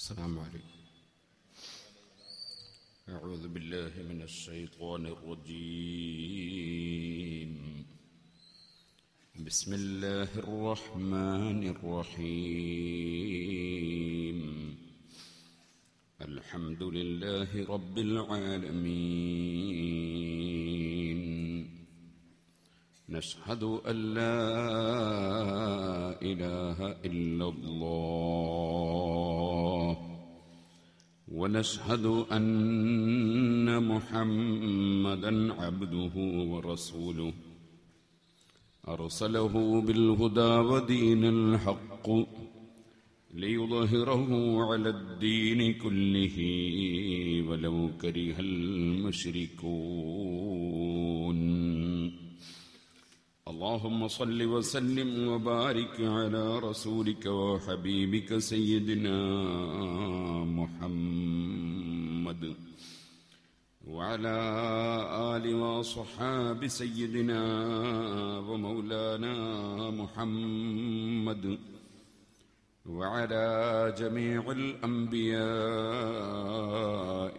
السلام عليكم أعوذ بالله من الشيطان الرجيم بسم الله الرحمن الرحيم الحمد لله رب العالمين نشهد أن لا إله إلا الله ونشهد أن محمدا عبده ورسوله أرسله بالهدى ودين الحق ليظهره على الدين كله ولو كره المشركون اللهم صل وسلم وبارك على رسولك وحبيبك سيدنا محمد وعلى آل وصحاب سيدنا ومولانا محمد وعلى جميع الأنبياء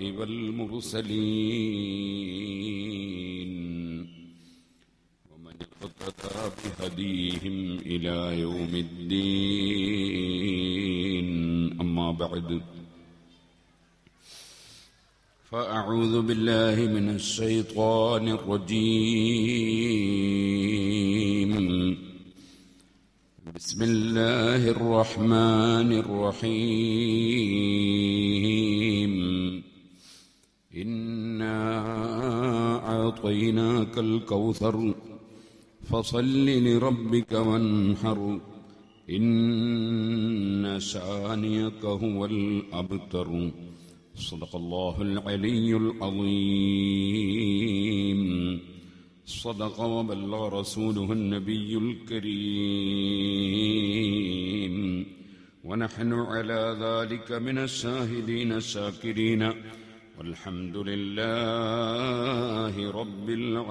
والمرسلين ومن اقتدى بهديهم إلى يوم الدين أما بعد فأعوذ بالله من الشيطان الرجيم بسم الله الرحمن الرحيم إنا أعطيناك الكوثر فصل لربك وانحر إن شانيك هو الأبتر صدق الله العلي العظيم صدق وبلغ رسوله النبي الكريم ونحن على ذلك من الشاهدين الشاكرين والحمد لله رب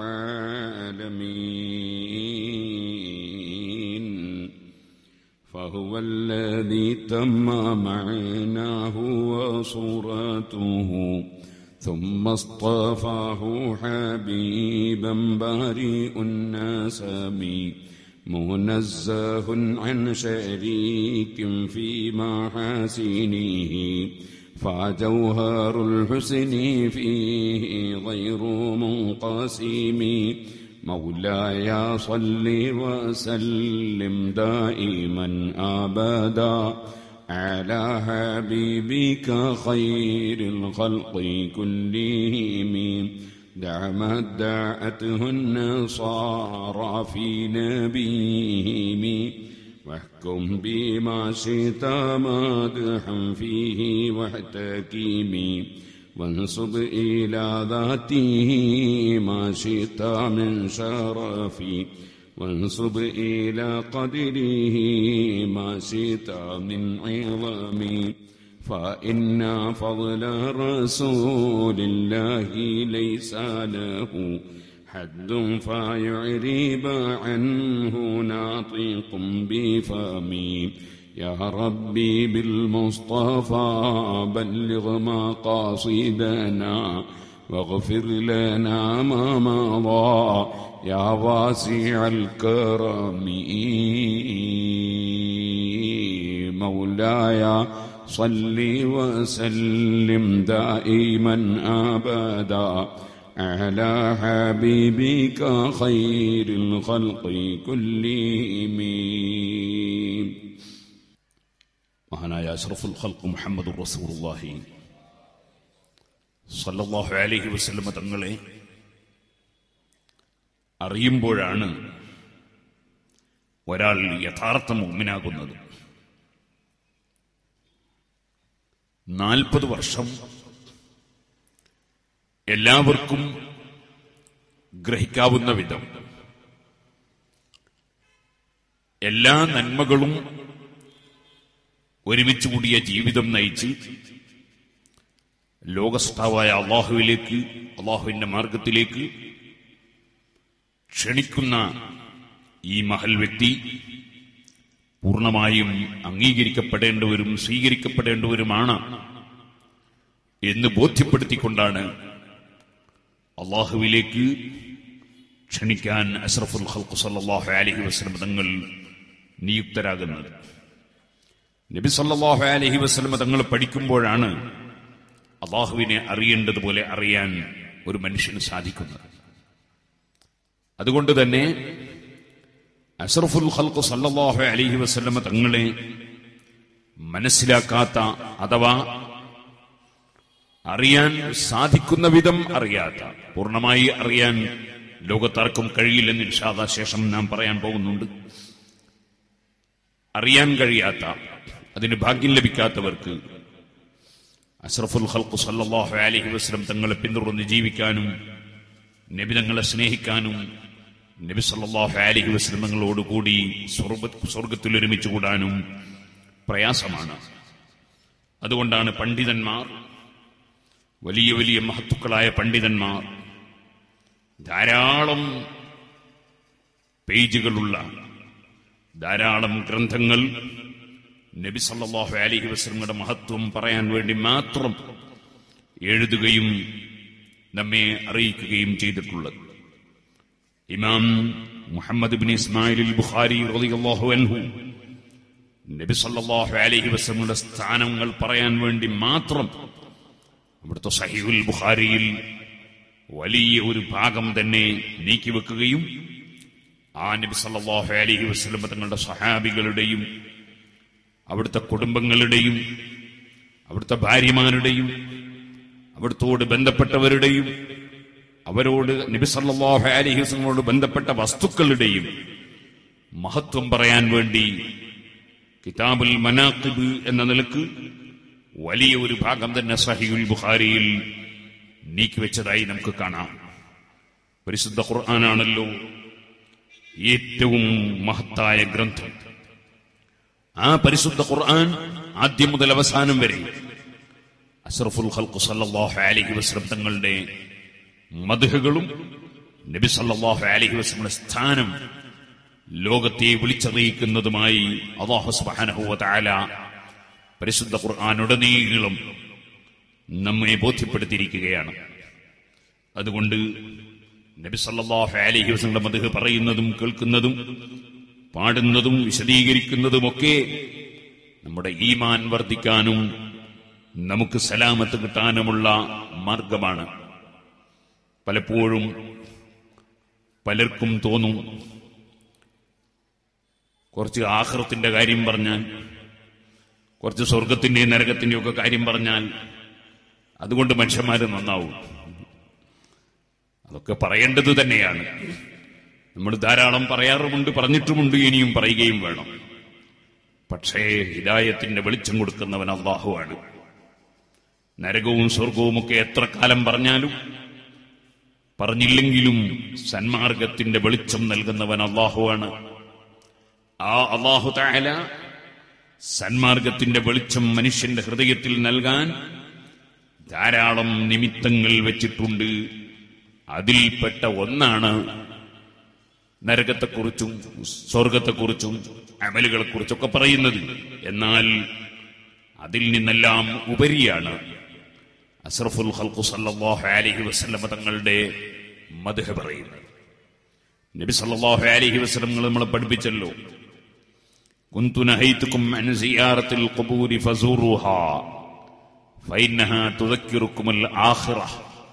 العالمين فهو الذي تم معناه وصورته ثم اصطفاه حبيبا بارئ النسم منزه عن شريك في محاسنه فجوهر الحسن فيه غير منقسم مولاي صل وسلم دائما ابدا على حبيبك خير الخلق كلهم دعمت دعته النصارى في نبيهم واحكم بما شئت مادحا فيه واحتكيم وانصب إلى ذاته ما شئت من شرفي وانصب إلى قدره ما شئت من عظم فإن فضل رسول الله ليس له حد فيعرب عنه ناطق بفمي يا ربي بالمصطفى بلغ مقاصدنا واغفر لنا ما مضى يا واسع الكرم مولاي صل وسلم دائما ابدا على حبيبك خير الخلق كلهم മഹാനായ അഷ്റഫുൽ ഖൽഖ് മുഹമ്മദ് റസൂലുള്ളാഹി സല്ലല്ലാഹു അലൈഹി വസല്ലമ തങ്ങളെ അറിയുമ്പോഴാണ് ഒരാൾ യഥാർത്ഥ മുഅ്മിനാകുന്നത് നാൽപ്പത് വർഷം എല്ലാവർക്കും ഗ്രഹിക്കാവുന്ന വിധം എല്ലാ നന്മകളും ഒരുമിച്ച് കൂടിയ ജീവിതം നയിച്ച് ലോകസ്ഥാവായ അള്ളാഹുവിലേക്ക് അള്ളാഹുവിന്റെ മാർഗത്തിലേക്ക് ക്ഷണിക്കുന്ന ഈ മഹൽ വ്യക്തി പൂർണ്ണമായും അംഗീകരിക്കപ്പെടേണ്ടവരും സ്വീകരിക്കപ്പെടേണ്ടവരുമാണ് എന്ന് ബോധ്യപ്പെടുത്തിക്കൊണ്ടാണ് അള്ളാഹുവിലേക്ക് ക്ഷണിക്കാൻ അഷ്റഫുൽ ഖൽഖ് സല്ലല്ലാഹു അലൈഹി വസല്ലം തങ്ങൾ നിയുക്തരാകുന്നത് നബി സല്ലല്ലാഹു അലൈഹി വസല്ലം തങ്ങൾ പഠിക്കുമ്പോഴാണ് അള്ളാഹുവിനെ അറിയേണ്ടതുപോലെ അറിയാൻ ഒരു മനുഷ്യന് സാധിക്കുന്നത് അതുകൊണ്ട് തന്നെ അഷറഫുൽ ഖൽഖ് സല്ലല്ലാഹു അലൈഹി വസല്ലം തങ്ങളെ മനസ്സിലാക്കാത്ത അഥവാ അറിയാൻ സാധിക്കുന്ന വിധം അറിയാത്ത പൂർണ്ണമായി അറിയാൻ ലോകത്താർക്കും കഴിയില്ലെന്ന് ഇൻഷാദ ശേഷം നാം പറയാൻ പോകുന്നുണ്ട് അറിയാൻ കഴിയാത്ത അതിന് ഭാഗ്യം ലഭിക്കാത്തവർക്ക് അഷ്റഫുൽ ഖൽഖ് സല്ലല്ലാഹു അലൈഹി വസല്ലം തങ്ങളെ പിന്തുടർന്ന് ജീവിക്കാനും നബി തങ്ങളെ സ്നേഹിക്കാനും നബി സല്ലല്ലാഹു അലൈഹി വസല്ലം തങ്ങളോടുകൂടി സ്വർഗ സ്വർഗത്തിൽ ഒരുമിച്ച് കൂടാനും പ്രയാസമാണ് അതുകൊണ്ടാണ് പണ്ഡിതന്മാർ വലിയ വലിയ മഹത്തുക്കളായ പണ്ഡിതന്മാർ ധാരാളം പേജുകളുള്ള ധാരാളം ഗ്രന്ഥങ്ങൾ നബി സല്ലല്ലാഹു അലൈഹി വസല്ലമയുടെ മഹത്വം പറയാൻ വേണ്ടി മാത്രം എഴുതുകയും നമ്മെ അറിയിക്കുകയും ചെയ്തിട്ടുള്ളത് ഇമാം മുഹമ്മദ് ബിൻ ഇസ്മായിൽ ബുഖാരി റളിയല്ലാഹു അൻഹു നബി സല്ലല്ലാഹു അലൈഹി വസല്ലമയുടെ സ്ഥാനങ്ങൾ പറയാൻ വേണ്ടി മാത്രം അവിടുത്തെ സഹീഹുൽ ബുഖാരിയിൽ വലിയ ഒരു ഭാഗം തന്നെ നീക്കിവെക്കുകയും ആ നബി സല്ലല്ലാഹു അലൈഹി വസല്ലം തങ്ങളുടെ സഹാബികളുടെയും അവിടുത്തെ കുടുംബങ്ങളുടെയും അവിടുത്തെ ഭാര്യമാരുടെയും അവിടുത്തോട് ബന്ധപ്പെട്ടവരുടെയും അവരോട് നബി സല്ലല്ലാഹു അലൈഹി വസല്ലമോട് ബന്ധപ്പെട്ട വസ്തുക്കളുടെയും മഹത്വം പറയാൻ വേണ്ടി കിതാബുൽ മനാഖിബ് എന്ന നിലക്ക് വലിയ ഒരു ഭാഗം തന്നെ സഹിയുൽ ബുഖാരിയിൽ നീക്കിവെച്ചതായി നമുക്ക് കാണാം പരിശുദ്ധ ഖുർആനാണല്ലോ ഏറ്റവും മഹത്തായ ഗ്രന്ഥം ആ പരിശുദ്ധ ഖുർആൻ ആദ്യം മുതൽ അവസാനം വരെ അഷ്റഫുൽ ഖൽഖ് സല്ലല്ലാഹു അലൈഹി വസല്ലം തങ്ങളുടെ മദ്ഹുകളും നബി സല്ലല്ലാഹു അലൈഹി വസല്ലമയുടെ സ്ഥാനം ലോകത്തെ വിളിച്ചറിയിക്കുന്നതുമായി അല്ലാഹു സുബ്ഹാനഹു വ തആല പരിശുദ്ധ ഖുർആാനുടനീളം നമ്മെ ബോധ്യപ്പെടുത്തിയിരിക്കുകയാണ് അതുകൊണ്ട് നബി സല്ലല്ലാഹു അലൈഹി വസല്ലം മദ്ഹ് പറയുന്നതും കേൾക്കുന്നതും പാടുന്നതും വിശദീകരിക്കുന്നതുമൊക്കെ നമ്മുടെ ഈമാൻ വർദ്ധിക്കാനും നമുക്ക് സലാമത്ത് കിട്ടാനുമുള്ള മാർഗമാണ് പലപ്പോഴും പലർക്കും തോന്നും കുറച്ച് ആഹ്റത്തിന്റെ കാര്യം പറഞ്ഞാൽ കുറച്ച് സ്വർഗത്തിന്റെയും നരകത്തിന്റെയും ഒക്കെ കാര്യം പറഞ്ഞാൽ അതുകൊണ്ട് മനുഷ്യന്മാർ നന്നാവും അതൊക്കെ പറയേണ്ടത് തന്നെയാണ് നമ്മൾ ധാരാളം പറയാറുമുണ്ട് പറഞ്ഞിട്ടുമുണ്ട് ഇനിയും പറയുകയും വേണം പക്ഷേ ഹിദായത്തിന്റെ വെളിച്ചം കൊടുക്കുന്നവൻ അള്ളാഹുവാണ് നരകവും സ്വർഗവും ഒക്കെ എത്ര കാലം പറഞ്ഞാലും പറഞ്ഞില്ലെങ്കിലും സന്മാർഗത്തിന്റെ വെളിച്ചം നൽകുന്നവൻ അള്ളാഹുവാണ് ആ അള്ളാഹു താല സന്മാർഗത്തിന്റെ വെളിച്ചം മനുഷ്യന്റെ ഹൃദയത്തിൽ നൽകാൻ ധാരാളം നിമിത്തങ്ങൾ വെച്ചിട്ടുണ്ട് അതിൽപ്പെട്ട ഒന്നാണ് നരകത്തെക്കുറിച്ചും സ്വർഗത്തെക്കുറിച്ചും അമലുകളെക്കുറിച്ചൊക്കെ പറയുന്നത് എന്നാൽ അതിൽ നിന്നെല്ലാം ഉപരിയാണ് അസ്രഫുൽ ഖൽഖു സല്ലല്ലാഹു അലൈഹി വസല്ലമ തങ്ങളുടെ മദ്ഹ പറയുന്നത് നബി സല്ലല്ലാഹു അലൈഹി വസല്ലം നമ്മളെ പഠിപ്പിച്ചല്ലോ كنت نهيتكم عن زيارة القبور فزوروها فإنها تذكركم الآخرة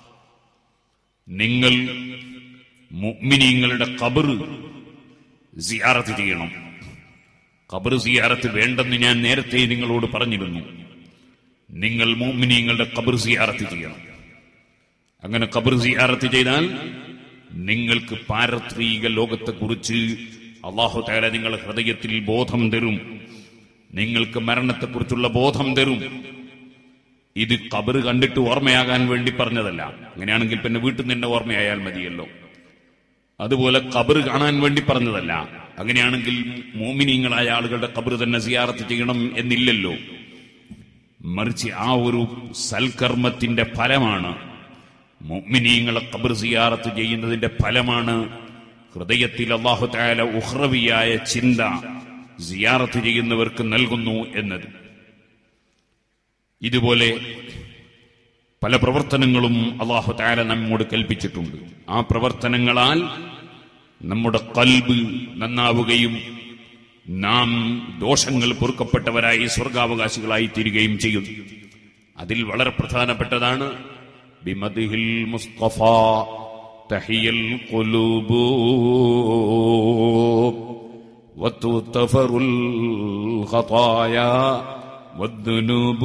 നിങ്ങൾ മുഅ്മിനീങ്ങളുടെ ഖബർ സിയാറത്ത് ചെയ്യണം ഖബർ സിയാറത്ത് വേണ്ടെന്ന് ഞാൻ നേരത്തെ നിങ്ങളോട് പറഞ്ഞിരുന്നു നിങ്ങൾ മുഅ്മിനീങ്ങളുടെ ഖബർ സിയാറത്ത് ചെയ്യണം അങ്ങനെ ഖബർ സിയാറത്ത് ചെയ്താൽ നിങ്ങൾക്ക് പാരത്രിക ലോകത്തെക്കുറിച്ച് അള്ളാഹു താല നിങ്ങളുടെ ഹൃദയത്തിൽ ബോധം തരും നിങ്ങൾക്ക് മരണത്തെക്കുറിച്ചുള്ള ബോധം തരും ഇത് കബറ് കണ്ടിട്ട് ഓർമ്മയാകാൻ വേണ്ടി പറഞ്ഞതല്ല അങ്ങനെയാണെങ്കിൽ പിന്നെ വീട്ടിൽ നിന്ന് തന്നെ ഓർമ്മയായാൽ മതിയല്ലോ അതുപോലെ കബറ് കാണാൻ വേണ്ടി പറഞ്ഞതല്ല അങ്ങനെയാണെങ്കിൽ മോമിനീങ്ങളായ ആളുകളുടെ കബറ് തന്നെ സിയാറത്ത് ചെയ്യണം എന്നില്ലല്ലോ മറിച്ച് ആ ഒരു സൽക്കർമ്മത്തിന്റെ ഫലമാണ് മുഅ്മിനീങ്ങളെ ഖബർ സിയാറത്ത് ചെയ്യുന്നതിന്റെ ഫലമാണ് ഹൃദയത്തിൽ അള്ളാഹു താല ഉഹ്റവിയായ ചിന്ത സിയാറത്ത് ചെയ്യുന്നവർക്ക് നൽകുന്നു എന്നത് ഇതുപോലെ പല പ്രവർത്തനങ്ങളും അള്ളാഹു താര നമ്മോട് കൽപ്പിച്ചിട്ടുണ്ട് ആ പ്രവർത്തനങ്ങളാൽ നമ്മുടെ കൽബ് നന്നാവുകയും നാം ദോഷങ്ങൾ പൊറുക്കപ്പെട്ടവരായി സ്വർഗാവകാശികളായി തീരുകയും ചെയ്യും അതിൽ വളരെ പ്രധാനപ്പെട്ടതാണ് ബിമദിഹിൽ മുസ്തഫ തഹിയൽ ഖുലൂബു وتغتفر الخطايا والذنوب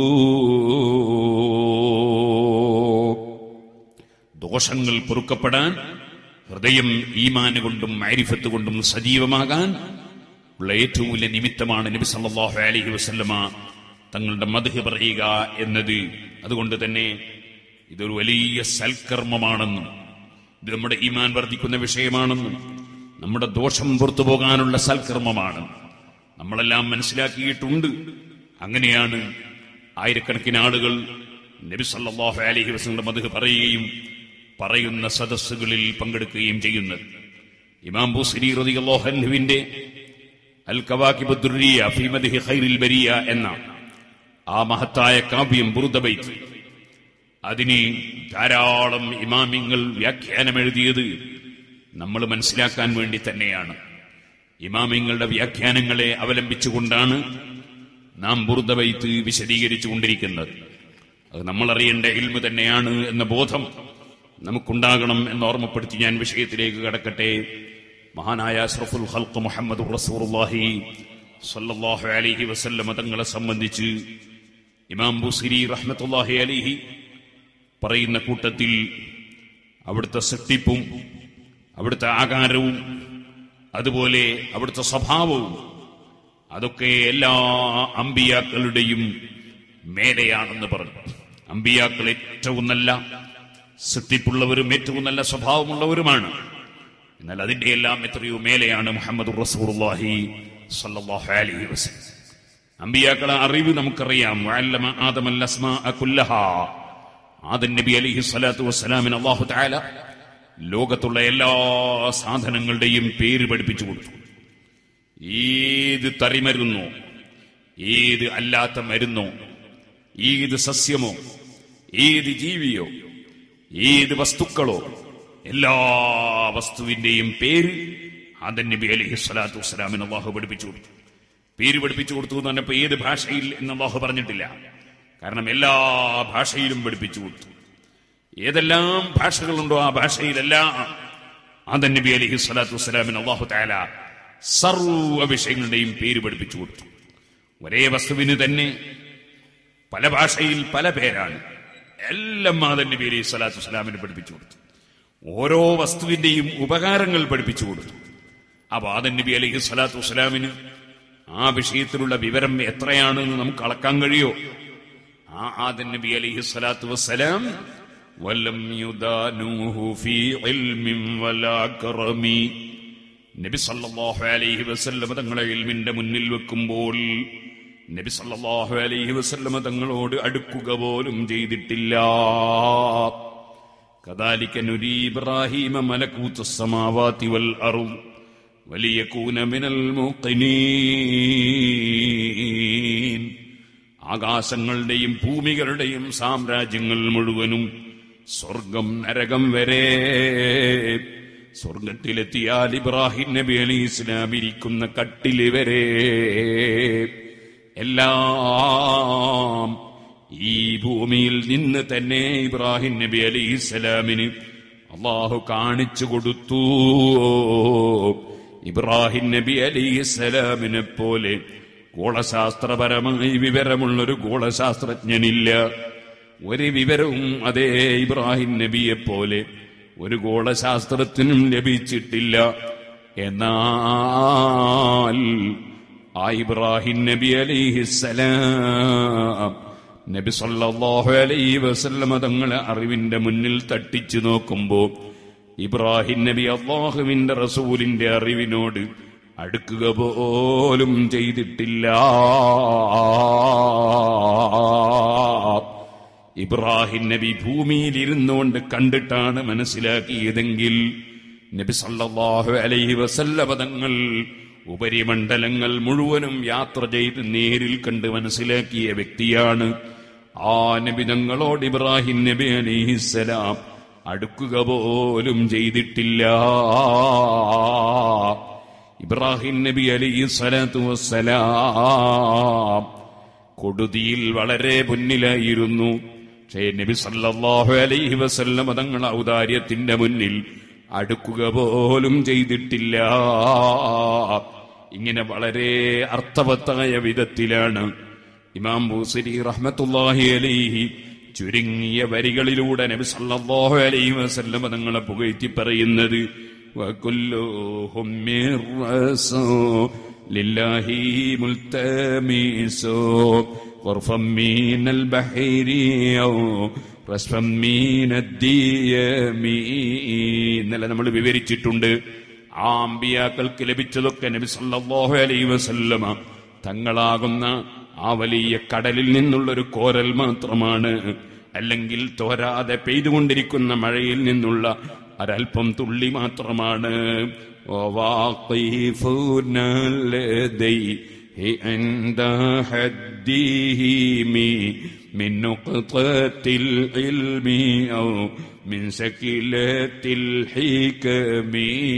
ദോഷങ്ങൾ പൊറുക്കപ്പെടാൻ ഹൃദയം ഈമാന് കൊണ്ടും മൈരിഫത്ത് കൊണ്ടും സജീവമാകാൻ ഉള്ള ഏറ്റവും വലിയ നിമിത്തമാണ് നബി സല്ലല്ലാഹു അലൈഹി വസല്ലമ തങ്ങളുടെ മധു പറയുക എന്നത് അതുകൊണ്ട് തന്നെ ഇതൊരു വലിയ സൽക്കർമ്മമാണെന്നും ഇത് നമ്മുടെ ഈമാൻ വർദ്ധിക്കുന്ന വിഷയമാണെന്നും നമ്മുടെ ദോഷം പുറത്തു പോകാനുള്ള സൽക്കർമ്മമാണ് നമ്മളെല്ലാം മനസ്സിലാക്കിയിട്ടുണ്ട് അങ്ങനെയാണ് ആയിരക്കണക്കിന് ആളുകൾ നബി സല്ലല്ലാഹു അലൈഹി വസല്ലമയുടെ മധു പറയുകയും പറയുന്ന സദസ്സുകളിൽ പങ്കെടുക്കുകയും ചെയ്യുന്നത് ഇമാം ബുസ്രി റളിയല്ലാഹു അൻഹുവിന്റെ അൽ കവാക്കിബ് ദുർരിയ ഫീ മദ്ഹി ഖൈറിൽ ബരിയ എന്ന ആ മഹത്തായ കാവ്യം ബുറുദബൈത്ത് അതിന് ധാരാളം ഇമാമിങ്ങൾ വ്യാഖ്യാനം എഴുതിയത് നമ്മൾ മനസ്സിലാക്കാൻ വേണ്ടി തന്നെയാണ് ഇമാമിങ്ങളുടെ വ്യാഖ്യാനങ്ങളെ അവലംബിച്ചുകൊണ്ടാണ് നാം ബുറുദബൈത്ത് വിശദീകരിച്ചു കൊണ്ടിരിക്കുന്നത് അത് നമ്മൾ അറിയേണ്ട ഇൽമ് തന്നെയാണ് എന്ന ബോധം നമുക്കുണ്ടാകണം എന്ന് ഓർമ്മപ്പെടുത്തി ഞാൻ വിഷയത്തിലേക്ക് കടക്കട്ടെ മഹാനായ അഷ്റഫുൽ ഖൽഖ് മുഹമ്മദ് റസൂലുള്ളാഹി സ്വല്ലല്ലാഹു അലൈഹി വസല്ലമ തങ്ങളെ സംബന്ധിച്ച് ഇമാം ബുസിരി റഹ്മത്തുള്ളാഹി അലൈഹി പറയുന്ന കൂട്ടത്തിൽ അവിടുത്തെ സൃഷ്ടിപ്പും അവിടുത്തെ ആകാരവും അതുപോലെ അവിടുത്തെ സ്വഭാവവും അതൊക്കെ എല്ലാ അമ്പിയാക്കളുടെയും മേലെയാണെന്ന് പറഞ്ഞു അമ്പിയാക്കൾ ഏറ്റവും നല്ല സൃഷ്ടിപ്പുള്ളവരും ഏറ്റവും നല്ല സ്വഭാവമുള്ളവരുമാണ് എന്നാൽ അതിന്റെ എല്ലാം എത്രയോ മേലെയാണ് മുഹമ്മദ് റസൂലുള്ളാഹി സ്വല്ലല്ലാഹു അലൈഹി വസല്ലം അമ്പിയാക്കളെ അറിവ് നമുക്കറിയാം വഅല്ലമ ആദമൽ അസ്മാഅ കുല്ലഹാ ആദം നബി അലൈഹി സ്വലാത്തു വസ്സലാമിന് അല്ലാഹു തആല ലോകത്തുള്ള എല്ലാ സാധനങ്ങളുടെയും പേര് പഠിപ്പിച്ചു കൊടുത്തു ഏത് തറിമരുന്നോ ഏത് അല്ലാത്ത മരുന്നോ ഏത് സസ്യമോ ഏത് ജീവിയോ ഏത് വസ്തുക്കളോ എല്ലാ വസ്തുവിന്റെയും പേര് ആദൻ നബി അലൈഹി സ്വലാത്തു വസ്സലാമിന് അള്ളാഹു പഠിപ്പിച്ചു കൊടുത്തു പേര് പഠിപ്പിച്ചു കൊടുത്തു എന്ന് പറഞ്ഞപ്പോ ഏത് ഭാഷയിൽ എന്ന് അള്ളാഹു പറഞ്ഞിട്ടില്ല കാരണം എല്ലാ ഭാഷയിലും പഠിപ്പിച്ചു കൊടുത്തു ഏതെല്ലാം ഭാഷകളുണ്ടോ ആ ഭാഷയിലെല്ലാം ആദൻ നബി അലൈഹി സ്വലാത്തു വസ്സലാമിന് അള്ളാഹു താല സർവ വിഷയങ്ങളുടെയും പേര് പഠിപ്പിച്ചു കൊടുത്തു ഒരേ വസ്തുവിന് തന്നെ പല ഭാഷയിൽ പല പേരാണ് എല്ലാം ആദൻ നബി അലൈഹി സ്വലാത്തു വസ്സലാമിന് പഠിപ്പിച്ചു കൊടുത്തു ഓരോ വസ്തുവിന്റെയും ഉപകാരങ്ങൾ പഠിപ്പിച്ചു കൊടുത്തു അപ്പൊ ആദൻ നബി അലൈഹി സ്വലാത്തു വസ്സലാമിന് ആ വിഷയത്തിലുള്ള വിവരം എത്രയാണെന്ന് നമുക്ക് അളക്കാൻ കഴിയോ ആ ആദൻ നബി അലൈഹി സ്വലാത്തു വസ്സലാം വലം യുദാനൂഹു ഫീ ഇൽമിൻ വലാ കറമി നബി സല്ലല്ലാഹു അലൈഹി വസല്ലമ തങ്ങളെ ഇൽമിന്റെ മുന്നിൽ വെക്കുമ്പോൾ നബി സല്ലല്ലാഹു അലൈഹി വസല്ലമ തങ്ങളോട് അടുക്കുക പോലും ചെയ്തിട്ടില്ല كذلك نري إبراهيم ملكوت السماوات والأرض وليكون من الموقنين ആകാശങ്ങളുടെയും ഭൂമികളുടെയും സാമ്രാജ്യങ്ങൾ മുഴുവനും സ്വർഗം നരകം വരെ സ്വർഗത്തിലെത്തിയാൽ ഇബ്രാഹിം നബി അലി ഇസ്ലാം ഇരിക്കുന്ന കട്ടില് വരെ എല്ലാം ഈ ഭൂമിയിൽ നിന്ന് തന്നെ ഇബ്രാഹിം നബി അലി ഇസ്ലാമിന് അള്ളാഹു കാണിച്ചു കൊടുത്തു ഇബ്രാഹിം നബി അലി ഇസ്ലാമിനെ പോലെ ഗോളശാസ്ത്രപരമായി വിവരമുള്ളൊരു ഗോളശാസ്ത്രജ്ഞനില്ല ഒരു വിവരവും അതേ ഇബ്രാഹിം നബിയെ പോലെ ഒരു ഗോളശാസ്ത്രത്തിനും ലഭിച്ചിട്ടില്ല എന്നാൽ ആ ഇബ്രാഹിം നബി അലിഹിസലാം നബി സല്ലല്ലാഹു അലൈഹി വസല്ലമ തങ്ങളെ അറിവിന്റെ മുന്നിൽ തട്ടിച്ചു നോക്കുമ്പോ ഇബ്രാഹിം നബി അള്ളാഹുവിന്റെ റസൂലിന്റെ അറിവിനോട് അടുക്കുക പോലും ചെയ്തിട്ടില്ല ഇബ്രാഹിം നബി ഭൂമിയിൽ ഇരുന്നുകൊണ്ട് കണ്ടിട്ടാണ് മനസ്സിലാക്കിയതെങ്കിൽ നബി സല്ലല്ലാഹു അലൈഹി വസല്ലമ തങ്ങൾ ഉപരിമണ്ഡലങ്ങൾ മുഴുവനും യാത്ര ചെയ്ത് നേരിൽ കണ്ട് മനസ്സിലാക്കിയ വ്യക്തിയാണ് ആ നബി ഞങ്ങളോട് ഇബ്രാഹിം നബി അലിഹിസലാം അടുക്കുക പോലും ചെയ്തിട്ടില്ല ഇബ്രാഹിം നബി അലൈഹി സ്വലാത്തു വസ്സലാം കൊടുതിയിൽ വളരെ മുന്നിലായിരുന്നു പക്ഷേ നബി സല്ലല്ലാഹു അലൈഹി വസല്ലം തങ്ങൾ ഔദാര്യത്തിന്റെ മുന്നിൽ അടുക്കുക പോലും ചെയ്തിട്ടില്ല ഇങ്ങനെ വളരെ അർത്ഥവത്തായ വിധത്തിലാണ് ഇമാം ബൂസരി റഹ്മത്തുല്ലാഹി അലൈഹി ചുരുങ്ങിയ വരികളിലൂടെ നബി സല്ലല്ലാഹു അലൈഹി വസല്ലം തങ്ങളെ പുകഴ്ത്തി പറയുന്നത് وكلهم من رسول الله ملتمس غرفا من البحر أو رسفا من الديم ഇന്നലെ നമ്മൾ വിവരിച്ചിട്ടുണ്ട് ആ അമ്പിയാക്കൾക്ക് ലഭിച്ചതൊക്കെ നബി സല്ലല്ലാഹു അലൈഹി വസല്ലമ തങ്ങളാകുന്ന ആ വലിയ കടലിൽ നിന്നുള്ളൊരു കോരൽ മാത്രമാണ് അല്ലെങ്കിൽ തോരാതെ പെയ്തുകൊണ്ടിരിക്കുന്ന മഴയിൽ നിന്നുള്ള ഒരൽപ്പം തുള്ളി മാത്രമാണ് وواقفون لديه عند حدهم من نقطة العلم أو من سكلة الحكم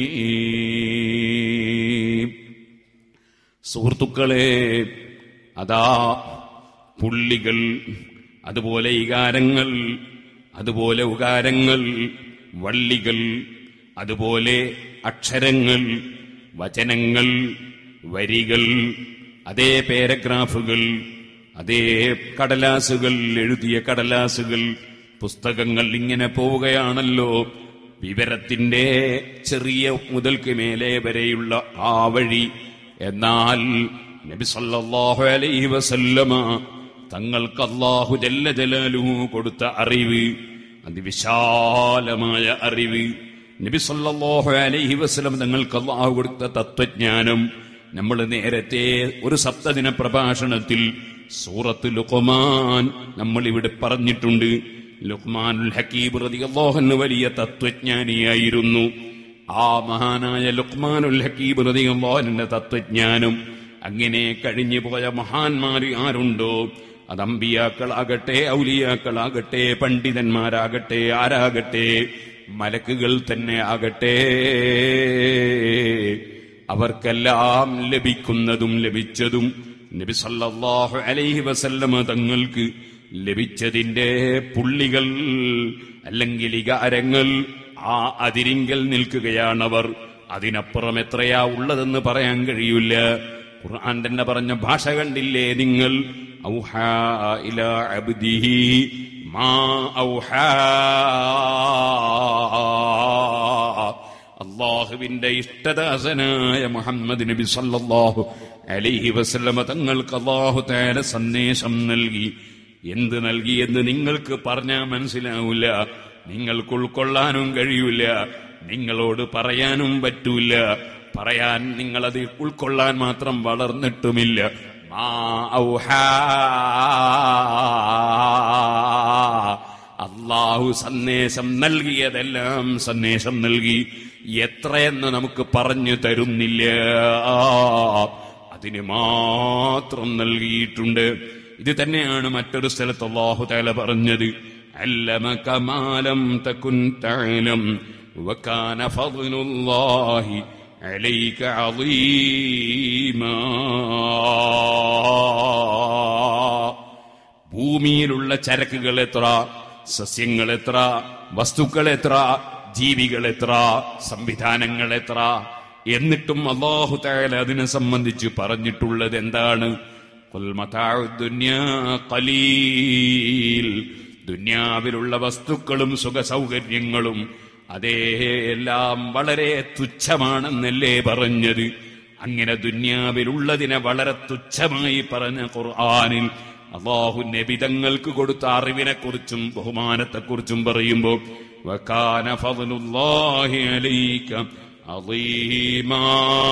സുഹൃത്തുക്കളെ അതാ പുള്ളികൾ അതുപോലെ ഇകാരങ്ങൾ അതുപോലെ ഉകാരങ്ങൾ വള്ളികൾ അതുപോലെ അക്ഷരങ്ങൾ വചനങ്ങൾ വരികൾ അതേ പാരഗ്രാഫുകൾ അതേ കടലാസുകൾ എഴുതിയ കടലാസുകൾ പുസ്തകങ്ങൾ ഇങ്ങനെ പോവുകയാണല്ലോ വിവരത്തിന്റെ ചെറിയ മുതൽക്ക് മേലെ വരെയുള്ള ആ വഴി എന്നാൽ നബി സല്ലല്ലാഹു അലൈഹി വസല്ലമ തങ്ങൾക്ക് അല്ലാഹു ജല്ല ജലാലുഹു കൊടുത്ത അറിവ് അതിവിശാലമായ അറിവ് നബി സല്ലല്ലാഹു അലൈഹി വസല്ലം തങ്ങൾക്ക് അല്ലാഹു കൊടുത്ത തത്വജ്ഞാനം നമ്മൾ നേരത്തെ ഒരു സപ്തദിന പ്രഭാഷണത്തിൽ സൂറത്ത് ലുഖ്മാൻ നമ്മൾ ഇവിടെ പറഞ്ഞിട്ടുണ്ട് ലുഖ്മാനുൽ ഹക്കീബ് റളിയല്ലാഹു വലിയ തത്വജ്ഞാനിയായിരുന്നു ആ മഹാനായ ലുഖ്മാനുൽ ഹക്കീബ് റളിയല്ലാഹുവിന്റെ തത്വജ്ഞാനം അങ്ങനെ കഴിഞ്ഞു പോയ മഹാന്മാർ ആരുണ്ടോ അത് അമ്പിയാക്കളാകട്ടെ ഔലിയാക്കളാകട്ടെ പണ്ഡിതന്മാരാകട്ടെ ആരാകട്ടെ മലക്കുകൾ തന്നെ ആകട്ടെ അവർക്കെല്ലാം ലഭിക്കുന്നതും ലഭിച്ചതും നബി സല്ലല്ലാഹു അലൈഹി വസല്ലമ തങ്ങൾക്ക് ലഭിച്ചതിന്റെ പുള്ളികൾ അല്ലെങ്കിൽ ഇകാരങ്ങൾ ആ അതിരിങ്കൽ നിൽക്കുകയാണവർ അതിനപ്പുറം എത്രയാ ഉള്ളതെന്ന് പറയാൻ കഴിയില്ല ഖുർആൻ തന്നെ പറഞ്ഞ ഭാഷ കണ്ടില്ലേ നിങ്ങൾ ഔഹാ ഇലാ അബ്ദിഹി മാ ഔഹാ അള്ളാഹുവിന്റെ ഇഷ്ടദാസനായ മുഹമ്മദ് നബി സല്ലല്ലാഹു അലൈഹി വസല്ലമ തങ്ങൾക്ക് അള്ളാഹു തേല സന്ദേശം നൽകി എന്ത് നൽകി എന്ന് നിങ്ങൾക്ക് പറഞ്ഞാൽ മനസ്സിലാവില്ല നിങ്ങൾക്ക് ഉൾക്കൊള്ളാനും കഴിയൂല നിങ്ങളോട് പറയാനും പറ്റൂല പറയാൻ നിങ്ങളത് ഉൾക്കൊള്ളാൻ മാത്രം വളർന്നിട്ടുമില്ല മാ ഔഹാ അള്ളാഹു സന്ദേശം നൽകിയതെല്ലാം സന്ദേശം നൽകി എത്രയെന്ന് നമുക്ക് പറഞ്ഞു തരുന്നില്ല അതിന് മാത്രം നൽകിയിട്ടുണ്ട് ഇത് തന്നെയാണ് മറ്റൊരു സ്ഥലത്ത് അള്ളാഹു തല പറഞ്ഞത് علمك ما لم تكن تعلم وكان فضل الله عليك عظيما ഭൂമിയിലുള്ള ചരക്കുകൾ എത്ര സസ്യങ്ങൾ എത്ര വസ്തുക്കൾ എത്ര ജീവികൾ എത്ര സംവിധാനങ്ങൾ എത്ര എന്നിട്ടും അള്ളാഹു താല അതിനെ സംബന്ധിച്ച് പറഞ്ഞിട്ടുള്ളത് എന്താണ് "ഖുൽ മതാഉ ദുനിയാ ഖലീൽ." ദുന്യാവിലുള്ള വസ്തുക്കളും സുഖ സൗകര്യങ്ങളും അതേ എല്ലാം വളരെ തുച്ഛമാണെന്നല്ലേ പറഞ്ഞത് അങ്ങനെ ദുന്യാവിലുള്ളതിനെ വളരെ തുച്ഛമായി പറഞ്ഞ ഖുർആനിൽ അള്ളാഹു നബിതങ്ങൾക്ക് കൊടുത്ത അറിവിനെ കുറിച്ചും ബഹുമാനത്തെക്കുറിച്ചും പറയുമ്പോൾ വക്കാന ഫضലുല്ലാഹി അലൈക അളീമാ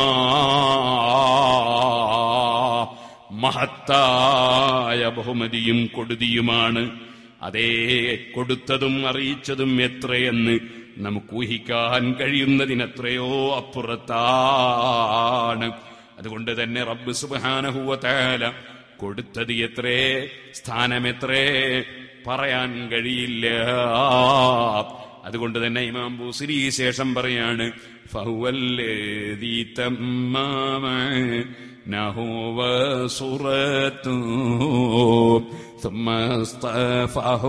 മഹത്തായ ബഹുമതിയും കൊടുതിയുമാണ് അതേ കൊടുത്തതും അറിയിച്ചതും എത്രയെന്ന് നമുക്ക് ഊഹിക്കാൻ കഴിയുന്നതിനെത്രയോ അപ്പുറത്താണ് അതുകൊണ്ട് തന്നെ റബ്ബ് സുബാനഹുവല കൊടുത്തത് എത്രേ സ്ഥാനം എത്രേ പറയാൻ കഴിയില്ല അതുകൊണ്ട് തന്നെ ഇമാം ബൂസിരി ശേഷം പറയാണ് ഫഹുവല്ലദീ തമ്മാമ നഹുവ സുറത്തു ثم اصطفاه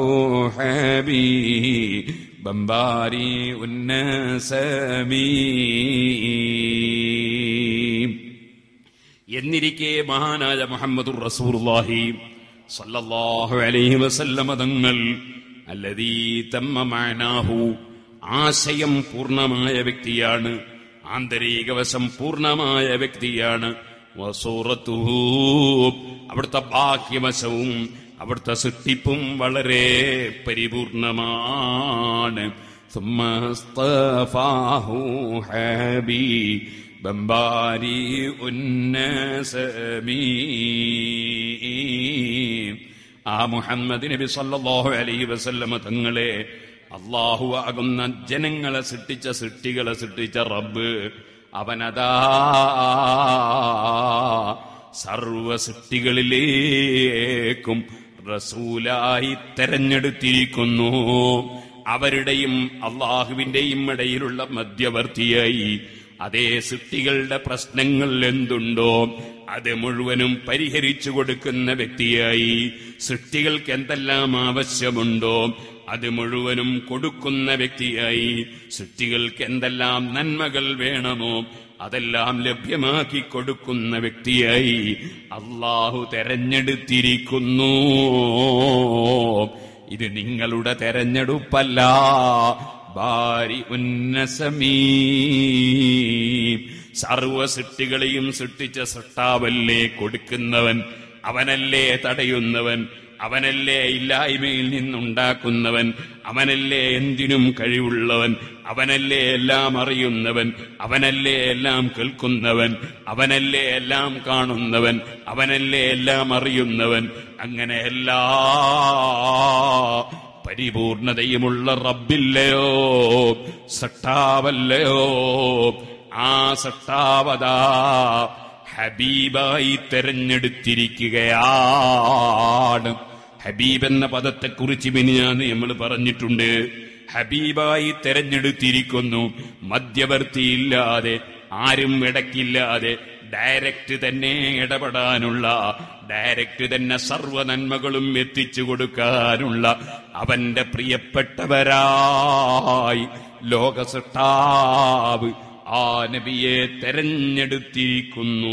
حبيبا بارئ النسمين എന്നിരിക്കെ മഹാനായ മുഹമ്മദുർ റസൂർലാഹി സല്ലല്ലാഹു അലൈഹി വസല്ലമ തങ്ങൾ അല്ലതീ തമ്മ മാനാഹു ആശയം പൂർണ്ണമായ വ്യക്തിയാണ് ആന്തരിക വശം പൂർണ്ണമായ വ്യക്തിയാണ് വസൂറത്തുഹു അവിടുത്തെ ബാഹ്യവശവും അവിടുത്തെ സൃഷ്ടിപ്പും വളരെ പരിപൂർണമാണ് ثم اصطفاه حبيبا بارئ النسمين ആ മുഹമ്മദ് നബി സല്ലല്ലാഹു അലൈഹി വസല്ലമ തങ്ങളെ അള്ളാഹു ആകുന്ന ജനങ്ങളെ സൃഷ്ടിച്ച സൃഷ്ടികളെ സൃഷ്ടിച്ച റബ്ബ് അവനതാ സർവ സൃഷ്ടികളിലേക്കും റസൂലായി തെരഞ്ഞെടുത്തിരിക്കുന്നു അവരുടെയും അള്ളാഹുവിന്റെയും ഇടയിലുള്ള മധ്യവർത്തിയായി അതേ സൃഷ്ടികളുടെ പ്രശ്നങ്ങൾ എന്തുണ്ടോ അത് മുഴുവനും പരിഹരിച്ചു കൊടുക്കുന്ന വ്യക്തിയായി സൃഷ്ടികൾക്ക് എന്തെല്ലാം ആവശ്യമുണ്ടോ അത് മുഴുവനും കൊടുക്കുന്ന വ്യക്തിയായി സൃഷ്ടികൾക്ക് എന്തെല്ലാം നന്മകൾ വേണമോ അതെല്ലാം ലഭ്യമാക്കി കൊടുക്കുന്ന വ്യക്തിയായി അള്ളാഹു തെരഞ്ഞെടുത്തിരിക്കുന്നു ഇത് നിങ്ങളുടെ തെരഞ്ഞെടുപ്പല്ല ബാരി ഉന്നസമീ സർവ സൃഷ്ടികളെയും സൃഷ്ടിച്ച സൃഷ്ടാവല്ലേ കൊടുക്കുന്നവൻ അവനല്ലേ തടയുന്നവൻ അവനല്ലേ ഇല്ലായ്മയിൽ നിന്നുണ്ടാക്കുന്നവൻ അവനല്ലേ എന്തിനും കഴിവുള്ളവൻ അവനല്ലേ എല്ലാം അറിയുന്നവൻ അവനല്ലേ എല്ലാം കേൾക്കുന്നവൻ അവനല്ലേ എല്ലാം കാണുന്നവൻ അവനല്ലേ എല്ലാം അറിയുന്നവൻ അങ്ങനെ എല്ലാ പരിപൂർണതയുമുള്ള റബ്ബില്ലയോ സട്ടാവല്ലയോ ആ സട്ടാവതാ ഹബീബായി തെരഞ്ഞെടുത്തിരിക്കുകയാണ് ഹബീബ് എന്ന പദത്തെക്കുറിച്ച് മിനിഞ്ഞാന്ന് നമ്മൾ പറഞ്ഞിട്ടുണ്ട് ഹബീബായി തെരഞ്ഞെടുത്തിരിക്കുന്നു മധ്യവർത്തിയില്ലാതെ ആരും ഇടയ്ക്കില്ലാതെ ഡയറക്റ്റ് തന്നെ ഇടപെടാനുള്ള ഡയറക്റ്റ് തന്നെ സർവ നന്മകളും എത്തിച്ചു കൊടുക്കാനുള്ള അവന്റെ പ്രിയപ്പെട്ടവരായി ലോകസൃഷ്ടാവ് ആ നബിയെ തെരഞ്ഞെടുത്തിരിക്കുന്നു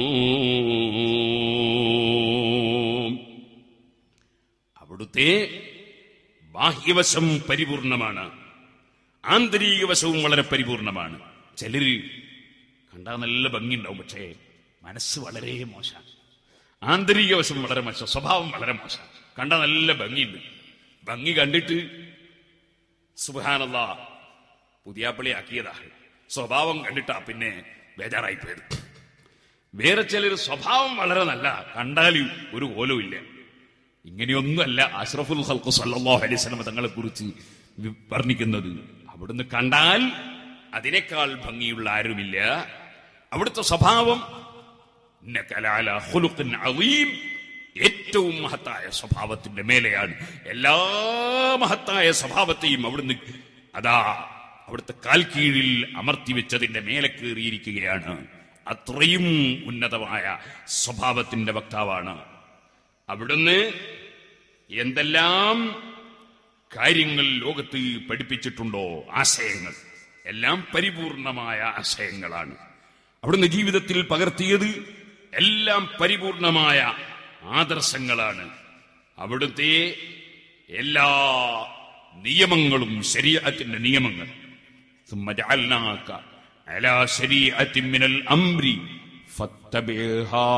അവിടുത്തെ ബാഹ്യവശം പരിപൂർണമാണ് ആന്തരിക വശവും വളരെ പരിപൂർണമാണ് ചിലര് കണ്ടാ നല്ല ഭംഗിയുണ്ടാവും പക്ഷേ മനസ്സ് വളരെ മോശമാണ് ആന്തരിക വശം വളരെ മോശം സ്വഭാവം വളരെ മോശം കണ്ടാ നല്ല ഭംഗിയുണ്ട് ഭംഗി കണ്ടിട്ട് സുബാനല്ല പുതിയാപ്പിളി ആക്കിയതാണ് സ്വഭാവം കണ്ടിട്ടാ പിന്നെ ബേജാറായി പോയത് വേറെ ചിലർ സ്വഭാവം വളരെ നല്ല കണ്ടാൽ ഒരു കോലവും ഇല്ല ഇങ്ങനെയൊന്നുമല്ല അഷ്റഫുൽ ഹൽക്കു സല്ലാഹു അലൈഹി സ്വലമ തങ്ങളെ കുറിച്ച് വർണ്ണിക്കുന്നത് അവിടുന്ന് കണ്ടാൽ അതിനേക്കാൾ ഭംഗിയുള്ള ആരുമില്ല അവിടുത്തെ സ്വഭാവം ഇന്നകലാല ഖുലുഖിൻ അളീം ഏറ്റവും മഹത്തായ സ്വഭാവത്തിന്റെ മേലെയാണ് എല്ലാ മഹത്തായ സ്വഭാവത്തെയും അവിടുന്ന് അതാ അവിടുത്തെ കാൽ കീഴിൽ അമർത്തി വെച്ചതിന്റെ മേലെ കയറിയിരിക്കുകയാണ് അത്രയും ഉന്നതമായ സ്വഭാവത്തിന്റെ വക്താവാണ് അവിടുന്ന് എന്തെല്ലാം കാര്യങ്ങൾ ലോകത്ത് പഠിപ്പിച്ചിട്ടുണ്ടോ ആശയങ്ങൾ എല്ലാം പരിപൂർണമായ ആശയങ്ങളാണ് അവിടുന്ന് ജീവിതത്തിൽ പകർത്തിയത് എല്ലാം പരിപൂർണമായ ആദർശങ്ങളാണ് അവിടുത്തെ എല്ലാ നിയമങ്ങളും ശരീരത്തിന്റെ നിയമങ്ങൾ ثم جعلناك على شريعة من الأمر فاتبعها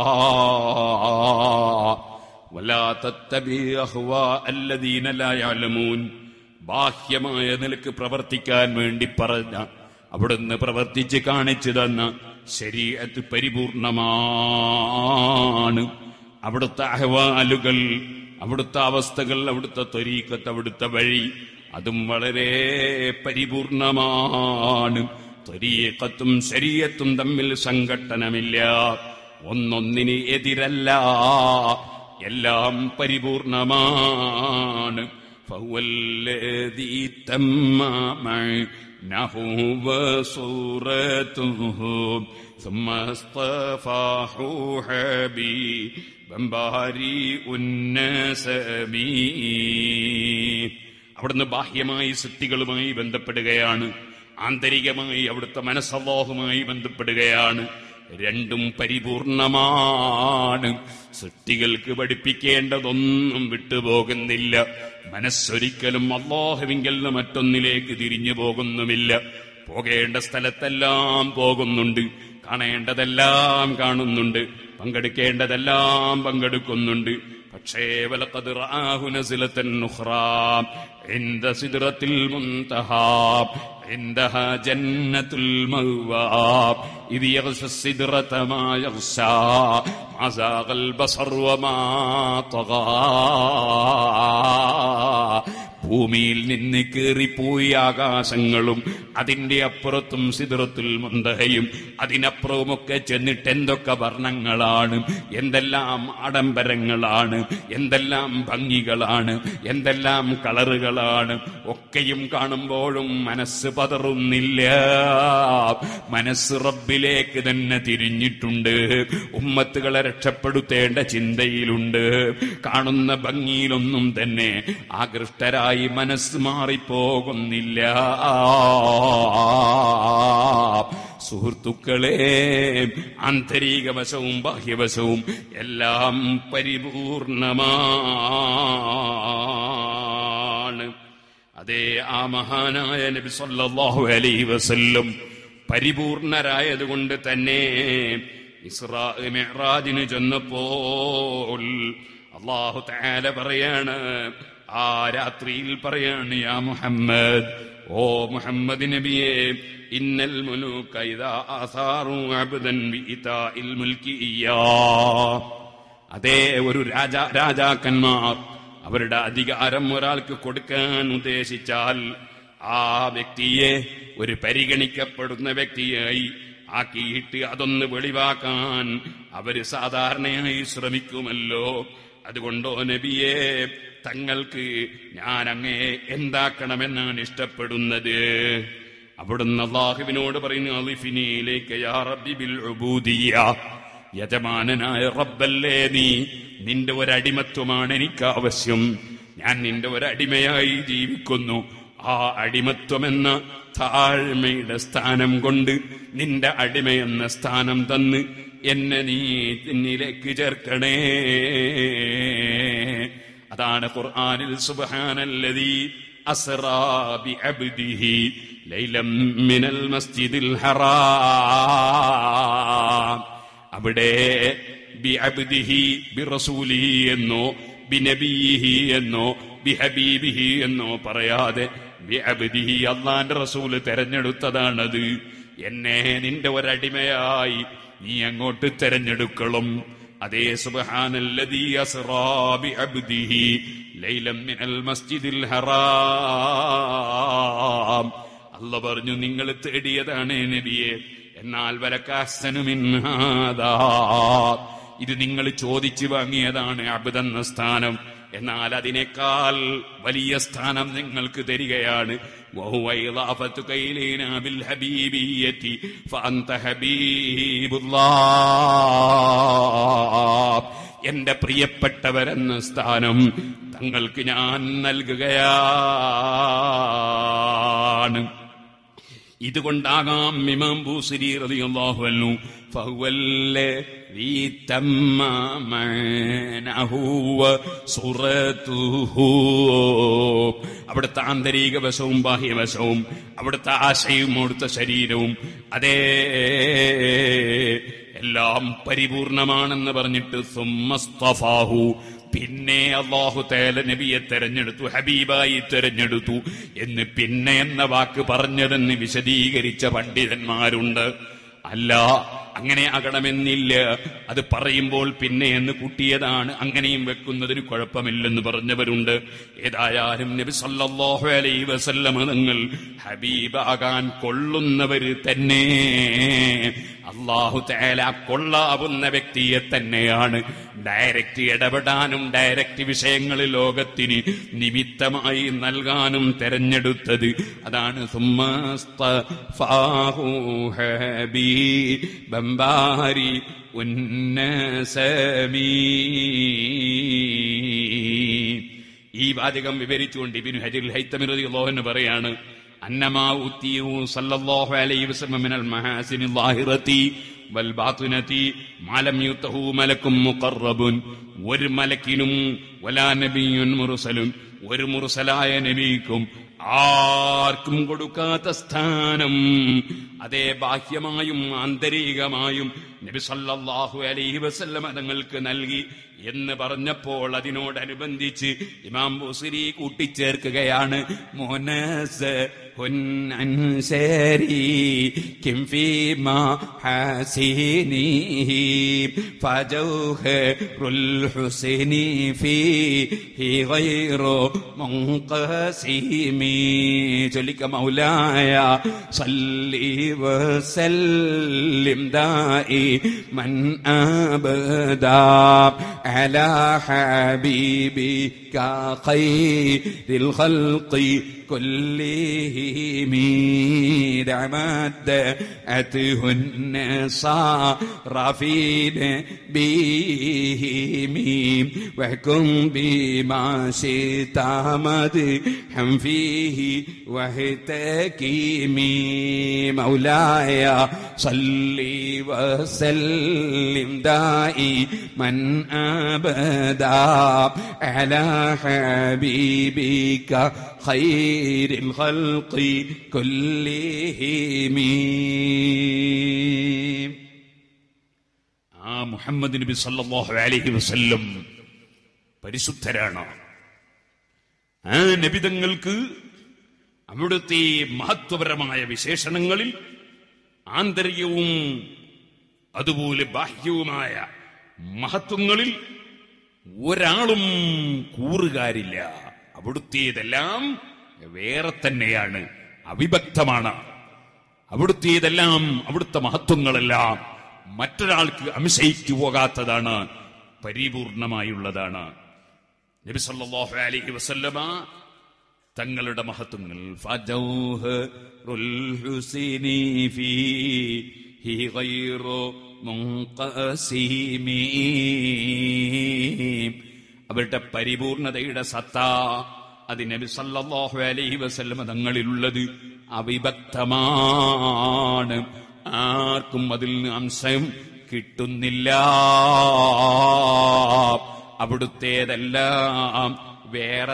ولا تتبع أهواء الذين لا يعلمون ബാഹ്യമായ നിലക്ക് പ്രവർത്തിക്കാൻ വേണ്ടി പറഞ്ഞ അവിടുന്ന് പ്രവർത്തിച്ച് കാണിച്ചു തന്ന ശരീരത്ത് പരിപൂർണമാണ് അവിടുത്തെ അഹ്വാലുകൾ അവിടുത്തെ അവസ്ഥകൾ അവിടുത്തെ ത്വരീക്കത്ത് അവിടുത്തെ വഴി അതും വളരെ പരിപൂർണമാണ് ത്വരീക്കത്തും ശരീരത്തും തമ്മിൽ സംഘട്ടനമില്ല ഒന്നൊന്നിന് എതിരല്ല എല്ലാം പരിപൂർണമാണ് فهوالذي تم معناه وصورته ثم اصطفاه حبيبا بارئ النسب അവിടുന്ന് ബാഹ്യമായി സൃഷ്ടികളുമായി ബന്ധപ്പെടുകയാണ് ആന്തരികമായി അവിടുത്തെ മനസ്സല്ലാഹുമായി ബന്ധപ്പെടുകയാണ് രണ്ടും പരിപൂർണമാണ് സൃഷ്ടികൾക്ക് പഠിപ്പിക്കേണ്ടതൊന്നും വിട്ടുപോകുന്നില്ല മനസ്സൊരിക്കലും അള്ളാഹുവിങ്കൽ നിന്ന് മറ്റൊന്നിലേക്ക് തിരിഞ്ഞു പോകുന്നുമില്ല പോകേണ്ട സ്ഥലത്തെല്ലാം പോകുന്നുണ്ട് കാണേണ്ടതെല്ലാം കാണുന്നുണ്ട് പങ്കെടുക്കേണ്ടതെല്ലാം പങ്കെടുക്കുന്നുണ്ട് പക്ഷേ വലക്കത് റാഹു നസിലത്തൻ നുഹ്റാ عند سدرة المنتهى عندها جنة المأوى إذ يغشى السدرة ما يغشى ما زاغ البصر وما طغى ഭൂമിയിൽ നിന്ന് കീറിപ്പോയി ആകാശങ്ങളും അതിന്റെ അപ്പുറത്തും സിദറത്തുൽ മുന്തഹയും അതിനപ്പുറവുമൊക്കെ ചെന്നിട്ട് എന്തൊക്കെ വർണ്ണങ്ങളാണ് എന്തെല്ലാം ആഡംബരങ്ങളാണ് എന്തെല്ലാം ഭംഗികളാണ് എന്തെല്ലാം കളറുകളാണ് ഒക്കെയും കാണുമ്പോഴും മനസ്സ് പതറുന്നില്ല മനസ്സ് റബ്ബിലേക്ക് തന്നെ തിരിഞ്ഞിട്ടുണ്ട് ഉമ്മത്തുകളെ രക്ഷപ്പെടുത്തേണ്ട ചിന്തയിലുണ്ട് കാണുന്ന ഭംഗിയിലൊന്നും തന്നെ ആകൃഷ്ടരായി മനസ്സ് മാറിപ്പോകുന്നില്ല സുഹൃത്തുക്കളെ ആന്തരിക വശവും ബാഹ്യവശവും എല്ലാം പരിപൂർണമാണ് അതേ ആ മഹാനായ നബി സല്ലല്ലാഹു അലൈഹി വസല്ലം പരിപൂർണരായതുകൊണ്ട് തന്നെ ഇസ്രാ മെഹ്റാജിന് ചെന്നപ്പോൾ അള്ളാഹു താല പറയാണ് ആ രാത്രിയിൽ പറയാണ് യാ മുഹമ്മദ് ഓ മുഹമ്മദ് നബിയെ ഇന്നൽ മുലൂക ഇദാ ആസാറു അബ്ദൻ ബിഇതാഇൽ മുൽക്കി ഇയ്യാ അതേ ഒരു രാജ രാജാക്കന്മാർ അവരുടെ അധികാരം ഒരാൾക്ക് കൊടുക്കാൻ ഉദ്ദേശിച്ചാൽ ആ വ്യക്തിയെ ഒരു പരിഗണിക്കപ്പെടുന്ന വ്യക്തിയായി ആക്കിയിട്ട് അതൊന്ന് വെളിവാക്കാൻ അവര് സാധാരണയായി ശ്രമിക്കുമല്ലോ അതുകൊണ്ടോ നബിയെ തങ്ങൾക്ക് ഞാൻ അങ്ങേ എന്താക്കണമെന്നാണ് ഇഷ്ടപ്പെടുന്നത് അവിടുന്ന് അള്ളാഹുവിനോട് പറയുന്നു അലിഫിനിയിലേക്ക് യാ റബ്ബി ബിൽ ഉബൂദിയ്യ യജമാനനായ റബ്ബല്ലേ നീ നിന്റെ ഒരടിമത്വമാണ് എനിക്ക് ആവശ്യം ഞാൻ നിന്റെ ഒരടിമയായി ജീവിക്കുന്നു ആ അടിമത്വമെന്ന താഴ്മയുടെ സ്ഥാനം കൊണ്ട് നിന്റെ അടിമയെന്ന സ്ഥാനം തന്ന് എന്നെ നീ നിന്നിലേക്ക് ചേർക്കണേ അതാണ് ഖുർആനിൽ സുബ്ഹാനല്ലദീ അസ്റാ ബിഅബ്ദിഹി ലൈലം മിനൽ മസ്ജിദിൽ ഹറാം അവിടെ ബിഅബ്ദിഹി ബിറസൂലിഹി എന്നോ ബിനബിയിഹി എന്നോ ബിഹബീബിഹി എന്നോ പറയാതെ ബിഅബ്ദിഹി അള്ളാന്റെ റസൂല് തെരഞ്ഞെടുത്തതാണത് എന്നെ നിന്റെ ഒരടിമയായി നീ അങ്ങോട്ട് തെരഞ്ഞെടുക്കണം അതേ സുബ്ഹാനല്ലദീ അസ്റാ ബിഅബ്ദിഹി ലൈലം മിനൽ മസ്ജിദിൽ ഹറാം അല്ല പറഞ്ഞു നിങ്ങൾ തേടിയതാണ് നബിയെ എന്നാൽ വലക്കാസനുമിന്നാദാ ഇത് നിങ്ങൾ ചോദിച്ചു വാങ്ങിയതാണ് അബുദെന്ന സ്ഥാനം എന്നാൽ അതിനേക്കാൾ വലിയ സ്ഥാനം നിങ്ങൾക്ക് തരികയാണ് وهو إضافتك إلينا بالحبيبية فأنت حبيب الله എന്റെ പ്രിയപ്പെട്ടവരെന്ന സ്ഥാനം തങ്ങൾക്ക് ഞാൻ നൽകുകയാണ് ഇതുകൊണ്ടാകാം ഇമാം ബൂസിരി റളിയല്ലാഹു അൻഹു ഫഹുവല്ലദീ തമ്മ മഅനഹു വസുറതുഹു അവിടുത്തെ ആന്തരിക വശവും ബാഹ്യവശവും അവിടുത്തെ ആശയും അവിടുത്തെ ശരീരവും അതേ എല്ലാം പരിപൂർണമാണെന്ന് പറഞ്ഞിട്ട് സുമ്മസ്തഫാഹു പിന്നെ അള്ളാഹു തേല നബിയെ തെരഞ്ഞെടുത്തു ഹബീബായി തെരഞ്ഞെടുത്തു എന്ന് പിന്നെ എന്ന വാക്ക് പറഞ്ഞതെന്ന് വിശദീകരിച്ച പണ്ഡിതന്മാരുണ്ട് അല്ല അങ്ങനെ ആകണമെന്നില്ല അത് പറയുമ്പോൾ പിന്നെ എന്ന് കൂട്ടിയതാണ് അങ്ങനെയും വെക്കുന്നതിന് കുഴപ്പമില്ലെന്ന് പറഞ്ഞവരുണ്ട് ഏതായാലും നബി സല്ലല്ലാഹു അലൈഹി വസല്ലമ തങ്ങൾ ഹബീബാകാൻ കൊള്ളുന്നവര് തന്നെ അള്ളാഹു തആല കൊള്ളാവുന്ന വ്യക്തിയെ തന്നെയാണ് ഡയറക്റ്റ് ഇടപെടാനും ഡയറക്റ്റ് വിഷയങ്ങളിൽ ലോകത്തിന് നിമിത്തമായി നൽകാനും തെരഞ്ഞെടുത്തത് അതാണ് സുമ്മസ്തഫാഹു ഹബീബംബാരി ഉന്നസമീ ഈ വാചകം വിവരിച്ചുകൊണ്ട് ഇബിനു ഹജിൽ ഹൈത്തമിറതി അള്ളാഹുന്ന് പറയാണ് അന്നമാ ഉത്തിയു സല്ലല്ലാഹു അലൈഹി വസല്ലം മിനൽ മഹാസിനി ലാഹിറതി വൽ ബാത്തിനതി മാലം യുത്തഹു മലക്കും മുഖറബുൻ ഒരു മലക്കിനും വലാ നബിയുൻ മുർസലുൻ ഒരു മുർസലായ നബിക്കും ആർക്കും കൊടുക്കാത്ത സ്ഥാനം അതേ ബാഹ്യമായും ആന്തരികമായും നബി സല്ലല്ലാഹു അലൈഹി വസല്ലം തങ്ങൾക്ക് നൽകി എന്ന് പറഞ്ഞപ്പോൾ അതിനോടനുബന്ധിച്ച് ഇമാം ബുസിരി കൂട്ടിച്ചേർക്കുകയാണ് മോനസ് കിം ഫീമാ ഹസീനിഹി ഫജൗഹറുൽ ഹുസൈനി ഫീഹി ഗൈറു മുൻഖസിമി ചൊല്ലിക്ക മൗലായ സല്ലി വസല്ലിം ദായി മൻ അബദാ على حبيبك خير الخلق كلهم دمدته النصارى في نبيهم واحكم بما شئت مدحا فيه واحتكمي مولاي صلي وسلم دائما أبدا على حبيبك خير الخلق كلهم ആ മുഹമ്മദ് നബി സല്ലല്ലാഹു അലൈഹി വസല്ലം പരിശുദ്ധരാണ് ആ നബിതങ്ങൾക്ക് അവിടുത്തെ മഹത്വപരമായ വിശേഷണങ്ങളിൽ ആന്തരികവും അതുപോലെ ബാഹ്യവുമായ മഹത്വങ്ങളിൽ ഒരാളും കൂറുകാരില്ല അവിടുത്തേതെല്ലാം വേറെ തന്നെയാണ് അവിഭക്തമാണ് അവിടുത്തേതെല്ലാം അവിടുത്തെ മഹത്വങ്ങളെല്ലാം മറ്റൊരാൾക്ക് അംശയിച്ചു പോകാത്തതാണ് പരിപൂർണമായുള്ളതാണ് നബി സല്ലല്ലാഹു അലൈഹി വസല്ലമ തങ്ങളുടെ മഹത്വങ്ങൾ ഫജൗഹറുൽ ഹുസൈനി ഫീഹി ഗൈറു മുൻഖസിമി അവരുടെ പരിപൂർണതയുടെ സത്ത അത് നബി സല്ലല്ലാഹു അലൈഹി വസല്ലമ തങ്ങളിലുള്ളത് അവിഭക്തമാണ് ആർക്കും അതിൽ നിന്ന് അംശം കിട്ടുന്നില്ല അവിടുത്തേതെല്ലാം വേറെ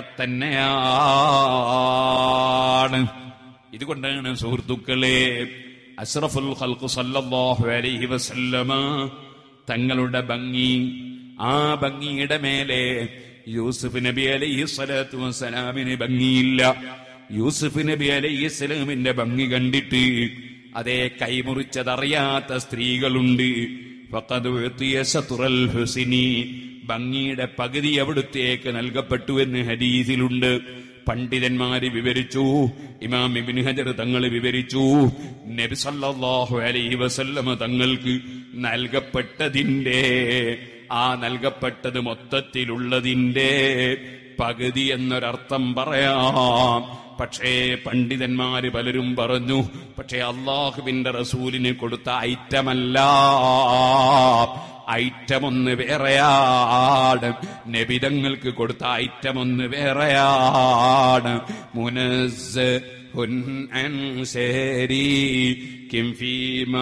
തന്നെയാണ് ഇതുകൊണ്ടാണ് സുഹൃത്തുക്കളെ അഷ്റഫുൽ ഖൽഖ് സല്ലല്ലാഹു അലൈഹി വസല്ലമ തങ്ങളുടെ ഭംഗി ആ ഭംഗിയുടെ മേലെ യൂസുഫ് നബി അലൈഹി സ്വലാത്തു വസ്സലാമിന് ഭംഗിയില്ല യൂസുഫ് നബി അലൈഹി സ്വലാമിന്റെ ഭംഗി കണ്ടിട്ട് അതേ കൈമുറിച്ചതറിയാത്ത സ്ത്രീകളുണ്ട് ഫഖദ് ഉഅ്തിയ ശത്റുൽ ഹുസ്നി ഭംഗിയുടെ പകുതി അവിടുത്തേക്ക് നൽകപ്പെട്ടു എന്ന് ഹദീസിലുണ്ട് പണ്ഡിതന്മാര് വിവരിച്ചു ഇമാം ഇബ്നു ഹജർ തങ്ങൾ വിവരിച്ചു നബി സല്ലല്ലാഹു അലൈഹി വസല്ലമ തങ്ങൾക്ക് നൽകപ്പെട്ടതിന്റെ ആ നൽകപ്പെട്ടത് മൊത്തത്തിലുള്ളതിന്റെ പകുതി എന്നൊരർത്ഥം പറയാം പക്ഷേ പണ്ഡിതന്മാര് പലരും പറഞ്ഞു പക്ഷേ അള്ളാഹുവിന്റെ റസൂലിന് കൊടുത്ത ഐറ്റമല്ല ഐറ്റം ഒന്ന് വേറെയാണ് നബിതങ്ങൾക്ക് കൊടുത്ത ഐറ്റം ഒന്ന് വേറെയാണ് മുനസ് കിം ഫീമ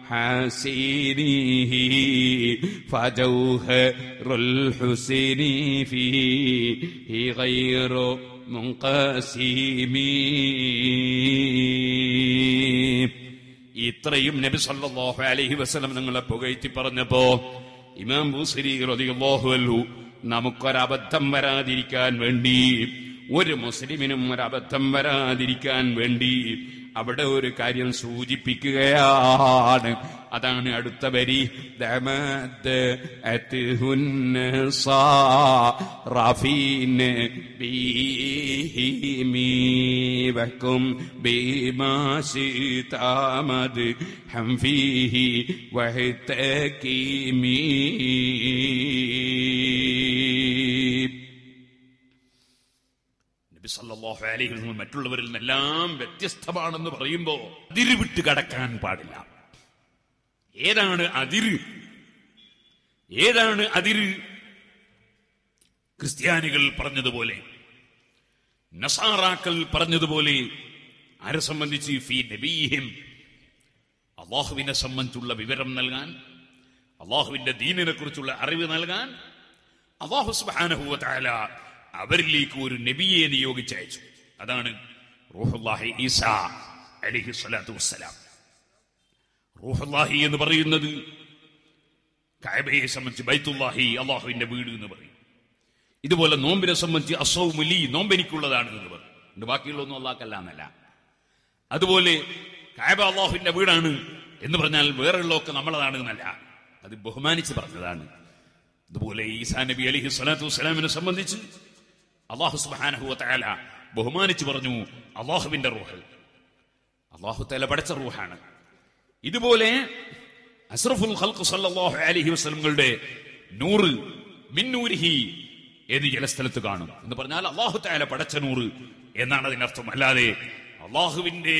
حسينه فجوهر الحسن فيه غير منقسم ഇത്രയും നബി സല്ലല്ലാഹു അലൈഹി വസല്ലം നിങ്ങളെ പുകഴ്ത്തി പറഞ്ഞപ്പോ ഇമാം ബൂസരി റളിയല്ലാഹു അൻഹു നമുക്കൊരബദ്ധം വരാതിരിക്കാൻ വേണ്ടി ഒരു മുസ്ലിമിനും ഒരബദ്ധം വരാതിരിക്കാൻ വേണ്ടി അവിടെ ഒരു കാര്യം സൂചിപ്പിക്കുകയാണ് അതാണ് അടുത്ത വരി ദമദ് അത്ഹുന്ന സാറഫീൻ ബീഹിമി വക്കും ബിമാ ശിതാമദ് ഹം ഫീഹി വഹ്തകീമീ നബി സല്ലല്ലാഹു അലൈഹി വസല്ലം മറ്റുള്ളവരിൽ നിന്നെല്ലാം വ്യത്യസ്തമാണെന്ന് പറയുമ്പോ അതിര് വിട്ട് കടക്കാൻ പാടില്ല ഏതാണ് അതിര് ഏതാണ് അതിര് ക്രിസ്ത്യാനികൾ പറഞ്ഞതുപോലെ നസാറാക്കൾ പറഞ്ഞതുപോലെ ആരെ സംബന്ധിച്ച് ഫി നബീഹിം അള്ളാഹുവിനെ സംബന്ധിച്ചുള്ള വിവരം നൽകാൻ അള്ളാഹുവിന്റെ ദീനിനെ കുറിച്ചുള്ള അറിവ് നൽകാൻ അള്ളാഹു സുബ്ഹാനഹു തആല അവരിലേക്ക് ഒരു നബിയെ നിയോഗിച്ചയച്ചു അതാണ് റൂഹുല്ലാഹി ഈസ അലൈഹി സ്വലാത്തു വസ്സലാം റൂഹുല്ലാഹി എന്ന് പറയുന്നത് കഅബയെ സംബന്ധിച്ച് ബൈത്തുല്ലാഹി അള്ളാഹുവിന്റെ വീട് എന്ന് പറയും ഇതുപോലെ നോമ്പിനെ സംബന്ധിച്ച് അസൗമുലി നോമ്പെനിക്കുള്ളതാണ് എന്ന് പറയും ഇത് ബാക്കിയുള്ളൊന്നും അള്ളാഹ്ക്കല്ല എന്നല്ല അതുപോലെ കായബ അള്ളാഹുവിന്റെ വീടാണ് എന്ന് പറഞ്ഞാൽ വേറെയുള്ളതൊക്കെ നമ്മളതാണ് എന്നല്ല അത് ബഹുമാനിച്ച് പറഞ്ഞതാണ് അതുപോലെ ഈസാ നബി അലിഹി സ്വലാത്തു വസ്സലാമിനെ സംബന്ധിച്ച് അള്ളാഹു സുബാനഹു തആല ബഹുമാനിച്ച് പറഞ്ഞു അള്ളാഹുവിന്റെ റൂഹ് അള്ളാഹു തല പടച്ച റൂഹാണ് ഇതുപോലെ അസ്രഫുൽ ഖൽഖ് സല്ലല്ലാഹു അലൈഹി വസല്ലമകളുടെ നൂറ് മിന്നൂരിഹി എന്ന് ചില സ്ഥലത്ത് കാണും എന്ന് പറഞ്ഞാൽ അള്ളാഹു തആല പടച്ച നൂറ് എന്നാണ് അതിനർത്ഥം അല്ലാതെ അള്ളാഹുവിന്റെ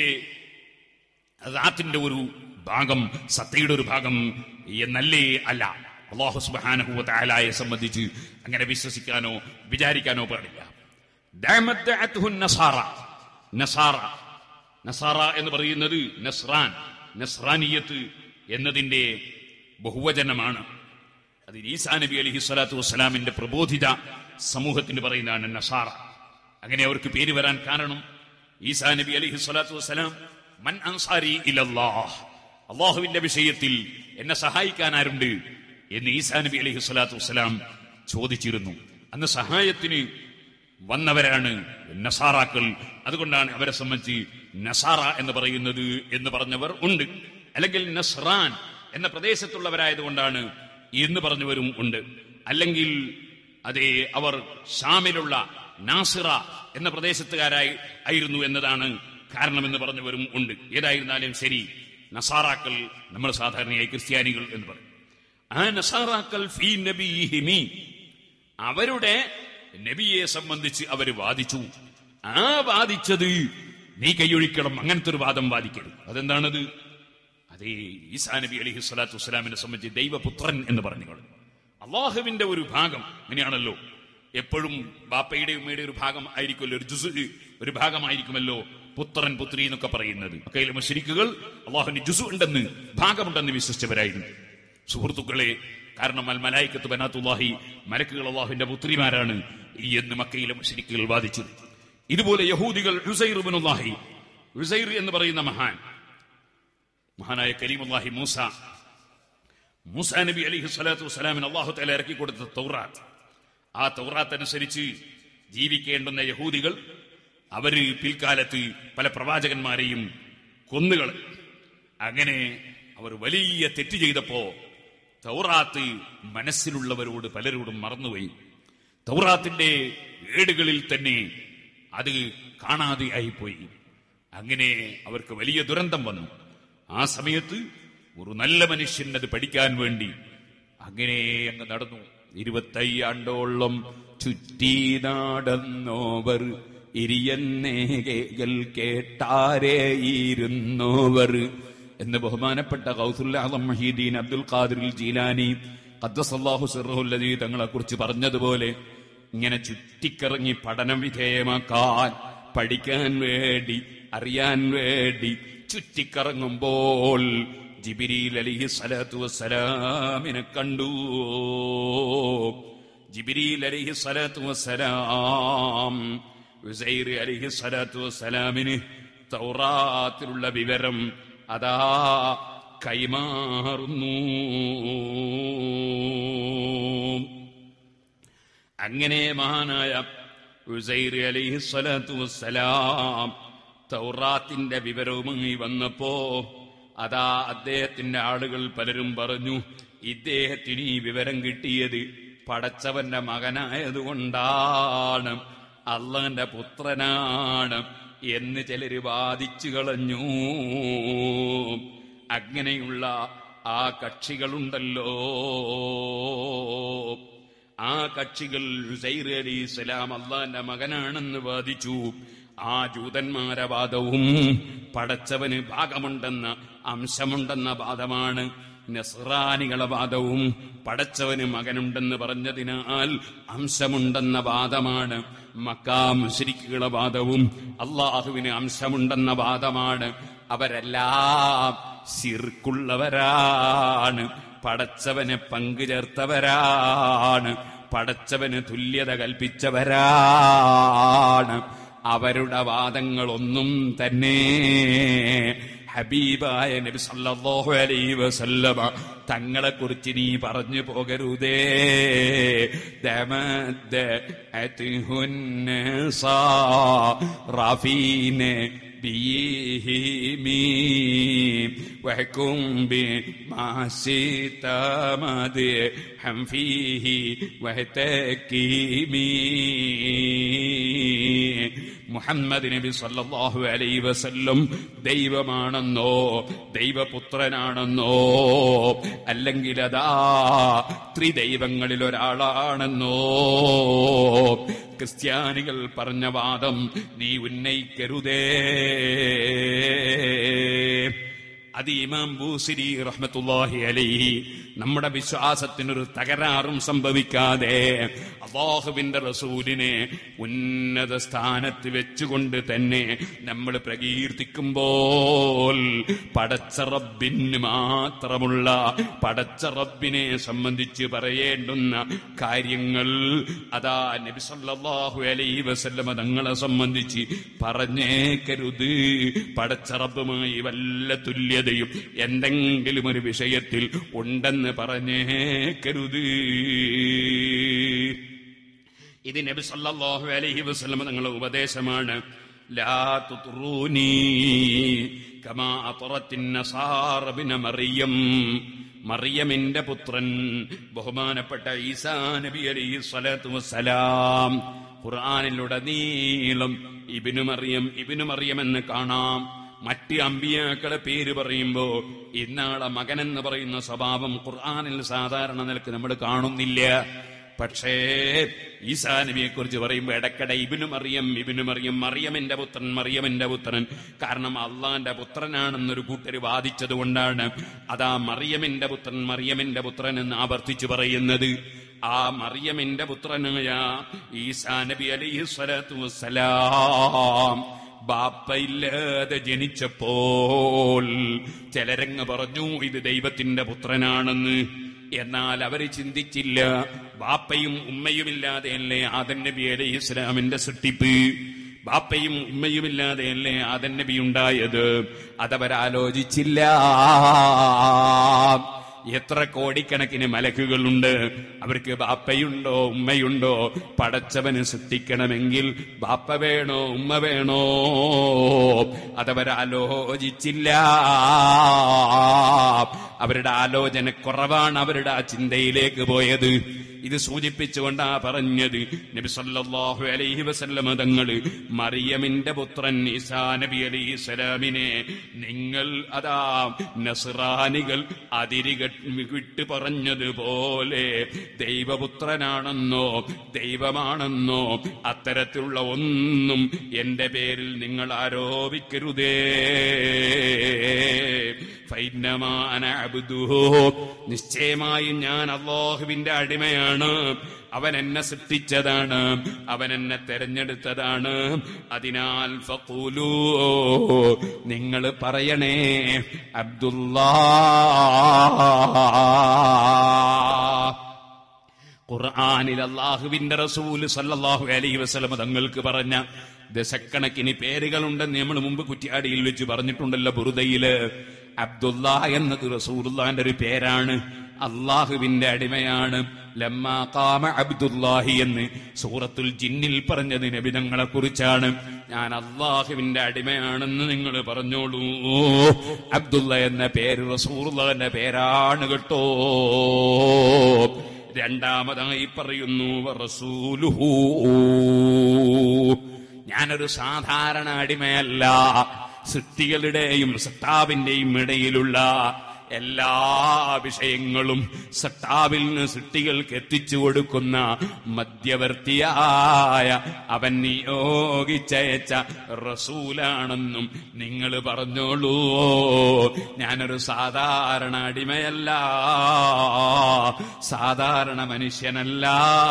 റാത്തിന്റെ ഒരു ഭാഗം സത്തയുടെ ഒരു ഭാഗം എന്നല്ലേ അല്ല അള്ളാഹു സുബ്ഹാനഹു തആലയെ സംബന്ധിച്ച് അങ്ങനെ വിശ്വസിക്കാനോ വിചാരിക്കാനോ പാടില്ല ദഅമത്തഅത്ഹു നസാറ നസാറ നസാറ എന്ന് പറയുന്നത് നസ്രാൻ നസ്രാനിയത്ത് എന്നതിന്റെ ബഹുവചനമാണ് അത് ഈസാ നബി അലൈഹി സ്വലാത്തു വസ്സലാമിന്റെ പ്രബോധിത സമൂഹത്തിന് പറയുന്നതാണ് നസാറ അങ്ങനെ അവർക്ക് പേര് വരാൻ കാരണം ഈസാ നബി അലൈഹി സ്വലാത്തു വസ്സലാം മൻ അൻസാരി ഇലല്ലാഹ് അള്ളാഹുവിന്റെ വിഷയത്തിൽ എന്നെ സഹായിക്കാൻ ആരുണ്ട് എന്ന് ഈസാ നബി അലൈഹി സ്വലാത്തു വസ്സലാം ചോദിച്ചിരുന്നു അന്ന് സഹായത്തിന് വന്നവരാണ് നസാറാക്കൾ അതുകൊണ്ടാണ് അവരെ സംബന്ധിച്ച് നസാറ എന്ന് പറയുന്നത് എന്ന് പറഞ്ഞവർ ഉണ്ട് അല്ലെങ്കിൽ നസ്രാൻ എന്ന പ്രദേശത്തുള്ളവരായതുകൊണ്ടാണ് എന്ന് പറഞ്ഞവരും ഉണ്ട് അല്ലെങ്കിൽ അതേ അവർ ഷാമിലുള്ള നാസിറ എന്ന പ്രദേശത്തുകാരായി ആയിരുന്നു എന്നതാണ് കാരണമെന്ന് പറഞ്ഞവരും ഉണ്ട് ഏതായിരുന്നാലും ശരി നസാറാക്കൾ നമ്മൾ സാധാരണയായി ക്രിസ്ത്യാനികൾ എന്ന് പറയും ആ നസാറാക്കൾ ഫീ നബിഹിമി അവരുടെ നബിയെ സംബന്ധിച്ച് അവർ വാദിച്ചു ആ വാദിച്ചത് നീ കൈയൊഴിക്കണം അങ്ങനത്തെ ഒരു വാദം വാദിക്കരുത് അതെന്താണത് അതേ ഈസാ നബി അലൈഹി സ്വലാത്തു വസ്സലാമിനെ സംബന്ധിച്ച് ദൈവപുത്രൻ എന്ന് പറഞ്ഞുകൊണ്ട് അള്ളാഹുവിന്റെ ഒരു ഭാഗം അങ്ങനെയാണല്ലോ എപ്പോഴും ബാപ്പയുടെ ഉമ്മയുടെ ഒരു ഭാഗം ആയിരിക്കുമല്ലോ ഒരു ജുസ് ഒരു ഭാഗമായിരിക്കുമല്ലോ പുത്രൻ പുത്രി എന്നൊക്കെ പറയുന്നത് കയ്യിലെ മുഷരിക്കുകൾ അള്ളാഹുവിന്റെ ജുസു ഉണ്ടെന്ന് ഭാഗമുണ്ടെന്ന് വിശ്വസിച്ചവരായിരുന്നു സുഹൃത്തുക്കളെ കാരണം അൽ മലായിക്കത്ത് ബനാത്തുല്ലാഹി മലക്കുകൾ അള്ളാഹുവിന്റെ പുത്രിമാരാണ് ഈ എന്ന് മക്കയിലെ മുഷരിക്കുകൾ വാദിച്ചത് ഇതുപോലെ യഹൂദികൾ ഹുസൈർ ബിനുല്ലാഹി ഹുസൈർ എന്ന് പറയുന്ന മഹാൻ മഹാനായ കരീമുല്ലാഹി മൂസ മൂസ നബി അലിഹി സ്വലാത്തു വസ്സലാമിന് അള്ളാഹു തല ഇറക്കി കൊടുത്ത തൗറാത്ത് ആ തൗറാത്ത് അനുസരിച്ച് ജീവിക്കേണ്ടുന്ന യഹൂദികൾ അവര് പിൽക്കാലത്ത് പല പ്രവാചകന്മാരെയും കൊന്നുകൾ അങ്ങനെ അവർ വലിയ തെറ്റ് ചെയ്തപ്പോ തൗറാത്ത് മനസ്സിലുള്ളവരോട് പലരോടും മറന്നുപോയി തൗറാത്തിന്റെ ഏടുകളിൽ തന്നെ അത് കാണാതെയായിപ്പോയി അങ്ങനെ അവർക്ക് വലിയ ദുരന്തം വന്നു ആ സമയത്ത് ഒരു നല്ല മനുഷ്യൻ അത് പഠിക്കാൻ വേണ്ടി അങ്ങനെ അങ്ങ് നടന്നു ഇരുപത്തയ്യാണ്ടോളം ചുറ്റി നടന്നോവർ ഇരിയന്നേകൾ കേട്ടാരേയിരുന്നോവർ എന്ന് ബഹുമാനപ്പെട്ട കൗസുല്ലാഹം മഹീദീൻ അബ്ദുൽ ഖാദിർ ജീലാനി ഖദ്ദസല്ലാഹു സിർഹുല്ലദീ തങ്ങളെ കുറിച്ച് പറഞ്ഞതുപോലെ ഇങ്ങനെ ചുറ്റിക്കറങ്ങി പഠനം വിധേയമാക്കാൻ പഠിക്കാൻ വേണ്ടി അറിയാൻ വേണ്ടി ചുറ്റിക്കറങ്ങുമ്പോൾ ജിബിരിൽ അലിഹി സ്വലാത്തു വസ്സലാമിനെ കണ്ടു ജിബിരിൽ അലിഹി സ്വലാത്തു വസ്സലാം ഉസൈർ അലിഹി സ്വലാത്തു വസ്സലാമിന് തൗറാത്തിലുള്ള വിവരം അതാ കൈമാറുന്നു അങ്ങനെ മഹാനായ ഉസൈർ അലിഹി സ്വലാത്തു വസ്സലാം തൗറാത്തിന്റെ വിവരവുമായി വന്നപ്പോ അതാ അദ്ദേഹത്തിന്റെ ആളുകൾ പലരും പറഞ്ഞു ഇദ്ദേഹത്തിന് ഈ വിവരം കിട്ടിയത് പടച്ചവന്റെ മകനായതുകൊണ്ടാണ് അള്ളാന്റെ പുത്രനാണ് എന്ന് ചിലര് വാദിച്ചു കളഞ്ഞു അങ്ങനെയുള്ള ആ കക്ഷികളുണ്ടല്ലോ ആ കക്ഷികൾ ഹുസൈർ അലി ഇസ്ലാം അള്ളാന്റെ മകനാണെന്ന് വാദിച്ചു ആ ജൂതന്മാരെ വാദവും പടച്ചവന് ഭാഗമുണ്ടെന്ന അംശമുണ്ടെന്ന വാദമാണ് നസ്രാനികളെ വാദവും പടച്ചവന് മകനുണ്ടെന്ന് പറഞ്ഞതിനാൽ അംശമുണ്ടെന്ന വാദമാണ് മക്കാ മുസ്ലിക്കുകളെ വാദവും അള്ളാഹുവിന് അംശമുണ്ടെന്ന വാദമാണ് അവരെല്ലാം സിർക്കുള്ളവരാണ് പടച്ചവന് പങ്കു ചേർത്തവരാണ് പടച്ചവന് തുല്യത കൽപ്പിച്ചവരാണ് അവരുടെ വാദങ്ങളൊന്നും തന്നെ ഹബീബായ നബി സല്ലല്ലാഹു അലൈഹി വസല്ലമ തങ്ങളെ കുറിച്ച് നീ പറഞ്ഞു പോകരുതേ ദമദ അത്ഹുന്നസ റഫീനെ بيهمي واحكم بما شئت مدحا فيه واحتكمي മുഹമ്മദ് നബി സല്ലല്ലാഹു അലൈഹി വസല്ലം ദൈവമാണെന്നോ ദൈവപുത്രനാണെന്നോ അല്ലെങ്കിൽ അതാ ത്രിദൈവങ്ങളിൽ ഒരാളാണെന്നോ ക്രിസ്ത്യാനികൾ പറഞ്ഞ വാദം നീ ഉന്നയിക്കരുതേ അത് ഇമാം ബൂസിരി റഹ്മത്തുല്ലാഹി അലൈഹി നമ്മുടെ വിശ്വാസത്തിനൊരു തകരാറും സംഭവിക്കാതെ അള്ളാഹുവിന്റെ റസൂലിനെ ഉന്നത സ്ഥാനത്ത് വെച്ചുകൊണ്ട് തന്നെ നമ്മൾ പ്രകീർത്തിക്കുമ്പോൾ പടച്ച റബ്ബിന് മാത്രമുള്ള പടച്ച റബ്ബിനെ സംബന്ധിച്ച് പറയേണ്ടുന്ന കാര്യങ്ങൾ അതാ നബി സല്ലല്ലാഹു അലൈഹി വസല്ലമ തങ്ങളെ സംബന്ധിച്ച് പറഞ്ഞേക്കരുത് പടച്ച റബ്ബുമായി വല്ല തുല്യതയും എന്തെങ്കിലും ഒരു വിഷയത്തിൽ ഉണ്ടെന്ന് പറഞ്ഞേക്കരുത് ഇത് നബി സല്ലല്ലാഹു അലൈഹി വസല്ലമ തങ്ങളുടെ ഉപദേശമാണ് ലാ തുത്റൂനി കമാ അത്റത്തിൻ നസാറ ബിന മറിയം മറിയമിന്റെ പുത്രൻ ബഹുമാനപ്പെട്ട ഈസാ നബി അലൈഹി സ്വലാത്തു വസ്സലാം ഖുർആാനിലുടനീളം ഇബിനു മറിയം ഇബിനു മറിയം എന്ന് കാണാം മറ്റ് അമ്പിയാക്കളെ പേര് പറയുമ്പോ ഇന്നാളെ മകൻ എന്ന് പറയുന്ന സ്വഭാവം ഖുർആാനിൽ സാധാരണ നിലക്ക് നമ്മൾ കാണുന്നില്ല പക്ഷേ ഈസാ നബിയെ കുറിച്ച് പറയുമ്പോൾ ഇടയ്ക്കിടെ ഇബിനു മറിയം ഇബിനു മറിയം മറിയമിന്റെ പുത്രൻ മറിയമിന്റെ പുത്രൻ കാരണം അള്ളാന്റെ പുത്രനാണെന്നൊരു കൂട്ടര് വാദിച്ചത് കൊണ്ടാണ് അതാ മറിയമിന്റെ പുത്രൻ മറിയമിന്റെ പുത്രൻ എന്ന് ആവർത്തിച്ചു പറയുന്നത് ആ മറിയമിന്റെ പുത്രനായ ഈസാ നബി അലൈഹി സ്വലാത്തു വസ്സലാം ബാപ്പയില്ലാതെ ജനിച്ചപ്പോൾ ചിലരങ്ങ് പറഞ്ഞു ഇത് ദൈവത്തിന്റെ പുത്രനാണെന്ന് എന്നാൽ അവര് ചിന്തിച്ചില്ല ബാപ്പയും ഉമ്മയുമില്ലാതെയല്ലേ ആദൻ നബി അലൈഹി ഇസ്ലാമിന്റെ സൃഷ്ടിപ്പ് ബാപ്പയും ഉമ്മയുമില്ലാതെയല്ലേ ആദൻ നബി ഉണ്ടായത് അതവരാലോചിച്ചില്ല എത്ര കോടിക്കണക്കിന് മലക്കുകളുണ്ട് അവർക്ക് ബാപ്പയുണ്ടോ ഉമ്മയുണ്ടോ പടച്ചവന് സൃഷ്ടിക്കണമെങ്കിൽ ബാപ്പ വേണോ ഉമ്മ വേണോ അതവരാലോചിച്ചില്ല അവരുടെ ആലോചന കുറവാണ് അവരുടെ ആ ചിന്തയിലേക്ക് പോയത് ഇത് സൂചിപ്പിച്ചുകൊണ്ടാ പറഞ്ഞത് നബി സല്ലല്ലാഹു അലൈഹി വസല്ലമ തങ്ങള് മറിയമിന്റെ പുത്രൻ ഈസാ നബി അലൈഹി സ്വലാമിനെ നിങ്ങൾ അതാ നസ്രാനികൾ അതിരിക വിട്ട് പറഞ്ഞതുപോലെ ദൈവപുത്രനാണെന്നോ ദൈവമാണെന്നോ അത്തരത്തിലുള്ള ഒന്നും എന്റെ പേരിൽ നിങ്ങൾ ആരോപിക്കരുതേ ഫൈനമാന അബ്ദുഹു നിശ്ചയമായും ഞാൻ അള്ളാഹുവിന്റെ അടിമയാണ് അവൻ എന്നെ സൃഷ്ടിച്ചതാണ് അവൻ എന്നെ തെരഞ്ഞെടുത്തതാണ് അതിനാൽ ഫഖൂലൂ നിങ്ങൾ പറയണേ അബ്ദുല്ലാ ഖുർആാനിൽ അള്ളാഹുവിന്റെ റസൂല് സല്ലല്ലാഹു അലൈഹി വസല്ലം തങ്ങൾക്ക് പറഞ്ഞ ദശക്കണക്കിന് പേരുകളുണ്ടെന്ന് നമ്മൾ മുമ്പ് കുറ്റ്യാടിയിൽ വെച്ച് പറഞ്ഞിട്ടുണ്ടല്ലോ ബുറുദയില് അബ്ദുല്ല എന്നത് റസൂലുള്ളാന്റെ ഒരു പേരാണ് അള്ളാഹുവിന്റെ അടിമയാണ് ലമ്മാ ഖാമ അബ്ദുല്ലാഹി എന്ന് സൂറത്തുൽ ജിന്നിൽ പറഞ്ഞത് നബിതങ്ങളെ കുറിച്ചാണ് ഞാൻ അള്ളാഹുവിന്റെ അടിമയാണെന്ന് നിങ്ങൾ പറഞ്ഞോളൂ അബ്ദുള്ള എന്ന പേര് റസൂറുള്ള പേരാണ് കേട്ടോ രണ്ടാമതായി പറയുന്നു റസൂലുഹു ഞാനൊരു സാധാരണ അടിമയല്ല സൃഷ്ടികളുടെയും സട്ടാവിന്റെയും ഇടയിലുള്ള എല്ലാ വിഷയങ്ങളും സട്ടാവിൽ നിന്ന് സൃഷ്ടികൾക്ക് എത്തിച്ചു കൊടുക്കുന്ന മധ്യവർത്തിയായ അവൻ നിയോഗിച്ചയച്ച റസൂലാണെന്നും നിങ്ങൾ പറഞ്ഞോളൂ ഞാനൊരു സാധാരണ അടിമയല്ല സാധാരണ മനുഷ്യനല്ല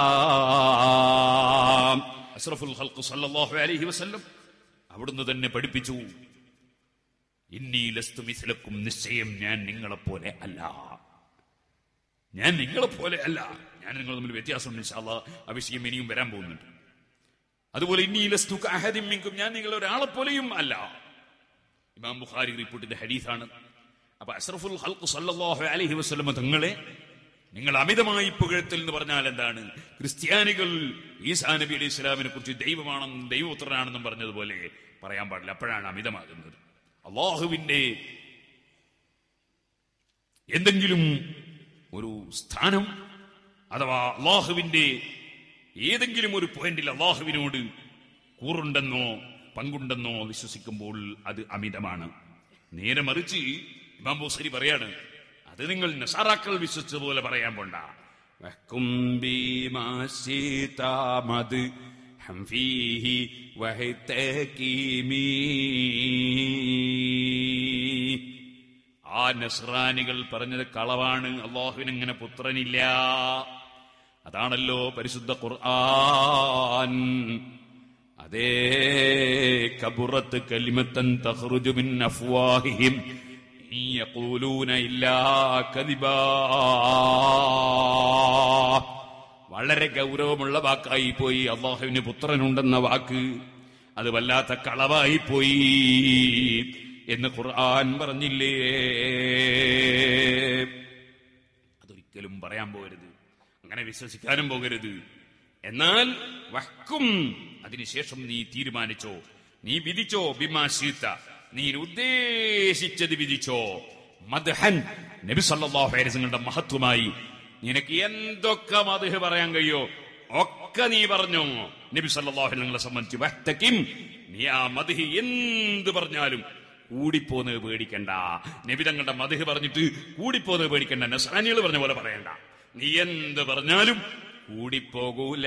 അഷ്റഫുൽ ഖൽഖ് സല്ലല്ലാഹു അലൈഹി വസല്ലം അവിടുന്ന് തന്നെ പഠിപ്പിച്ചു ഇന്നീ ലസ്തു മിസ്ലക്കും നിശ്ചയം ഞാൻ നിങ്ങളെപ്പോലെ അല്ല ഞാൻ നിങ്ങളെപ്പോലെ അല്ല ഞാൻ നിങ്ങൾ തമ്മിൽ വ്യത്യാസമുണ്ട് ഇൻഷാല്ലാ ആ വിഷയം ഇനിയും വരാൻ പോകുന്നുണ്ട് അതുപോലെ ഇന്നീ ലസ്തു അഹദിം മിങ്കും ഞാൻ നിങ്ങൾ ഒരാളെപ്പോലെയും അല്ല ഇമാം ബുഖാരി റിപ്പോർട്ടിന്റെ ഹദീസാണ് അപ്പൊ അഷ്റഫുൽ ഹൽക്ക് സല്ലല്ലാഹു അലൈഹി വസല്ലമ തങ്ങളെ നിങ്ങൾ അമിതമായി പുകഴ്ത്തൽ എന്ന് പറഞ്ഞാൽ എന്താണ് ക്രിസ്ത്യാനികൾ ഈസാ നബി അലൈഹി ഇസ്ലാമിനെ കുറിച്ച് ദൈവമാണെന്നും ദൈവപുത്രനാണെന്നും പറഞ്ഞതുപോലെ പറയാൻ പാടില്ല അപ്പോഴാണ് അമിതമാകുന്നത് അള്ളാഹുവിന്റെ എന്തെങ്കിലും ഒരു സ്ഥാനം അഥവാ അള്ളാഹുവിന്റെ ഏതെങ്കിലും ഒരു പോയിന്റിൽ അള്ളാഹുവിനോട് കൂറുണ്ടെന്നോ പങ്കുണ്ടെന്നോ വിശ്വസിക്കുമ്പോൾ അത് അമിതമാണ് നേരെ മറിച്ച് ഇമാം ബൂസരി പറയാണ് അത് നിങ്ങൾ നസാറാക്കൾ വിശ്വസിച്ചതുപോലെ പറയാൻ പോണ്ട വഹ്കും ബിമാ ശീതാ മദ് ഹം ഫീഹി വഹ്തകീമീ ആ നസ്രാനികൾ പറഞ്ഞത് കളവാണ് അള്ളാഹുവിന് ഇങ്ങനെ പുത്രനില്ല അതാണല്ലോ പരിശുദ്ധ ഖുർആൻ അതേ കബുറത്ത് കലിമത്തൻ തഖ്റുജു മിൻ അഫ്വാഹിഹിം ഇൻ യഖൂലൂന ഇല്ലാ കദിബാ വളരെ ഗൗരവമുള്ള വാക്കായി പോയി അള്ളാഹുവിന് പുത്രനുണ്ടെന്ന വാക്ക് അത് വല്ലാത്ത കളവായി പോയി എന്ന് ഖുർആൻ പറഞ്ഞില്ലേ അതൊരിക്കലും പറയാൻ പോകരുത് അങ്ങനെ വിശ്വസിക്കാനും പോകരുത് എന്നാൽ വഹ്ക്കും അതിനുശേഷം നീ തീരുമാനിച്ചോ നീ വിധിച്ചോ ബിമാശീത്ത നീ ഉദ്ദേശിച്ചത് വിധിച്ചോ മദ്ഹൻ നബി സല്ലല്ലാഹു അലൈഹി വസല്ലമയുടെ മഹത്വമായി നിനക്ക് എന്തൊക്കെ മദ്ഹ് പറയാൻ കഴിയോ ഒക്കെ നീ പറഞ്ഞു നബി സല്ലല്ലാഹു അലൈഹി വസല്ലമയെ സംബന്ധിച്ച് വഹ്തകിം നീ ആ മദ്ഹ് എന്ത് പറഞ്ഞാലും കൂടിപ്പോന്നത് പേടിക്കണ്ട നബി തങ്ങളുടെ മദ്ഹ് പറഞ്ഞിട്ട് കൂടിപ്പോന്നത് പേടിക്കണ്ട നസ്രാനികൾ പറഞ്ഞ പോലെ പറയണ്ട നീ എന്ത് പറഞ്ഞാലും കൂടിപ്പോകൂല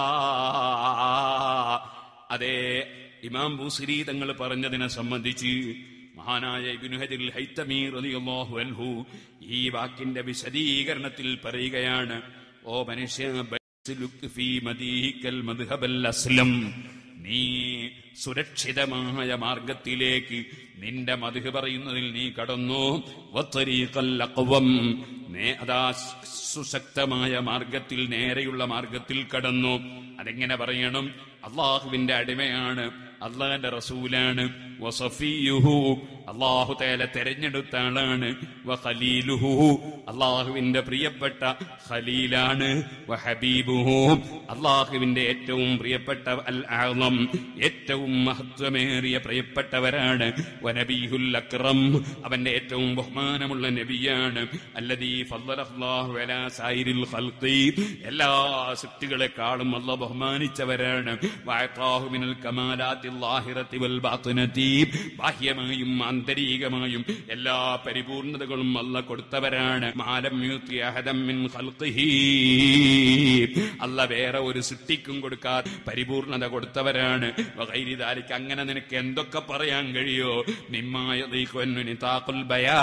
അതെ ഇമാം ബൂസിരി തങ്ങൾ പറഞ്ഞതിനെ സംബന്ധിച്ച് മഹാനായ ഇബ്നു ഹജറിൽ ഹൈത്തമീ റളിയല്ലാഹു അൻഹു ഈ വാക്കിന്റെ വിശദീകരണത്തിൽ പറയുകയാണ് ഓ മനുഷ്യ ബസ്ലുക് ഫീ മദീഹിക്കൽ മദ്ഹബൽ അസ്ലം നീ സുരക്ഷിതമായ മാർഗത്തിലേക്ക് നിന്റെ മധു പറയുന്നതിൽ നീ കടന്നു വത്തരീഖൽ അഖ്വം നേ അതാ സുശക്തമായ മാർഗത്തിൽ നേരെയുള്ള മാർഗത്തിൽ കടന്നു അതെങ്ങനെ പറയണം അള്ളാഹുവിന്റെ അടിമയാണ് അള്ളാഹിന്റെ റസൂലാണ് വസഫിയുഹു അള്ളാഹു തേല തെരഞ്ഞെടുത്ത ആളാണ് വഖലീലുഹു അള്ളാഹുവിന്റെ പ്രിയപ്പെട്ട ഖലീലാണ് വഹബീബുഹു അള്ളാഹുവിന്റെ ഏറ്റവും പ്രിയപ്പെട്ട അൽ ആളം ഏറ്റവും മഹത്വമേറിയ പ്രിയപ്പെട്ടവരാണ് വനബീഹുൽ അക്രം അവന്റെ ഏറ്റവും ബഹുമാനമുള്ള നബിയാണ് അല്ലദീ ഫദ്ദലല്ലാഹു അലാ സായിരിൽ ഖൽഖി എല്ലാ സൃഷ്ടികളെക്കാളും അല്ലാഹ് ബഹുമാനിച്ചവരാണ് വഅതാഹു മിനൽ കമാലാത്തിൽ ലാഹിറത്തി വൽ ബാത്തിനതി ബാഹ്യമായും ആന്തരികമായും എല്ലാ പരിപൂർണതകളും അല്ല കൊടുത്തവരാണ് മാലം യൂത്തി അഹദം മിൻ ഖൽഖിഹി അല്ല വേറെ ഒരു സൃഷ്ടിക്കും കൊടുക്കാതെ പരിപൂർണത കൊടുത്തവരാണ് വഗൈരി ദാലിക്ക് അങ്ങനെ നിനക്ക് എന്തൊക്കെ പറയാൻ കഴിയോ നിമ്മായ നിതാഖുൽ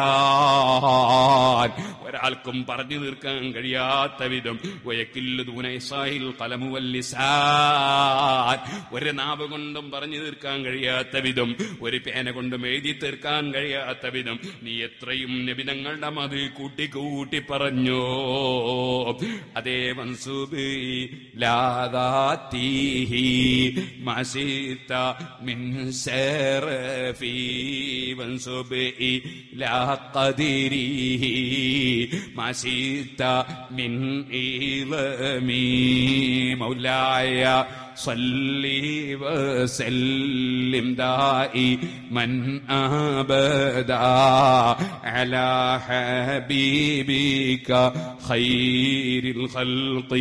ബയാൻ ഒരാൾക്കും പറഞ്ഞു തീർക്കാൻ കഴിയാത്ത വിധം വയക്കില്ലു ദൂന ഇസാഹിൽ ഖലമു വൽ ലിസാൻ ഒരു നാവ് കൊണ്ടും പറഞ്ഞു തീർക്കാൻ കഴിയാത്ത വിധം ഒരു പേന കൊണ്ടും എഴുതി തീർക്കാൻ കഴിയാത്ത വിധം നീ എത്രയും നബിതങ്ങളുടെ മത് കൂട്ടി കൂട്ടി പറഞ്ഞോ അതേ മൻസൂബ് ലാദാത്തീഹി മസീത്ത മിൻ സറഫി മൻസൂബ് ലാ ഖദിരിഹി മസീത്ത മിൻ ഇളമി മൗലായ صلي وسلم دائما ابدا على حبيبك خير الخلق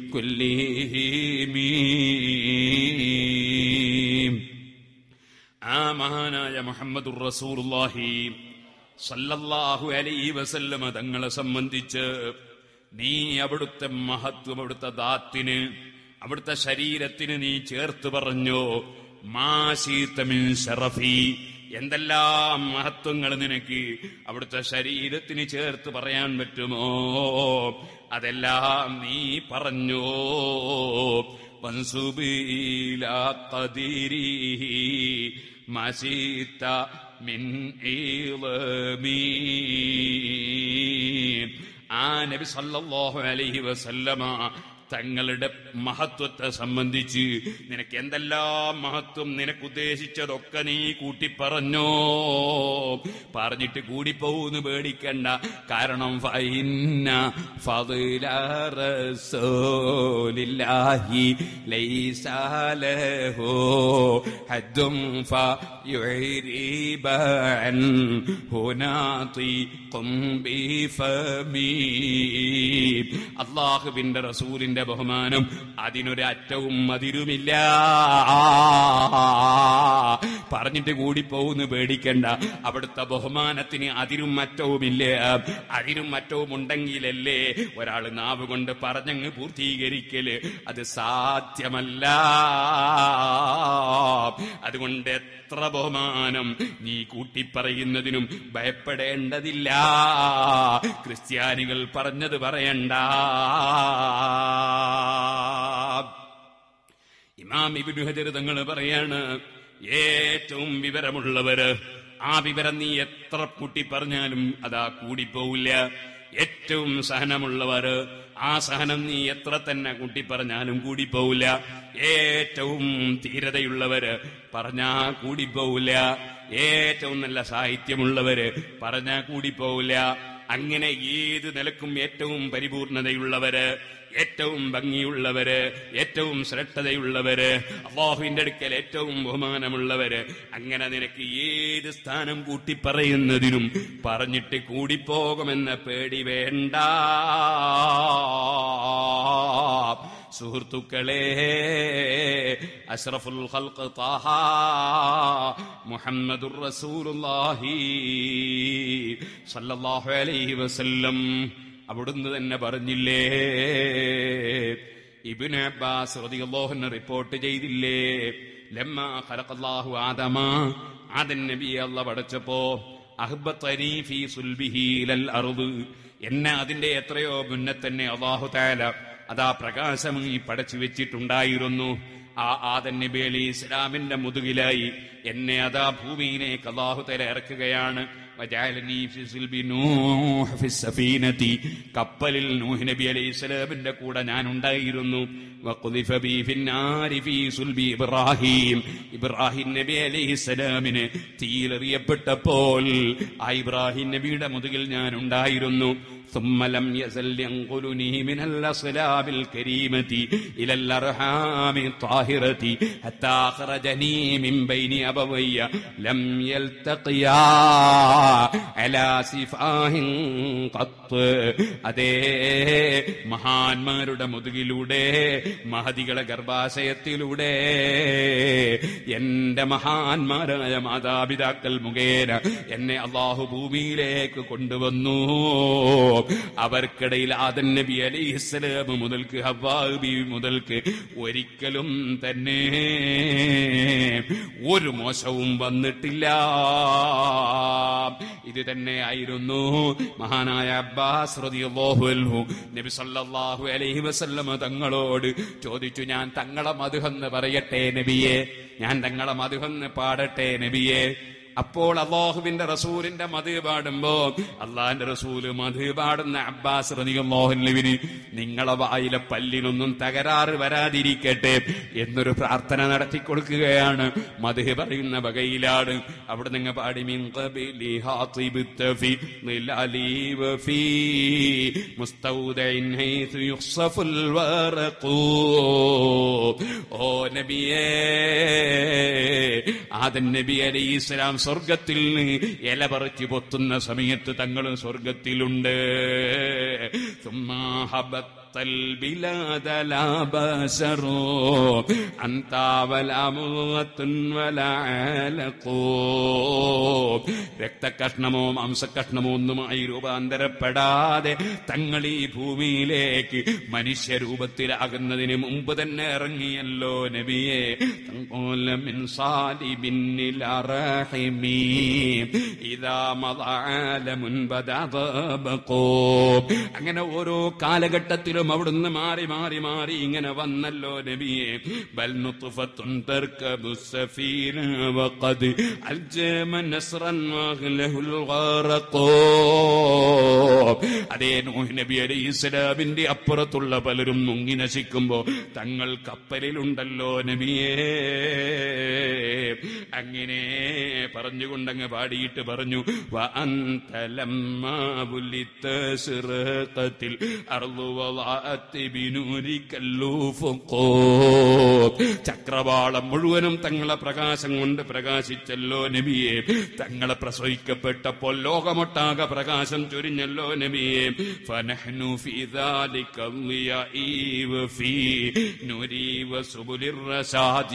كلهم ആ മഹാനായ മുഹമ്മദുർ റസൂലുള്ളാഹി സല്ലല്ലാഹു അലൈഹി വസല്ലമ തങ്ങളെ സംബന്ധിച്ച് നീ അവിടുത്തെ മഹത്വം അവിടുത്തെ ദാത്തിന് അവിടുത്തെ ശരീരത്തിന് നീ ചേർത്ത് പറഞ്ഞോ മാശീത്തമിൻ ഷറഫി എന്തെല്ലാം മഹത്വങ്ങൾ നിനക്ക് അവിടുത്തെ ശരീരത്തിന് ചേർത്ത് പറയാൻ പറ്റുമോ അതെല്ലാം നീ പറഞ്ഞോ വൻസുബീല ഖദീരിഹി മസീത്ത മിൻ ഈളമീ ആ നബി സല്ലല്ലാഹു അലൈഹി വസല്ലമ തങ്ങളുടെ മഹത്വത്തെ സംബന്ധിച്ച് നിനക്ക് എന്തെല്ലാം മഹത്വം നിനക്ക് ഉദ്ദേശിച്ചതൊക്കെ നീ കൂട്ടി പറഞ്ഞോ പറഞ്ഞിട്ട് കൂടിപ്പോന്ന് പേടിക്കണ്ട കാരണം ഫൈന്ന ഫദ്ല റസൂലില്ലാഹി ലൈസ ലഹു ഹദ്ദും فيعرب عنه ناطق بفمي അള്ളാഹുവിന്റെ റസൂലിന്റെ ബഹുമാനം അതിനൊരു അറ്റവും അതിരുമില്ല പറഞ്ഞിട്ട് കൂടി പോകുന്നു പേടിക്കണ്ട അവിടുത്തെ ബഹുമാനത്തിന് അതിരും അറ്റവുമില്ല അതിരും അറ്റവും ഉണ്ടെങ്കിലല്ലേ ഒരാൾ നാവ് കൊണ്ട് പറഞ്ഞങ്ങ് പൂർത്തീകരിക്കല് അത് സാധ്യമല്ല അതുകൊണ്ട് എത്ര ബഹുമാനം നീ കൂട്ടിപ്പറയുന്നതിനും ഭയപ്പെടേണ്ടതില്ല ക്രിസ്ത്യാനികൾ പറഞ്ഞത് പറയണ്ട ഇമാം ഇബ്നു ഹജർ തങ്ങൾ പറയാണ് ഏറ്റവും വിവരമുള്ളവര് ആ വിവരം നീ എത്ര കൂട്ടി പറഞ്ഞാലും അതാ കൂടിപ്പോവില്ല ഏറ്റവും സഹനമുള്ളവര് ആ സഹനം നീ എത്ര തന്നെ കൂട്ടി പറഞ്ഞാലും കൂടിപ്പോവില്ല ഏറ്റവും ധീരതയുള്ളവര് പറഞ്ഞാ കൂടിപ്പോവില്ല ഏറ്റവും നല്ല സാഹിത്യമുള്ളവര് പറഞ്ഞാ കൂടിപ്പോവില്ല അങ്ങനെ ഏത് നിലക്കും ഏറ്റവും പരിപൂർണതയുള്ളവര് ഏറ്റവും ഭംഗിയുള്ളവര് ഏറ്റവും ശ്രദ്ധതയുള്ളവര് അള്ളാഹുവിന്റെ അടുക്കൽ ഏറ്റവും ബഹുമാനമുള്ളവര് അങ്ങനെ നിനക്ക് ഏത് സ്ഥാനം കൂട്ടി പറയുന്നതിനും പറഞ്ഞിട്ട് കൂടിപ്പോകുമെന്ന പേടി വേണ്ട സുഹൃത്തുക്കളെ അഷ്റഫുൽ ഖൽഖ് താഹ മുഹമ്മദുർ റസൂലുള്ളാഹി സല്ലല്ലാഹു അലൈഹി വസല്ലം അവിടുന്ന് തന്നെ പറഞ്ഞില്ലേ ഇബ്നു അബ്ബാസ് റളിയല്ലാഹു അൻഹു റിപ്പോർട്ട് ചെയ്തില്ലേ ലമ്മ ഖലഖല്ലാഹു ആദമ ആദൻ നബിയെ അല്ലാഹ് പടച്ചപ്പോ അഹ്ബത്തനി ഫീ സുൽബിഹി ലൽ അർദ് എന്നെ അതിന്റെ എത്രയോ മുന്നേ തന്നെ അല്ലാഹു തആല അതാ പ്രകാശമായി പടച്ചു വെച്ചിട്ടുണ്ടായിരുന്നു ആ ആദൻ നബി അലി ഇസ്ലാമിന്റെ മുതുകിലായി എന്നെ അതാ ഭൂമിയിലേക്ക് അള്ളാഹു തല ഇറക്കുകയാണ് വജഅലനീ ഫി സിൽബി നൂഹ് ഫി സഫീനതി. കപ്പലിൽ നൂഹ് നബി അലൈഹി ഇസ്ലാമിന്റെ കൂടെ ഞാൻ ഉണ്ടായിരുന്നു വഖുദിഫ ബി ഫിന്നാരി ഫീ സുൽബി ഇബ്രാഹിം ഇബ്രാഹിം നബി അലൈഹി ഇസ്ലാമിന് തീയിലെറിയപ്പെട്ടപ്പോൾ ആ ഇബ്രാഹിം നബിയുടെ മുതുകിൽ ഞാൻ ഉണ്ടായിരുന്നു ثم لم يزل ينقلني من الأصلاب الكريمة إلى الأرحام الطاهرة حتى أخرجني من بين أبوي لم يلتقيا على سفاه قط അതേ മഹാന്മാരുടെ മുതുകിലൂടെ മഹതികളെ ഗർഭാശയത്തിലൂടെ എന്റെ മഹാന്മാരായ മാതാപിതാക്കൾ മുഖേന എന്നെ അള്ളാഹു ഭൂമിയിലേക്ക് കൊണ്ടുവന്നു അവർക്കിടയിൽ ആദൻ നബി അലൈഹിസ്സലാം മുതൽക്ക് ഹവ്വാ ബീവി മുതൽക്ക് ഒരിക്കലും തന്നെ ഒരു മോശവും വന്നിട്ടില്ല ഇത് തന്നെയായിരുന്നു മഹാനായ അബ്ബാസ് റളിയല്ലാഹു അൻഹു നബി സല്ലല്ലാഹു അലൈഹി വസല്ലമ തങ്ങളോട് ചോദിച്ചു ഞാൻ തങ്ങളെ മധുഹെന്ന് പറയട്ടെ നബിയെ ഞാൻ തങ്ങളെ മധുഹെന്ന് പാടട്ടെ നബിയെ അപ്പോൾ അള്ളാഹുവിന്റെ റസൂലിന്റെ മധു പാടുമ്പോ അള്ളാഹിന്റെ റസൂല് മധു പാടുന്ന അബ്ബാസ് റതിയുള്ളാഹുവിന് നിങ്ങളെ വായിലെ പല്ലിനൊന്നും തകരാറ് വരാതിരിക്കട്ടെ എന്നൊരു പ്രാർത്ഥന നടത്തി കൊടുക്കുകയാണ് മധു പറയുന്ന വകയിലാണ് അവിടെ നിങ്ങൾ പാടി മിൻ ഖബിലി ഹാത്തിബ് തഫി ളിലാലി വഫി മുസ്തൗദഇൻ ഹൈഥു യുഖ്സഫുൽ വറഖു ഓ നബിയേ ആദൻ നബി അലൈഹി ഇസ്ലാം സ്വർഗത്തിൽ നിന്ന് ഇല പറിച്ചു പൊത്തുന്ന സമയത്ത് തങ്ങളും സ്വർഗത്തിലുണ്ട് ثم هبطت البلاد لا بشر أنت ولا مضغة ولا علق രക്തകഷ്ണമോ മാംസകഷ്ണമോ ഒന്നുമായി രൂപാന്തരപ്പെടാതെ തങ്ങൾ ഈ ഭൂമിയിലേക്ക് മനുഷ്യരൂപത്തിലാകുന്നതിന് മുമ്പ് തന്നെ ഇറങ്ങിയല്ലോ നബിയെ തങ്കോലമിൻ സാലിബിന്നിൽ അറഹിമീ ഇതാ മതാലമുൻ ബദബകോ അങ്ങനെ ഓരോ കാലഘട്ടത്തിലും അവിടുന്ന് മാറി മാറി മാറി ഇങ്ങനെ വന്നല്ലോ നബിയെ ബൽ നുത്ഫത്തുൻ തർക്കബു സഫീന വഖദ് അൽജമ നസ്റൻ വഹ്ലഹുൽ ഗറഖോ അതേ നൂഹ് നബി അലൈഹി ഇസ്ലാമിന്റെ അപ്പുറത്തുള്ള പലരും മുങ്ങി നശിക്കുമ്പോ തങ്ങൾ കപ്പലിലുണ്ടല്ലോ നബിയേ അങ്ങനെ പറഞ്ഞുകൊണ്ടങ്ങ് പാടിയിട്ട് പറഞ്ഞു "വ അന്ത ലമ്മാ ബുലിത്ത സിറഖത്തിൽ അർളു വളഅത്ത് ബിനൂരിക്കൽ ഊഫുഖോ." ചക്രവാളം മുഴുവനും തങ്ങളെ പ്രകാശം കൊണ്ട് പ്രകാശിച്ചല്ലോ നബിയെ തങ്ങളെ പ്രസവിക്കപ്പെട്ടപ്പോൾ ലോകമൊട്ടാകെ പ്രകാശം ചൊരിഞ്ഞല്ലോ നബിയെ ഫനഹ്നു ഫീ ذلك الضياء وفي نوري وسبل الرشاد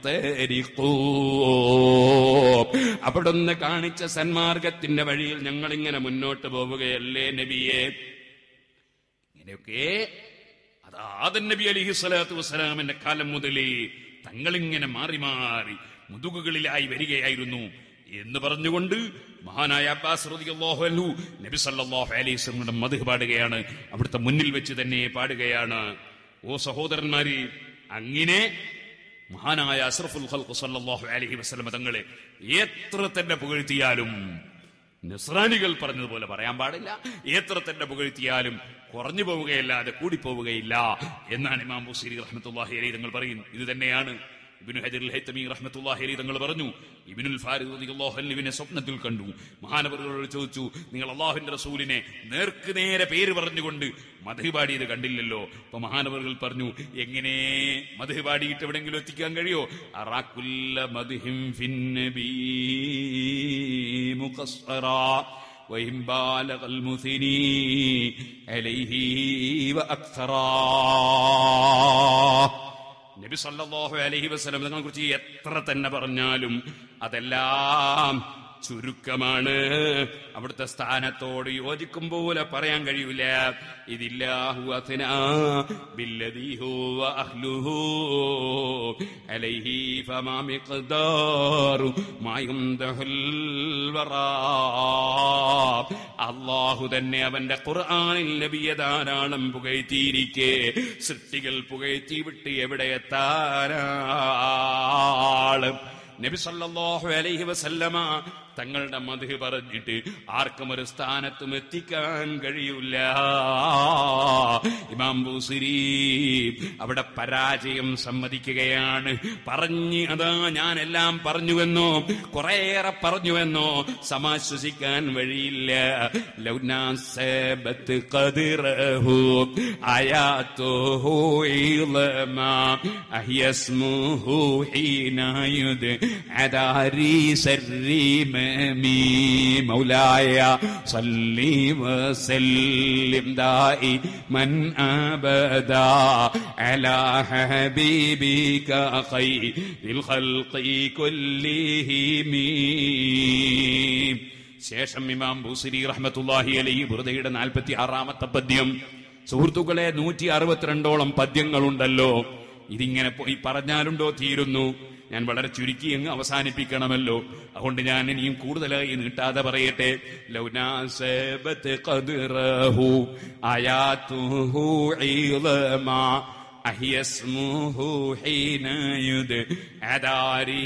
نخترق അവിടുന്ന് കാണിച്ച സന്മാർഗത്തിന്റെ വഴിയിൽ ഞങ്ങൾ ഇങ്ങനെ മുന്നോട്ട് പോവുകയല്ലേ നബിയെ ഇങ്ങനെയൊക്കെ അത് ആദൻ നബി അലിഹി സ്വലാത്തു വസ്സലാമിന്റെ കാലം മുതലേ തങ്ങളിങ്ങനെ മാറി മാറി മുതുകുകളിലായി വരികയായിരുന്നു എന്ന് പറഞ്ഞുകൊണ്ട് മഹാനായ അബ്ബാസ് റളിയല്ലാഹു അൻഹു നബി സല്ലല്ലാഹു അലൈഹി വസല്ലമയുടെ മദ്ഹ് പാടുകയാണ് അവിടുത്തെ മുന്നിൽ വെച്ച് തന്നെ പാടുകയാണ് ഓ സഹോദരന്മാരെ അങ്ങനെ മഹാനായ അഷ്റഫുൽ ഖൽഖ് സല്ലല്ലാഹു അലൈഹി വസല്ലമ തങ്ങളെ എത്ര തന്നെ പുകഴ്ത്തിയാലും നിസ്രാനികൾ പറഞ്ഞതുപോലെ പറയാൻ പാടില്ല എത്ര തന്നെ പുകഴ്ത്തിയാലും കുറഞ്ഞു പോവുകയല്ലാതെ കൂടിപ്പോവുകയില്ല എന്നാണ് ഇമാം ബുസീരി റഹ്മത്തുള്ളാഹി അലൈഹി തങ്ങൾ പറയും ഇത് തന്നെയാണ് ഇബ്നു ഹജറുൽ ഹൈതമി റഹ്മത്തുള്ളാഹി അലൈഹി തങ്ങൾ പറഞ്ഞു ഇബ്നുൽ ഫാരിദ് റളിയല്ലാഹു അൻഹുവിനെ സ്വപ്നത്തിൽ കണ്ടു മഹാനവറുകളോട് ചോദിച്ചു നിങ്ങൾ അള്ളാഹുവിന്റെ റസൂലിനെ നേർക്ക് നേരെ പേര് പറഞ്ഞുകൊണ്ട് മധു പാടിയത് കണ്ടില്ലല്ലോ അപ്പൊ മഹാനവറുകൾ പറഞ്ഞു എങ്ങനെ മധു പാടിയിട്ട് എവിടെങ്കിലും എത്തിക്കാൻ കഴിയോ അറാക്കുല്ല മദ്ഹിം ഫിന്നബീ മുഖസ്സറാ وإن بالغ المثني عليه وأكثرا നബി സല്ലല്ലാഹു അലൈഹി വസല്ലം തങ്ങളെ കുറിച്ച് എത്ര തന്നെ പറഞ്ഞാലും അതെല്ലാം ചുരുക്കമാണ് അവിടുത്തെ സ്ഥാനത്തോട് യോജിക്കും പോലെ പറയാൻ കഴിയൂല ഇതില്ലാഹു അഥനാ ബില്ലദീ ഹുവ അഹ്ലുഹു അലൈഹി ഫമാ മിഖ്ദാറു മാ യുംദഹുൽ വറാ അള്ളാഹു തന്നെ അവന്റെ ഖുർആനിൽ നബിയെ ധാരാളം പുകഴ്ത്തിയിരിക്കെ സൃഷ്ടികൾ പുകഴ്ത്തി വിട്ട് എവിടെ എത്താനാള് നബി സല്ലല്ലാഹു അലൈഹി വസല്ലമ തങ്ങളുടെ മധു പറഞ്ഞിട്ട് ആർക്കും ഒരു സ്ഥാനത്തും എത്തിക്കാൻ കഴിയില്ല ഇമാം ബൂസിരി അവിടെ പരാജയം സമ്മതിക്കുകയാണ് പറഞ്ഞ് അതാ ഞാൻ എല്ലാം പറഞ്ഞുവെന്നോ കുറേയേറെ പറഞ്ഞുവെന്നോ സമാശ്വസിക്കാൻ വഴിയില്ല ലൗനാസബത്ത് ഖദിറഹു ആയാതുഹു ഇളമാ അഹ്യസ്മുഹു ഹീന യുദ് അദാരി സരീമമി മൗലായ സല്ലി വസല്ലിം ദായി മൻ അബദാ അലാ ഹബീബിക ഖൈറിൽ ഖൽഖി കുല്ലിഹിമീ ശേഷം ഇമാം ബുസിരി റഹ്മത്തുല്ലാഹി അലൈഹി ബുറുദയുടെ നാൽപ്പത്തി ആറാമത്തെ പദ്യം സുഹൃത്തുക്കളെ നൂറ്റി അറുപത്തിരണ്ടോളം പദ്യങ്ങളുണ്ടല്ലോ ഇതിങ്ങനെ പോയി പറഞ്ഞാലുണ്ടോ തീരുന്നു ഞാൻ വളരെ ചുരുക്കി അങ്ങ് അവസാനിപ്പിക്കണമല്ലോ അതുകൊണ്ട് ഞാൻ ഇനിയും കൂടുതലായി നീട്ടാതെ പറയട്ടെ ലൗനാസബത്ത് ഖദ്റഹു ആയാതുഹു ഈളമാ أهي اسمه حين يدعى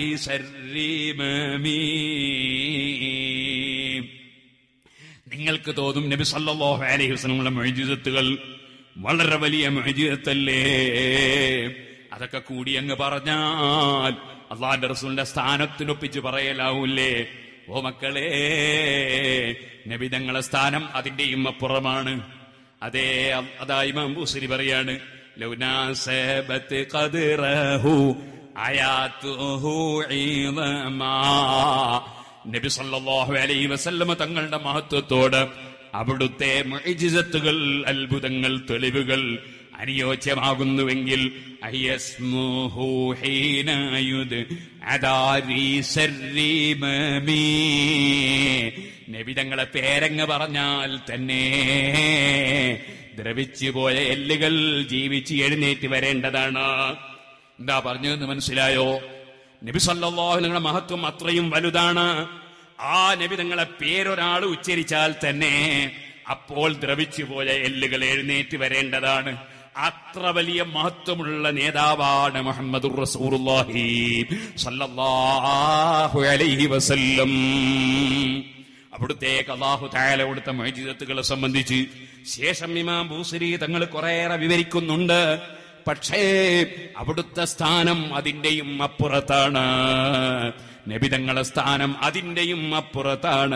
الرمم നിങ്ങൾക്ക് തോന്നും നബി സല്ലല്ലാഹു അലൈഹി വസല്ലമയുടെ മുഅ്ജിസത്തുകൾ വളരെ വലിയ മുഅ്ജിസത്തല്ലേ അതൊക്കെ കൂടി അങ്ങ് പറഞ്ഞാൽ അള്ളാന്റെ റസൂലിന്റെ സ്ഥാനത്തിനൊപ്പിച്ച് പറയലാവൂലേ ഓ മക്കളെ നബി തങ്ങളെ സ്ഥാനം അതിന്റെയും അപ്പുറമാണ് അതേ അതാ ഇമാം ബൂസരി പറയാണ് ലൗനാസബത്ത് ഖദ്റഹു ആയാതുഹു ഈളമാ നബി സല്ലല്ലാഹു അലൈഹി വസല്ലമ തങ്ങളുടെ മഹത്വത്തോട് അവിടുത്തെ മുഅ്ജിസത്തുകൾ അത്ഭുതങ്ങൾ തെളിവുകൾ അനുയോജ്യമാകുന്നുവെങ്കിൽ അയ്യസ്മുഹു ഹീന യുദ്അദാരി സർരിമമീ. നബി തങ്ങളെ പേരങ്ങ് പറഞ്ഞാൽ തന്നെ ദ്രവിച്ചു പോയ എല്ലുകൾ ജീവിച്ച് എഴുന്നേറ്റ് വരേണ്ടതാണ് എന്താ പറഞ്ഞതെന്ന് മനസ്സിലായോ നബി സല്ലല്ലാഹു നിങ്ങളുടെ മഹത്വം അത്രയും വലുതാണ് ആ നബി നിങ്ങളെ പേരൊരാൾ ഉച്ചരിച്ചാൽ തന്നെ അപ്പോൾ ദ്രവിച്ചു പോയ എല്ലുകൾ എഴുന്നേറ്റ് വരേണ്ടതാണ് അത്ര വലിയ മഹത്വമുള്ള നേതാവാണ് മുഹമ്മദ് റസൂലുള്ളാഹി സല്ലല്ലാഹു അലൈഹി വസല്ലം അവിടുത്തേക്ക് അള്ളാഹു തായാല കൊടുത്ത മൈജിതത്തുകളെ സംബന്ധിച്ച് ശേഷം ഇമാം ബൂസരി തങ്ങൾ കുറേയേറെ വിവരിക്കുന്നുണ്ട് പക്ഷേ അവിടുത്തെ സ്ഥാനം അതിന്റെയും അപ്പുറത്താണ് നബിതങ്ങളെ സ്ഥാനം അതിന്റെയും അപ്പുറത്താണ്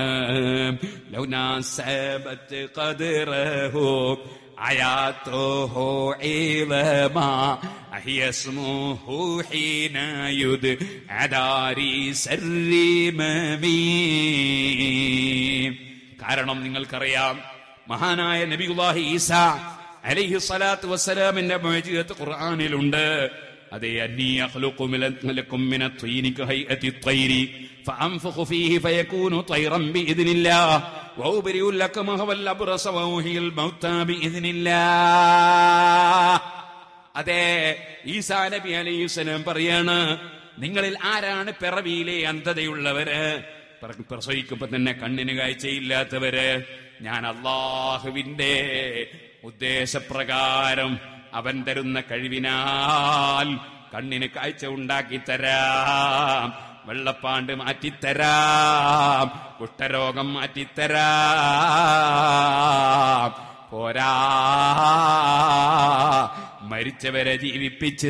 ലൗനാസബത്ത് ഖദ്റഹു ആയാതുഹു ഈളമാ അഹിയസ്മുഹു ഹീന യുദ്അദാരി സർരിമമീ കാരണം നിങ്ങൾക്കറിയാം മഹാനായ നബിഗുല്ലാഹി ഈസ അലൈഹി സ്വലാത്തു വസ്സലാമിന്റെ മുഅ്ജിസത്ത് ഖുർആനിലുണ്ട് അതേ അന്നീ അഖ്ലുഖു ലക്കും മിന الطين كهيئة الطير فأنفخ فيه فيكون طيرا بإذن الله وأبرئ لكم هو الأبرص وأحيي الموتى بإذن الله അതെ ഈസാ നബി അലൈഹി സ്വലാം പറയാണ് നിങ്ങളിൽ ആരാണ് പിറവിയിലെ അന്ധതയുള്ളവര് പ്ര- പ്രസവിക്കുമ്പോ തന്നെ കണ്ണിന് കാഴ്ചയില്ലാത്തവര് ഞാൻ അള്ളാഹുവിന്റെ ഉദ്ദേശപ്രകാരം അവൻ തരുന്ന കഴിവിനാൽ കണ്ണിന് കാഴ്ച ഉണ്ടാക്കി തരാം വെള്ളപ്പാണ്ട് മാറ്റിത്തരാം കുഷ്ഠരോഗം മാറ്റിത്തരാം പോരാ മരിച്ചവരെ ജീവിപ്പിച്ചു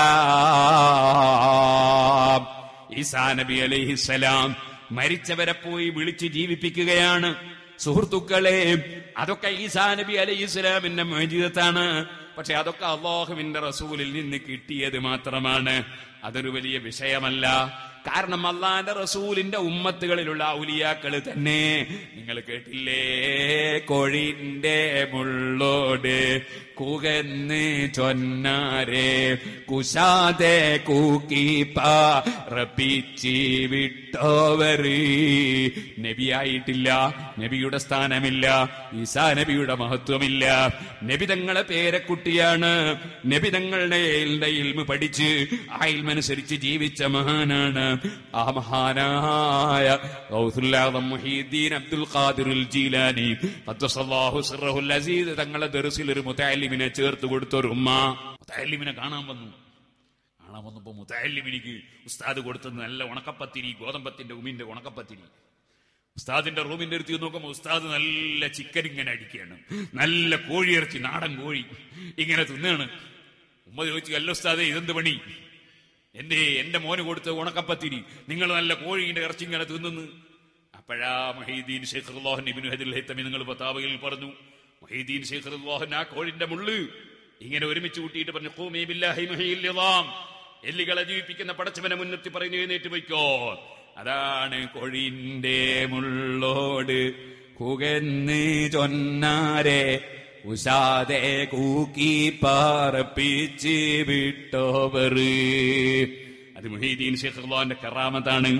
തരാം ഈസാ നബി അലൈഹിസലാം മരിച്ചവരെ പോയി വിളിച്ച് ജീവിപ്പിക്കുകയാണ് സുഹൃത്തുക്കളെ അതൊക്കെ ഈസാ നബി അലൈഹി ഇസ്ലാമിന്റെ മോചിതത്താണ് പക്ഷെ അതൊക്കെ അള്ളാഹുവിന്റെ റസൂലിൽ നിന്ന് കിട്ടിയത് മാത്രമാണ് അതൊരു വലിയ വിഷയമല്ല കാരണം അള്ളാന്റെ റസൂലിന്റെ ഉമ്മത്തുകളിലുള്ള ഔലിയാക്കള് തന്നെ നിങ്ങൾ കേട്ടില്ലേ കോഴിന്റെ മുള്ളോട് കുകന്ന് ചൊന്നാരെ കുശാതെ കൂക്കി പാറപ്പിച്ച് വിട്ടോവര് നബിയായിട്ടില്ല നബിയുടെ സ്ഥാനമില്ല ഈസാ നബിയുടെ മഹത്വമില്ല നബി തങ്ങളെ പേരക്കുട്ടിയാണ് നബി തങ്ങളുടെ ഇൽമ പഠിച്ച് ആ ഇൽമനുസരിച്ച് ജീവിച്ച മഹാനാണ് ആ മഹാനായ ഗൗസുല്ലാദം മുഹീദ്ദീൻ അബ്ദുൽ ഖാദിറുൽ ജീലാനി ഖദ്ദസല്ലാഹു സിർറഹുൽ അസീസ് തങ്ങളെ ദർസിൽ ഒരു മുത്തഅല്ലിമിനെ ചേർത്ത് കൊടുത്ത ഒരു ഉമ്മ മുത്തഅല്ലിമിനെ കാണാൻ വന്നു കാണാൻ വന്നപ്പോ മുത്തഅല്ലിമിനിക്ക് ഉസ്താദ് കൊടുത്തത് നല്ല ഉണക്കപ്പത്തിരി ഗോതമ്പത്തിന്റെ ഉമിന്റെ ഉണക്കപ്പത്തിരി ഉസ്താദിന്റെ റൂമിന്റെ അടുത്ത് നോക്കുമ്പോ ഉസ്താദ് നല്ല ചിക്കൻ ഇങ്ങനെ അടിക്കുകയാണ് നല്ല കോഴിയിറച്ചി നാടൻ കോഴി ഇങ്ങനെ തിന്നാണ് ഉമ്മ ചോദിച്ചു അല്ല ഉസ്താദേ ഇതെന്ത് പണി എന്റെ എന്റെ മോന് കൊടുത്ത ഉണക്കപ്പത്തിരി നിങ്ങൾ നല്ല കോഴിയുടെ ഇറച്ചി ഇങ്ങനെ തിന്നുന്നു അപ്പോഴാ മഹീദ്ദീൻ ഷെയ്ഖുല്ലാഹൻ ഇബിനു ഹദിൽ ഹൈത്തമി നിങ്ങൾ പത്താവയിൽ പറഞ്ഞു മഹീദ്ദീൻ ഷെയ്ഖുല്ലാഹൻ ആ കോഴിന്റെ മുള്ള് ഇങ്ങനെ ഒരുമിച്ച് കൂട്ടിയിട്ട് പറഞ്ഞു "ഖൂമി ബില്ലാഹി മുഹീൽ നിളാം." എല്ലുകളെ ജീവിപ്പിക്കുന്ന പടച്ചവനെ മുന്നെത്തി പറഞ്ഞു എഴുന്നേറ്റ് പോയിക്കോ അതാണ് കോഴിന്റെ മുള്ളോട് കുകന്ന് ചൊന്നാരെ ഉഷാതെ കൂക്കി പാറപ്പിച്ച് വിട്ടോവറ് അത് മുഹീദ്ദീൻ ഷെയ്ഖുല്ലാന്റെ കറാമത്താണ്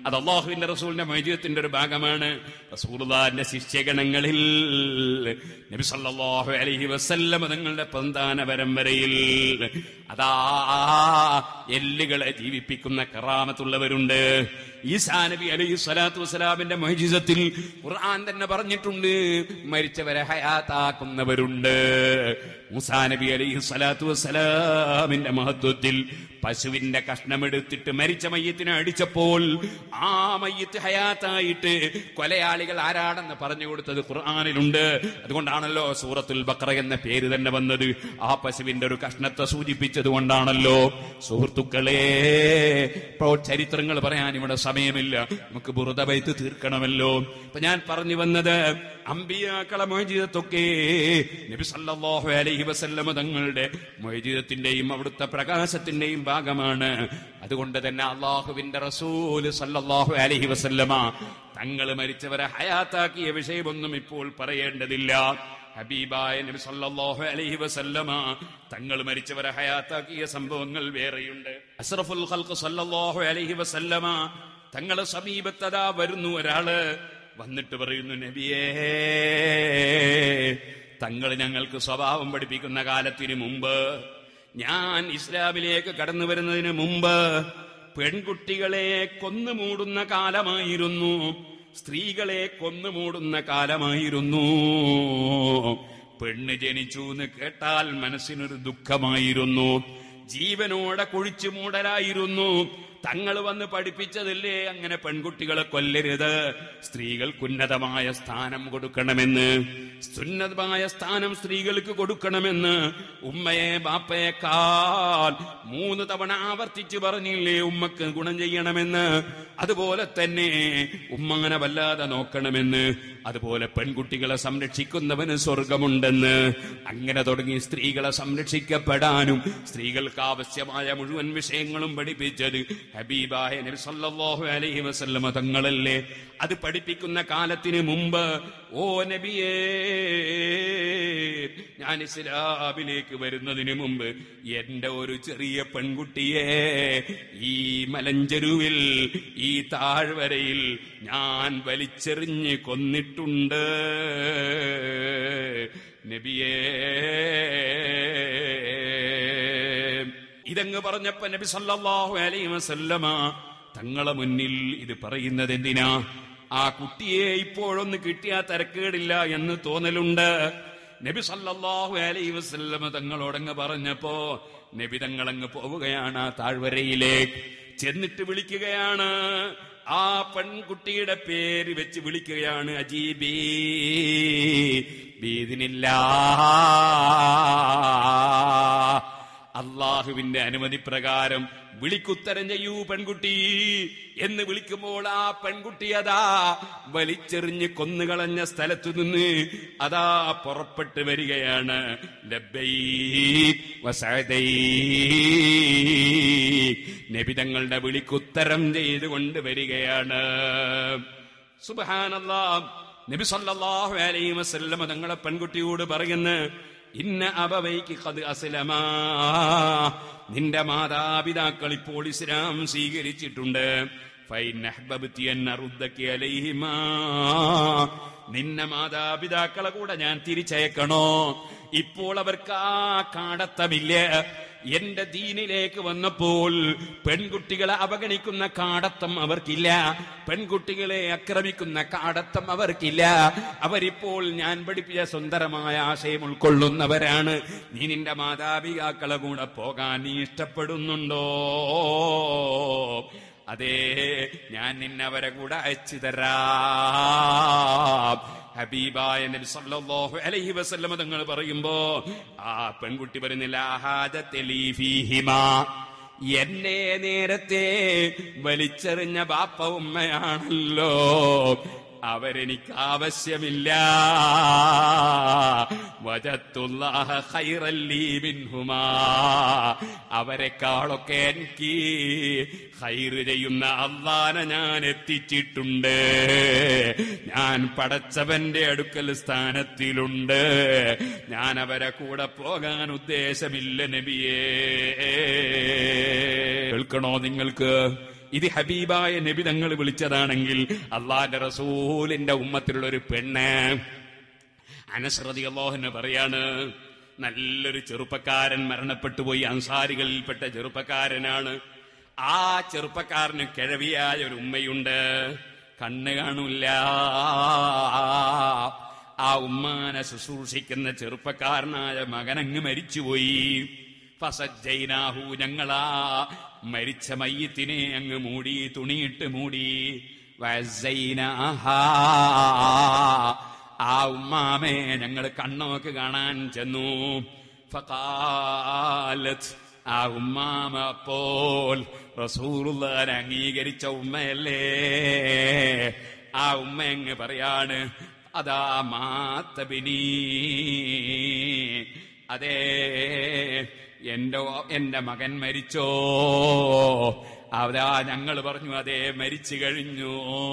അത് അള്ളാഹുവിന്റെ റസൂലിന്റെ മൈജീവത്തിന്റെ ഒരു ഭാഗമാണ് റസൂലുള്ളാഹിന്റെ ശിഷ്യഗണങ്ങളിൽ നബി സല്ലല്ലാഹു അലൈഹി വസല്ലം തങ്ങളുടെ പ്രധാന പരമ്പരയിൽ അതാ എല്ലുകളെ ജീവിപ്പിക്കുന്ന കറാമത്തുള്ളവരുണ്ട് ഈസാ നബി അലൈഹി സ്വലാത്തു വസ്സലാമിന്റെ മൈജിസത്തിൽ ഖുർആൻ തന്നെ പറഞ്ഞിട്ടുണ്ട് മരിച്ചവരെ ഹയാത്താക്കുന്നവരുണ്ട് മൂസാ നബി അലൈഹി സ്വലാത്തു വസ്സലാമിന്റെ മഹത്വത്തിൽ പശുവിന്റെ കഷ്ണമെടുത്തിട്ട് മരിച്ച മയ്യത്തിനെ അടിച്ചപ്പോൾ ആ മയ്യത്ത് ഹയാത്തായിട്ട് കൊലയാളികൾ ആരാണെന്ന് പറഞ്ഞു കൊടുത്തത് ഖുർആാനിലുണ്ട് അതുകൊണ്ടാണല്ലോ സൂറത്തുൽ ബക്ര എന്ന പേര് തന്നെ വന്നത് ആ പശുവിന്റെ ഒരു കഷ്ണത്തെ സൂചിപ്പിച്ചത് കൊണ്ടാണല്ലോ സുഹൃത്തുക്കളെ ഇപ്പോൾ ചരിത്രങ്ങൾ പറയാൻ ഇവിടെ സമയമില്ല നമുക്ക് ബുറുദബൈത്ത് തീർക്കണമല്ലോ ഇപ്പൊ ഞാൻ പറഞ്ഞു വന്നത് അമ്പിയാക്കളെ മൊയ്ജീതത്തൊക്കെ നബി സല്ലല്ലാഹു അലൈഹി വസല്ലമ തങ്ങളുടെ മൊയ്ജീതത്തിന്റെയും അവിടുത്തെ പ്രകാശത്തിന്റെയും ഭാഗമാണ് അതുകൊണ്ട് തന്നെ അള്ളാഹുവിന്റെ റസൂല് സല്ലല്ലാഹു അലൈഹി വസല്ലമ തങ്ങൾ മരിച്ചവരെ ഹയാത്താക്കിയ വിഷയമൊന്നും ഇപ്പോൾ പറയേണ്ടതില്ല ഹബീബായ നബി സല്ലല്ലാഹു അലൈഹി വസല്ലമ തങ്ങൾ മരിച്ചവരെ ഹയാത്താക്കിയ സംഭവങ്ങൾ വേറെയുണ്ട് അസ്റഫുൽ ഖൽഖ് സല്ലല്ലാഹു അലൈഹി വസല്ലമ തങ്ങളെ സമീപത്തതാ വരുന്നു ഒരാള് വന്നിട്ട് പറയുന്നു നബിയേ തങ്ങൾ ഞങ്ങൾക്ക് സ്വഭാവം പഠിപ്പിക്കുന്ന കാലത്തിന് മുമ്പ് ഞാൻ ഇസ്ലാമിലേക്ക് കടന്നു വരുന്നതിന് മുമ്പ് പെൺകുട്ടികളെ കൊന്നുമൂടുന്ന കാലമായിരുന്നു സ്ത്രീകളെ കൊന്നുമൂടുന്ന കാലമായിരുന്നു പെണ്ണ് ജനിച്ചു എന്ന് കേട്ടാൽ മനസ്സിനൊരു ദുഃഖമായിരുന്നു ജീവനോടെ കുഴിച്ചു മൂടലായിരുന്നു തങ്ങൾ വന്ന് പഠിപ്പിച്ചതല്ലേ അങ്ങനെ പെൺകുട്ടികളെ കൊല്ലരുത് സ്ത്രീകൾക്ക് ഉന്നതമായ സ്ഥാനം കൊടുക്കണമെന്ന് സുന്നതമായ സ്ഥാനം സ്ത്രീകൾക്ക് കൊടുക്കണമെന്ന് ഉമ്മയെ ബാപ്പയെക്കാൾ മൂന്ന് തവണ ആവർത്തിച്ച് പറഞ്ഞില്ലേ ഉമ്മക്ക് ഗുണം ചെയ്യണമെന്ന് അതുപോലെ തന്നെ ഉമ്മങ്ങനെ വല്ലാതെ നോക്കണമെന്ന് അതുപോലെ പെൺകുട്ടികളെ സംരക്ഷിക്കുന്നവന് സ്വർഗമുണ്ടെന്ന് അങ്ങനെ തുടങ്ങി സ്ത്രീകളെ സംരക്ഷിക്കപ്പെടാനും സ്ത്രീകൾക്ക് ആവശ്യമായ മുഴുവൻ വിഷയങ്ങളും പഠിപ്പിച്ചത് ഹബീബായ നബി സല്ലല്ലാഹു അലൈഹി വസല്ലമ തങ്ങളല്ലേ അത് പഠിപ്പിക്കുന്ന കാലത്തിന് മുമ്പ് ഓ നബിയേ ഞാൻ ഇസ്ലാമിലേക്ക് വരുന്നതിന് മുമ്പ് എന്റെ ഒരു ചെറിയ പെൺകുട്ടിയെ ഈ മലഞ്ചെരുവിൽ ഈ താഴ്വരയിൽ ഞാൻ വലിച്ചെറിഞ്ഞ് കൊന്നിട്ടുണ്ട് നബിയേ ഇതങ്ങ് പറഞ്ഞപ്പോ നബി സല്ലല്ലാഹു അലൈഹി വസല്ലമ തങ്ങളെ മുന്നിൽ ഇത് പറയുന്നത് എന്തിനാ ആ കുട്ടിയെ ഇപ്പോഴൊന്ന് കിട്ടിയാ തരക്കേടില്ല എന്ന് തോന്നലുണ്ട് നബി സല്ലല്ലാഹു അലൈഹി വസല്ലമ തങ്ങളോടങ്ങ് പറഞ്ഞപ്പോ നബി തങ്ങളങ്ങ് പോവുകയാണ് ആ താഴ്വരയിലേക്ക് ചെന്നിട്ട് വിളിക്കുകയാണ് ആ പെൺകുട്ടിയുടെ പേര് വെച്ച് വിളിക്കുകയാണ് അജീബി ബീദിനില്ലാ അള്ളാഹുവിന്റെ അനുമതി പ്രകാരം വിളിക്കുത്തരം ചെയ്യൂ പെൺകുട്ടി എന്ന് വിളിക്കുമ്പോൾ ആ പെൺകുട്ടി അതാ വലിച്ചെറിഞ്ഞ് കൊന്നുകളഞ്ഞ സ്ഥലത്തു നിന്ന് അതാ പുറപ്പെട്ട് വരികയാണ് ലബ്ബൈക് വസഅദൈക്. നബിതങ്ങളുടെ വിളിക്കുത്തരം ചെയ്തുകൊണ്ട് വരികയാണ് സുബഹാനല്ലാ നബി സല്ലല്ലാഹു അലൈഹി വസല്ലമ തങ്ങളെ പെൺകുട്ടിയോട് പറയുന്ന ഇന്ന അബവൈക്ക് കത് അസ്ലമാ നിന്റെ മാതാപിതാക്കൾ ഇപ്പോൾ ഇസ്ലാം സ്വീകരിച്ചിട്ടുണ്ട് ഫൈൻ അഹ്ബബ്തി അൻ അറുദ്ദക്കി അലൈഹിമാ. നിന്നെ മാതാപിതാക്കളെ കൂടെ ഞാൻ തിരിച്ചയക്കണോ ഇപ്പോൾ അവർക്ക് ആ കാടത്തമില്ല എന്റെ ദീനിലേക്ക് വന്നപ്പോൾ പെൺകുട്ടികളെ അവഗണിക്കുന്ന കാടത്തം അവർക്കില്ല പെൺകുട്ടികളെ ആക്രമിക്കുന്ന കാടത്തം അവർക്കില്ല അവരിപ്പോൾ ഞാൻ പഠിപ്പിച്ച സുന്ദരമായ ആശയം ഉൾക്കൊള്ളുന്നവരാണ് നീ നിന്റെ മാതാപിതാക്കളെ കൂടെ പോകാൻ നീ ഇഷ്ടപ്പെടുന്നുണ്ടോ അതെ ഞാൻ നിന്നവരെ കൂടെ അയച്ചു തരാം ഹബീബായ നബി സല്ലല്ലാഹു അലൈഹി വസല്ലമ തങ്ങൾ പറയുമ്പോ ആ പെൺകുട്ടി പറയുന്നില്ല ഹാജത്തെ ലീ ഫീഹിമാ. എന്നെ നേരത്തെ വലിച്ചെറിഞ്ഞ ബാപ്പ ഉമ്മയാണല്ലോ അവരെനിക്ക് ആവശ്യമില്ല വജത്തുല്ലാഹ ഖൈറല്ലീ മിൻഹുമാ. അവരെക്കാളൊക്കെ എനിക്ക് ഹൈറ് ചെയ്യുന്ന അള്ളാനെ ഞാൻ എത്തിച്ചിട്ടുണ്ട് ഞാൻ പടച്ചവന്റെ അടുക്കൽ സ്ഥാനത്തിലുണ്ട് ഞാൻ അവരെ കൂടെ പോകാൻ ഉദ്ദേശമില്ല നബിയേ കേൾക്കണോ നിങ്ങൾക്ക് ഇത് ഹബീബായ നബി തങ്ങൾ വിളിച്ചതാണെങ്കിൽ അള്ളാന്റെ റസൂലിന്റെ ഉമ്മത്തിലുള്ള ഒരു പെണ്ണ് അനസ്രതി അള്ളാഹുന്ന് പറയാണ് നല്ലൊരു ചെറുപ്പക്കാരൻ മരണപ്പെട്ടു പോയി അൻസാരികളിൽപ്പെട്ട ചെറുപ്പക്കാരനാണ് ആ ചെറുപ്പക്കാരന് കിഴവിയായ ഒരു ഉമ്മയുണ്ട് കണ്ണ് കാണൂല്ല ആ ഉമ്മാനെ ശുശ്രൂഷിക്കുന്ന ചെറുപ്പക്കാരനായ മകനങ്ങ് മരിച്ചുപോയി ഫസജ്ജൈനാഹു ഞങ്ങളാ മരിച്ച മയ്യത്തിനെ അങ്ങ് മൂടി തുണിയിട്ട് മൂടി വസൈനാഹാ. ആ ഉമ്മാമേ ഞങ്ങൾ കണ്ണോക്ക് കാണാൻ ചെന്നു ഫഖാലത്ത് ആ ഉമ്മാമ അപ്പോൾ റസൂലുള്ളാനെ അംഗീകരിച്ച ഉമ്മയല്ലേ ആ ഉമ്മ അങ്ങ് പറയാണ് അതാ മാത്തബിനി അതേ എന്റെ എന്റെ മകൻ മരിച്ചോ അതാ ഞങ്ങൾ പറഞ്ഞു അതേ മരിച്ചു കഴിഞ്ഞു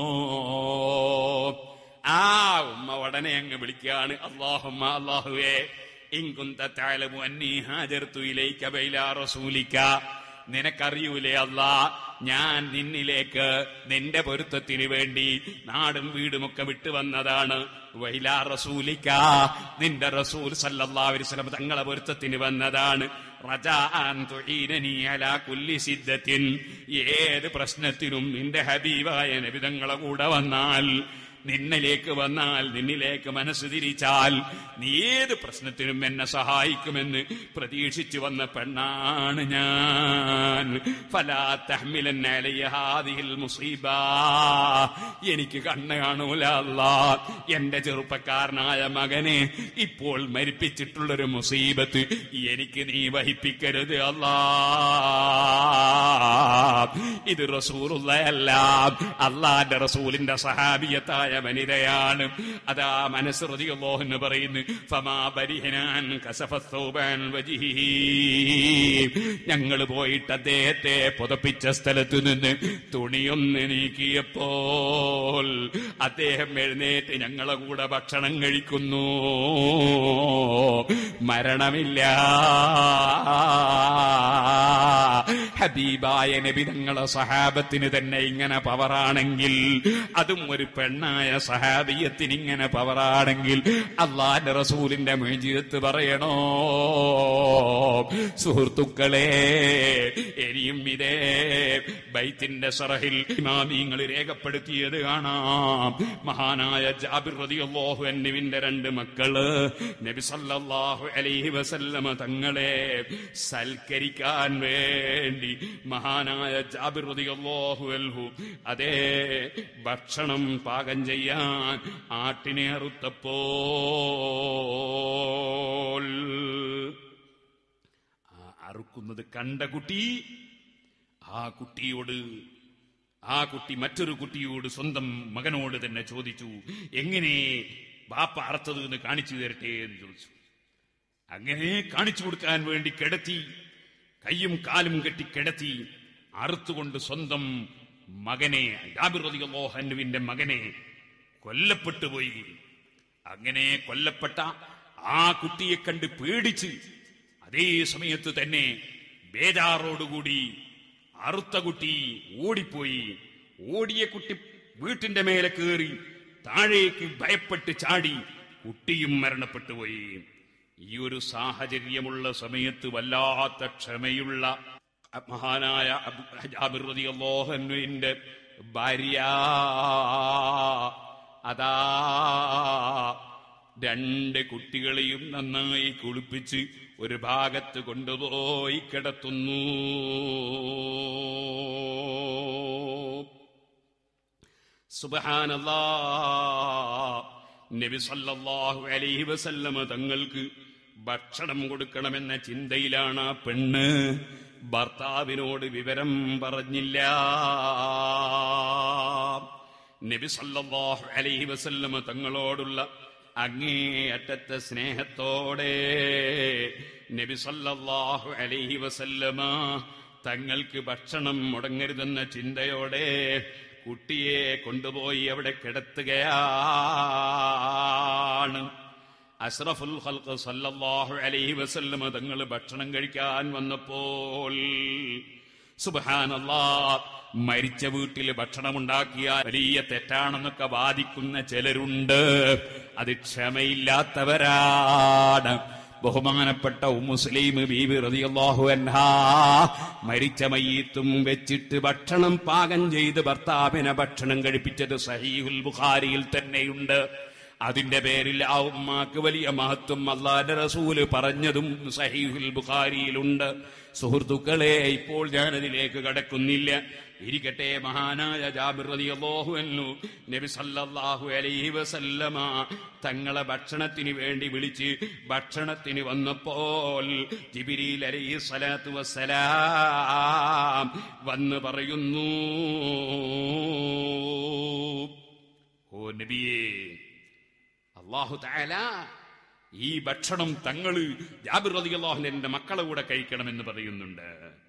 ആ ഉമ്മ ഉടനെ അങ്ങ് വിളിക്കുകയാണ് അള്ളാഹുമ്മ അള്ളാഹുവേ ഇൻകുന്ത തഅലമു അന്നീ ഹാജർതു ഇലൈക ബൈലാ റസൂലിക നിനക്കറിയൂലേ അല്ലാ ഞാൻ നിന്നിലേക്ക് നിന്റെ പൊരുത്തത്തിന് വേണ്ടി നാടും വീടുമൊക്കെ വിട്ടു വന്നതാണ് വൈലാ റസൂലിക്ക നിന്റെ റസൂൽ സല്ലല്ലാഹു അലൈഹി വസല്ലം തങ്ങളെ പൊരുത്തത്തിന് വന്നതാണ് റജാഅൻ തുഈനനി അലാ കുല്ലി സിദ്ദത്തിൻ ഏത് പ്രശ്നത്തിനും നിന്റെ ഹബീബായ നബി തങ്ങളെ കൂടെ വന്നാൽ നിന്നിലേക്ക് വന്നാൽ നിന്നിലേക്ക് മനസ്സ് തിരിച്ചാൽ നീ ഏത് പ്രശ്നത്തിനും എന്നെ സഹായിക്കുമെന്ന് പ്രതീക്ഷിച്ചു വന്ന പെണ്ണാണ് ഞാൻ ഫലാ തഹ്മിലന്ന അലയ്യ ഹാദിഹിൽ മുസീബ എനിക്ക് കണ്ണ് കാണൂല അല്ലാ എന്റെ ചെറുപ്പക്കാരനായ മകനെ ഇപ്പോൾ മരിപ്പിച്ചിട്ടുള്ളൊരു മുസീബത്ത് എനിക്ക് നീ വഹിപ്പിക്കരുത് അല്ലാ ഇത് റസൂറുള്ളയല്ല അള്ളാന്റെ റസൂലിന്റെ സഹാബിയത്തായ വനിതയാണ് അതാ മനസ്സൃതി അള്ളോഹെന്ന് പറയുന്നു ഫമാ ബരിഹനാൻ കസഫത്തോബാൻ വജിഹി ഞങ്ങൾ പോയിട്ട് അദ്ദേഹത്തെ പുതപ്പിച്ച സ്ഥലത്തു നിന്ന് തുണിയൊന്ന് നീക്കിയപ്പോൾ അദ്ദേഹം എഴുന്നേറ്റ് ഞങ്ങളെ കൂടെ ഭക്ഷണം കഴിക്കുന്നു മരണമില്ല ഹബീബായ നബി തങ്ങളെ സഹാബത്തിന് തന്നെ ഇങ്ങനെ പവറാണെങ്കിൽ അതും ഒരു പെണ്ണായ സഹാബിയത്തിന് ഇങ്ങനെ പവറാണെങ്കിൽ അള്ളാന്റെ റസൂലിന്റെ മേജിയത്ത് പറയണോ സുഹൃത്തുക്കളെ ഇനിയും ഇതേ ബൈത്തിന്റെ സറഹിൽ ഇമാമിങ്ങൾ രേഖപ്പെടുത്തിയത് കാണാം മഹാനായ ജാബിർ റളിയല്ലാഹു അൻഹുവിന്റെ രണ്ട് മക്കള് നബി സല്ലല്ലാഹു അലൈഹി വസല്ലമ തങ്ങളെ സൽക്കരിക്കാൻ വേണ്ടി മഹാനായ ജാബിർ റളിയല്ലാഹു അൻഹു അതേ ഭക്ഷണം പാകം ചെയ്യാൻ ആട്ടിനെ അറുത്തപ്പോൾ ആ അറുക്കുന്നത് കണ്ട കുട്ടി ആ കുട്ടിയോട് ആ കുട്ടി മറ്റൊരു കുട്ടിയോട് സ്വന്തം മകനോട് തന്നെ ചോദിച്ചു എങ്ങനെ ബാപ്പ അറുത്തത് എന്ന് കാണിച്ചു തരട്ടെ എന്ന് ചോദിച്ചു അങ്ങനെ കാണിച്ചു കൊടുക്കാൻ വേണ്ടി കിടത്തി കയ്യും കാലും കെട്ടി കിടത്തി അറുത്തുകൊണ്ട് സ്വന്തം മകനെ ജാബിറുദിഹന്നുവിന്റെ മകനെ കൊല്ലപ്പെട്ടു പോയി അങ്ങനെ കൊല്ലപ്പെട്ട ആ കുട്ടിയെ കണ്ട് പേടിച്ച് അതേ സമയത്ത് തന്നെ ബേജാറോടുകൂടി അറുത്ത കുട്ടി ഓടിപ്പോയി ഓടിയ കുട്ടി വീട്ടിന്റെ മേലെ കയറി താഴേക്ക് ഭയപ്പെട്ട് ചാടി കുട്ടിയും മരണപ്പെട്ടുപോയി ഈ ഒരു സാഹചര്യമുള്ള സമയത്ത് വല്ലാത്ത ക്ഷമയുള്ള മഹാനായ അബു- ജാബിർ റളിയല്ലാഹു അൻഹുവിന്റെ ഭാര്യ അതാ രണ്ട് കുട്ടികളെയും നന്നായി കുളിപ്പിച്ച് ഒരു ഭാഗത്ത് കൊണ്ടുപോയി കിടത്തുന്നു സുബഹാനല്ലാ നബി സല്ലല്ലാഹു അലൈഹി വസല്ലമ തങ്ങൾക്ക് ഭക്ഷണം കൊടുക്കണമെന്ന ചിന്തയിലാണ് ആ പെണ്ണ് ഭർത്താവിനോട് വിവരം പറഞ്ഞില്ല നബി സല്ലല്ലാഹു അലൈഹി വസല്ലമ തങ്ങളോടുള്ള അങ്ങേയറ്റത്തെ സ്നേഹത്തോടെ നബി സല്ലല്ലാഹു അലൈഹി വസല്ലമ തങ്ങൾക്ക് ഭക്ഷണം മുടങ്ങരുതെന്ന ചിന്തയോടെ കുട്ടിയെ കൊണ്ടുപോയി അവിടെ കിടത്തുകയാണ് അഷ്റഫുൽ ഖൽഖ് സല്ലല്ലാഹു അലൈഹി വസല്ലമ തങ്ങൾ ഭക്ഷണം കഴിക്കാൻ വന്നപ്പോൾ സുബഹാനല്ലാ മരിച്ച വീട്ടിൽ ഭക്ഷണമുണ്ടാക്കിയ വലിയ തെറ്റാണെന്നൊക്കെ വാദിക്കുന്ന ചിലരുണ്ട് അത് ക്ഷമയില്ലാത്തവരാണ് ബഹുമാനപ്പെട്ട മുസ്ലിം ബീബി റളിയല്ലാഹു അൻഹാ മരിച്ച മയ്യത്തും വെച്ചിട്ട് ഭക്ഷണം പാകം ചെയ്ത് ഭർത്താവിനെ ഭക്ഷണം കഴിപ്പിച്ചത് സഹീഹുൽ ബുഖാരിയിൽ തന്നെയുണ്ട് അതിന്റെ പേരിൽ ആ ഉമ്മാക്ക് വലിയ മഹത്വം അള്ളാന്റെ റസൂല് പറഞ്ഞതും സഹീഹുൽ ബുഖാരിയിലുണ്ട് സുഹൃത്തുക്കളെ ഇപ്പോൾ ഞാനതിലേക്ക് കടക്കുന്നില്ല ഇരിക്കട്ടെ മഹാനായ ജാബിർ റളിയല്ലാഹു അൻഹു നബി സല്ലല്ലാഹു അലൈഹി വസല്ലമ തങ്ങളെ ഭക്ഷണത്തിന് വേണ്ടി വിളിച്ച് ഭക്ഷണത്തിന് വന്നപ്പോൾ ജിബിരിൽ അലൈഹി സ്വലാത്തു വസ്സലാം വന്ന് പറയുന്നു ഓ നബിയേ അള്ളാഹു താല ഈ ഭക്ഷണം തങ്ങള് ജാബിർ റളിയല്ലാഹു എന്റെ മക്കളെ കൂടെ കഴിക്കണമെന്ന് പറയുന്നുണ്ട്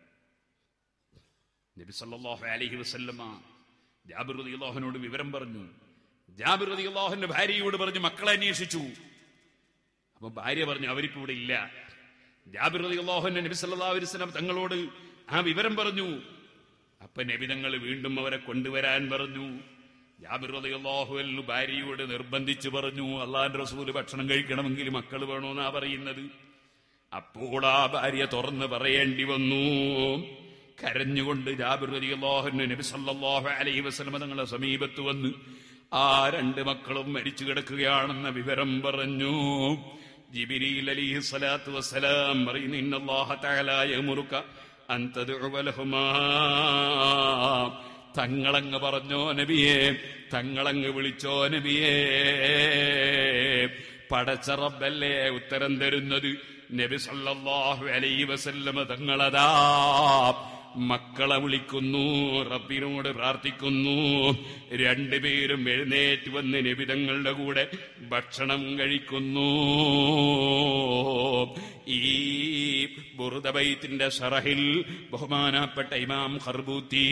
നബി സല്ലല്ലാഹു അലൈഹി വസല്ലമ ജാബിർ റളിയല്ലാഹുവിനോട് വിവരം പറഞ്ഞു ജാബിർ റളിയല്ലാഹുവിന്റെ ഭാര്യയോട് പറഞ്ഞു മക്കളെ അന്വേഷിച്ചു അപ്പൊ ഭാര്യ പറഞ്ഞു അവരിപ്പോ ഇവിടെ ഇല്ല ജാബിർ റളിയല്ലാഹുവിന്റെ നബി സല്ലല്ലാഹു അലൈഹി വസല്ലം തങ്ങളോട് ആ വിവരം പറഞ്ഞു അപ്പൊ നബി തങ്ങൾ വീണ്ടും അവരെ കൊണ്ടുവരാൻ പറഞ്ഞു ജാബിർ റളിയല്ലാഹു അൻഹു ഭാര്യയോട് നിർബന്ധിച്ചു പറഞ്ഞു അള്ളാന്റെ റസൂല് ഭക്ഷണം കഴിക്കണമെങ്കിൽ മക്കൾ വേണോന്നാ പറയുന്നത് അപ്പോൾ ആ ഭാര്യ തുറന്ന് പറയേണ്ടി വന്നു കരഞ്ഞുകൊണ്ട് ജാബിർ റളിയല്ലാഹു നബി സല്ലല്ലാഹു അലൈഹി വസല്ലം തങ്ങളുടെ സമീപത്ത് വന്ന് ആ രണ്ട് മക്കളും മരിച്ചു കിടക്കുകയാണെന്ന വിവരം പറഞ്ഞു ജിബിരിൽ അലൈഹി സ്വലാത്തു വസ്സലാം പറയുന്നു ഇന്നല്ലാഹ തആല യമുറുക അൻ തദ്ഉ ലഹുമാ തങ്ങളങ്ങ് പറഞ്ഞോ നബിയെ തങ്ങളങ്ങ് വിളിച്ചോ നബിയേ പടച്ച റബ്ബല്ലേ ഉത്തരം തരുന്നത് നബി സല്ലല്ലാഹു അലൈഹി വസല്ലമ തങ്ങളതാ മക്കളെ വിളിക്കുന്നു റബ്ബിനോട് പ്രാർത്ഥിക്കുന്നു രണ്ടുപേരും എഴുന്നേറ്റ് വന്ന് നബിതങ്ങളുടെ കൂടെ ഭക്ഷണം കഴിക്കുന്നു ഈ ബുറുദബൈത്തിന്റെ ഷറഹിൽ ബഹുമാനപ്പെട്ട ഇമാം ഹർബൂത്തി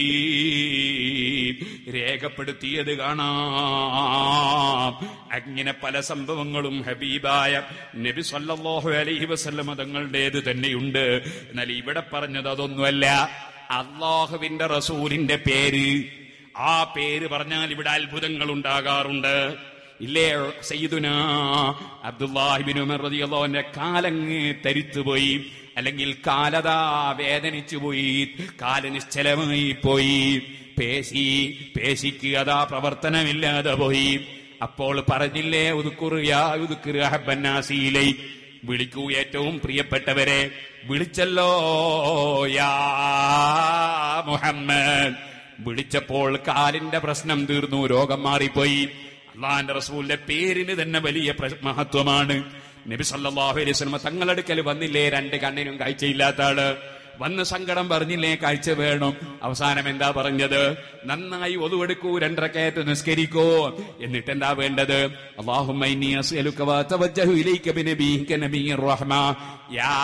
രേഖപ്പെടുത്തിയത് കാണാം അങ്ങനെ പല സംഭവങ്ങളും ഹബീബായ നബി സല്ലല്ലാഹു അലൈഹി വസല്ലമ തങ്ങളുടേത് തന്നെയുണ്ട് എന്നാൽ ഇവിടെ പറഞ്ഞത് അതൊന്നുമല്ല അള്ളാഹുവിന്റെ റസൂലിന്റെ പേര് ആ പേര് പറഞ്ഞാൽ ഇവിടെ അത്ഭുതങ്ങൾ ഉണ്ടാകാറുണ്ട് ഇല്ലേ സയ്യിദുന അബ്ദുല്ലാഹിബിൻ ഉമർ റളിയല്ലാഹുവിന്റെ കാലങ്ങ് തരിത്തുപോയി അല്ലെങ്കിൽ കാലതാ വേദനിച്ചു പോയി കാല നിശ്ചലമായി പോയി പേശി പേശിക്ക് അതാ പ്രവർത്തനമില്ലാതെ പോയി അപ്പോൾ പറഞ്ഞില്ലേ ഉദുക്കുറിയാബന്നാസിയിലെ വിളിക്കൂ ഏറ്റവും പ്രിയപ്പെട്ടവരെ വിളിച്ചല്ലോ യാ മുഹമ്മദ് വിളിച്ചപ്പോൾ കാലിന്റെ പ്രശ്നം തീർന്നു രോഗം മാറിപ്പോയി അള്ളാന്റെ റസൂലിന്റെ പേരിന് തന്നെ വലിയ പ്ര- മഹത്വമാണ് നബി സല്ലല്ലാഹു അലൈഹി വസല്ലം തങ്ങളടുക്കൽ വന്നില്ലേ രണ്ട് കണ്ണിനും കാഴ്ചയില്ലാത്ത ആള് വന്ന് സങ്കടം പറഞ്ഞില്ലേ കാഴ്ച വേണം അവസാനം എന്താ പറഞ്ഞത് നന്നായി ഒതുവെടുക്കൂ രണ്ടരക്കയത്ത് നിസ്കരിക്കൂ എന്നിട്ട് എന്താ വേണ്ടത് അല്ലാഹുമ്മ ഇന്നി അസ്അലുക വതവജ്ജഹു ഇലൈക ബിനബിയിക നബിയ്യിർ റഹ്മ യാ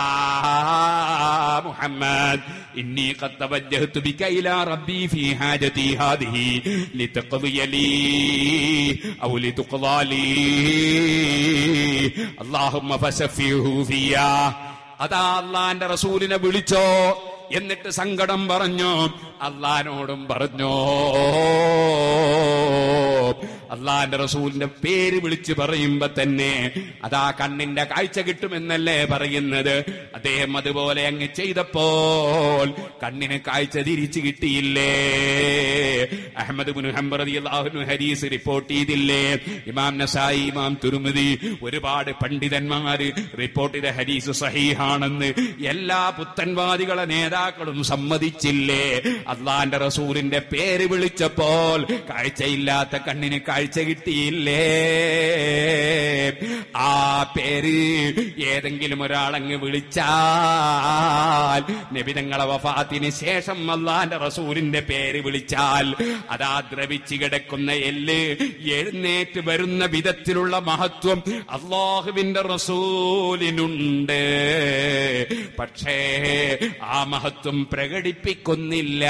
മുഹമ്മദ് ഇന്നി ഖദ് തവജ്ജഹ്തു ബിക ഇലാ റബ്ബി ഫീ ഹാജതി ഹാദിഹി ലിതഖ്ദിയ ലീ ഔ ലിതുഖ്ദാ ലീ അല്ലാഹുമ്മ ഫശഫിഹു ഫിയാ അതാ അള്ളാന്റെ റസൂലിനെ വിളിച്ചോ എന്നിട്ട് സങ്കടം പറഞ്ഞു അള്ളഹാനോടും പറഞ്ഞോ അള്ളാന്റെ റസൂലിന്റെ പേര് വിളിച്ച് പറയുമ്പോ തന്നെ അതാ കണ്ണിന്റെ കാഴ്ച കിട്ടുമെന്നല്ലേ പറയുന്നത് അദ്ദേഹം അതുപോലെ അങ്ങ് ചെയ്തപ്പോൾ കണ്ണിന് കാഴ്ച തിരിച്ചു കിട്ടിയില്ലേ അഹമ്മദ് ബിൻ ഹംബർ റളിയല്ലാഹു ഹദീസ് റിപ്പോർട്ട് ചെയ്തില്ലേ ഇമാം നസായി ഇമാം തുരുമതി ഒരുപാട് പണ്ഡിതന്മാര് റിപ്പോർട്ട് ചെയ്ത ഹദീസ് സഹീഹാണെന്ന് എല്ലാ പുത്തൻവാദികളെ നേതാക്കളും സമ്മതിച്ചില്ലേ അള്ളാന്റെ റസൂലിന്റെ പേര് വിളിച്ചപ്പോൾ കാഴ്ചയില്ലാത്ത കണ്ണിന് കാഴ്ച കിട്ടിയില്ലേ ആ പേര് ഏതെങ്കിലും ഒരാളങ്ങ് വിളിച്ചാൽ നബിതങ്ങളെ വഫാത്തിന് ശേഷം അള്ളാന്റെ റസൂലിന്റെ പേര് വിളിച്ചാൽ അതാ ദ്രവിച്ചു കിടക്കുന്ന എല്ല് എഴുന്നേറ്റ് വരുന്ന വിധത്തിലുള്ള മഹത്വം അള്ളാഹുവിന്റെ റസൂലിനുണ്ട് പക്ഷേ ആ മഹത്വം പ്രകടിപ്പിക്കുന്നില്ല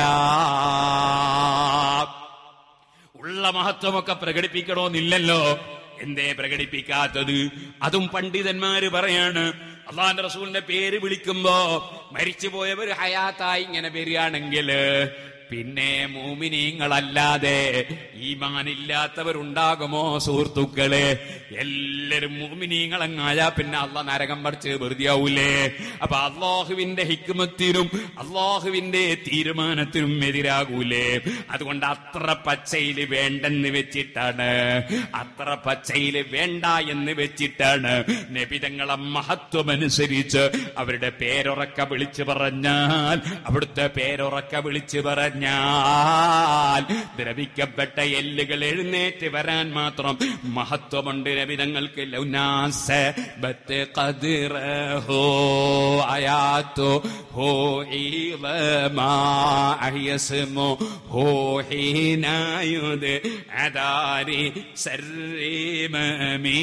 ഉള്ള മഹത്വമൊക്കെ പ്രകടിപ്പിക്കണമെന്നില്ലല്ലോ എന്തേ പ്രകടിപ്പിക്കാത്തത് അതും പണ്ഡിതന്മാര് പറയാണ് അള്ളാന്റെ റസൂലിന്റെ പേര് വിളിക്കുമ്പോ മരിച്ചുപോയവർ ഹയാത്തായി ഇങ്ങനെ വരികയാണെങ്കിൽ പിന്നെ മൂമിനീങ്ങളല്ലാതെ ഈമാനില്ലാത്തവരുണ്ടാകുമോ സുഹൃത്തുക്കളെ എല്ലാരും മൂമിനീങ്ങളങ്ങായാ പിന്നെ അള്ള നരകം പറിച്ച് വെറുതെയാവൂലേ അപ്പൊ അള്ളാഹുവിന്റെ ഹിക്കുമത്തിനും അള്ളാഹുവിന്റെ തീരുമാനത്തിനും എതിരാകൂലേ അതുകൊണ്ട് അത്ര പച്ചയില് വേണ്ടെന്ന് വെച്ചിട്ടാണ് അത്ര പച്ചയില് വേണ്ട എന്ന് വെച്ചിട്ടാണ് നബിതങ്ങളെ മഹത്വമനുസരിച്ച് അവരുടെ പേരുറക്ക വിളിച്ചു പറഞ്ഞാൽ അവിടുത്തെ പേരുറക്ക വിളിച്ചു പറഞ്ഞാൽ ദ്രവിക്കപ്പെട്ട എല്ലുകൾ എഴുന്നേറ്റ് വരാൻ മാത്രം മഹത്വമുണ്ട് നബിതങ്ങൾക്ക് ലൗനാസ ബത്ത് ഖദ്റഹു ആയാത്തു ഹോ ഈളമാ അഹ്യസ്മു ഹോ ഹീനായുദ് അദാരി സർരിമമീ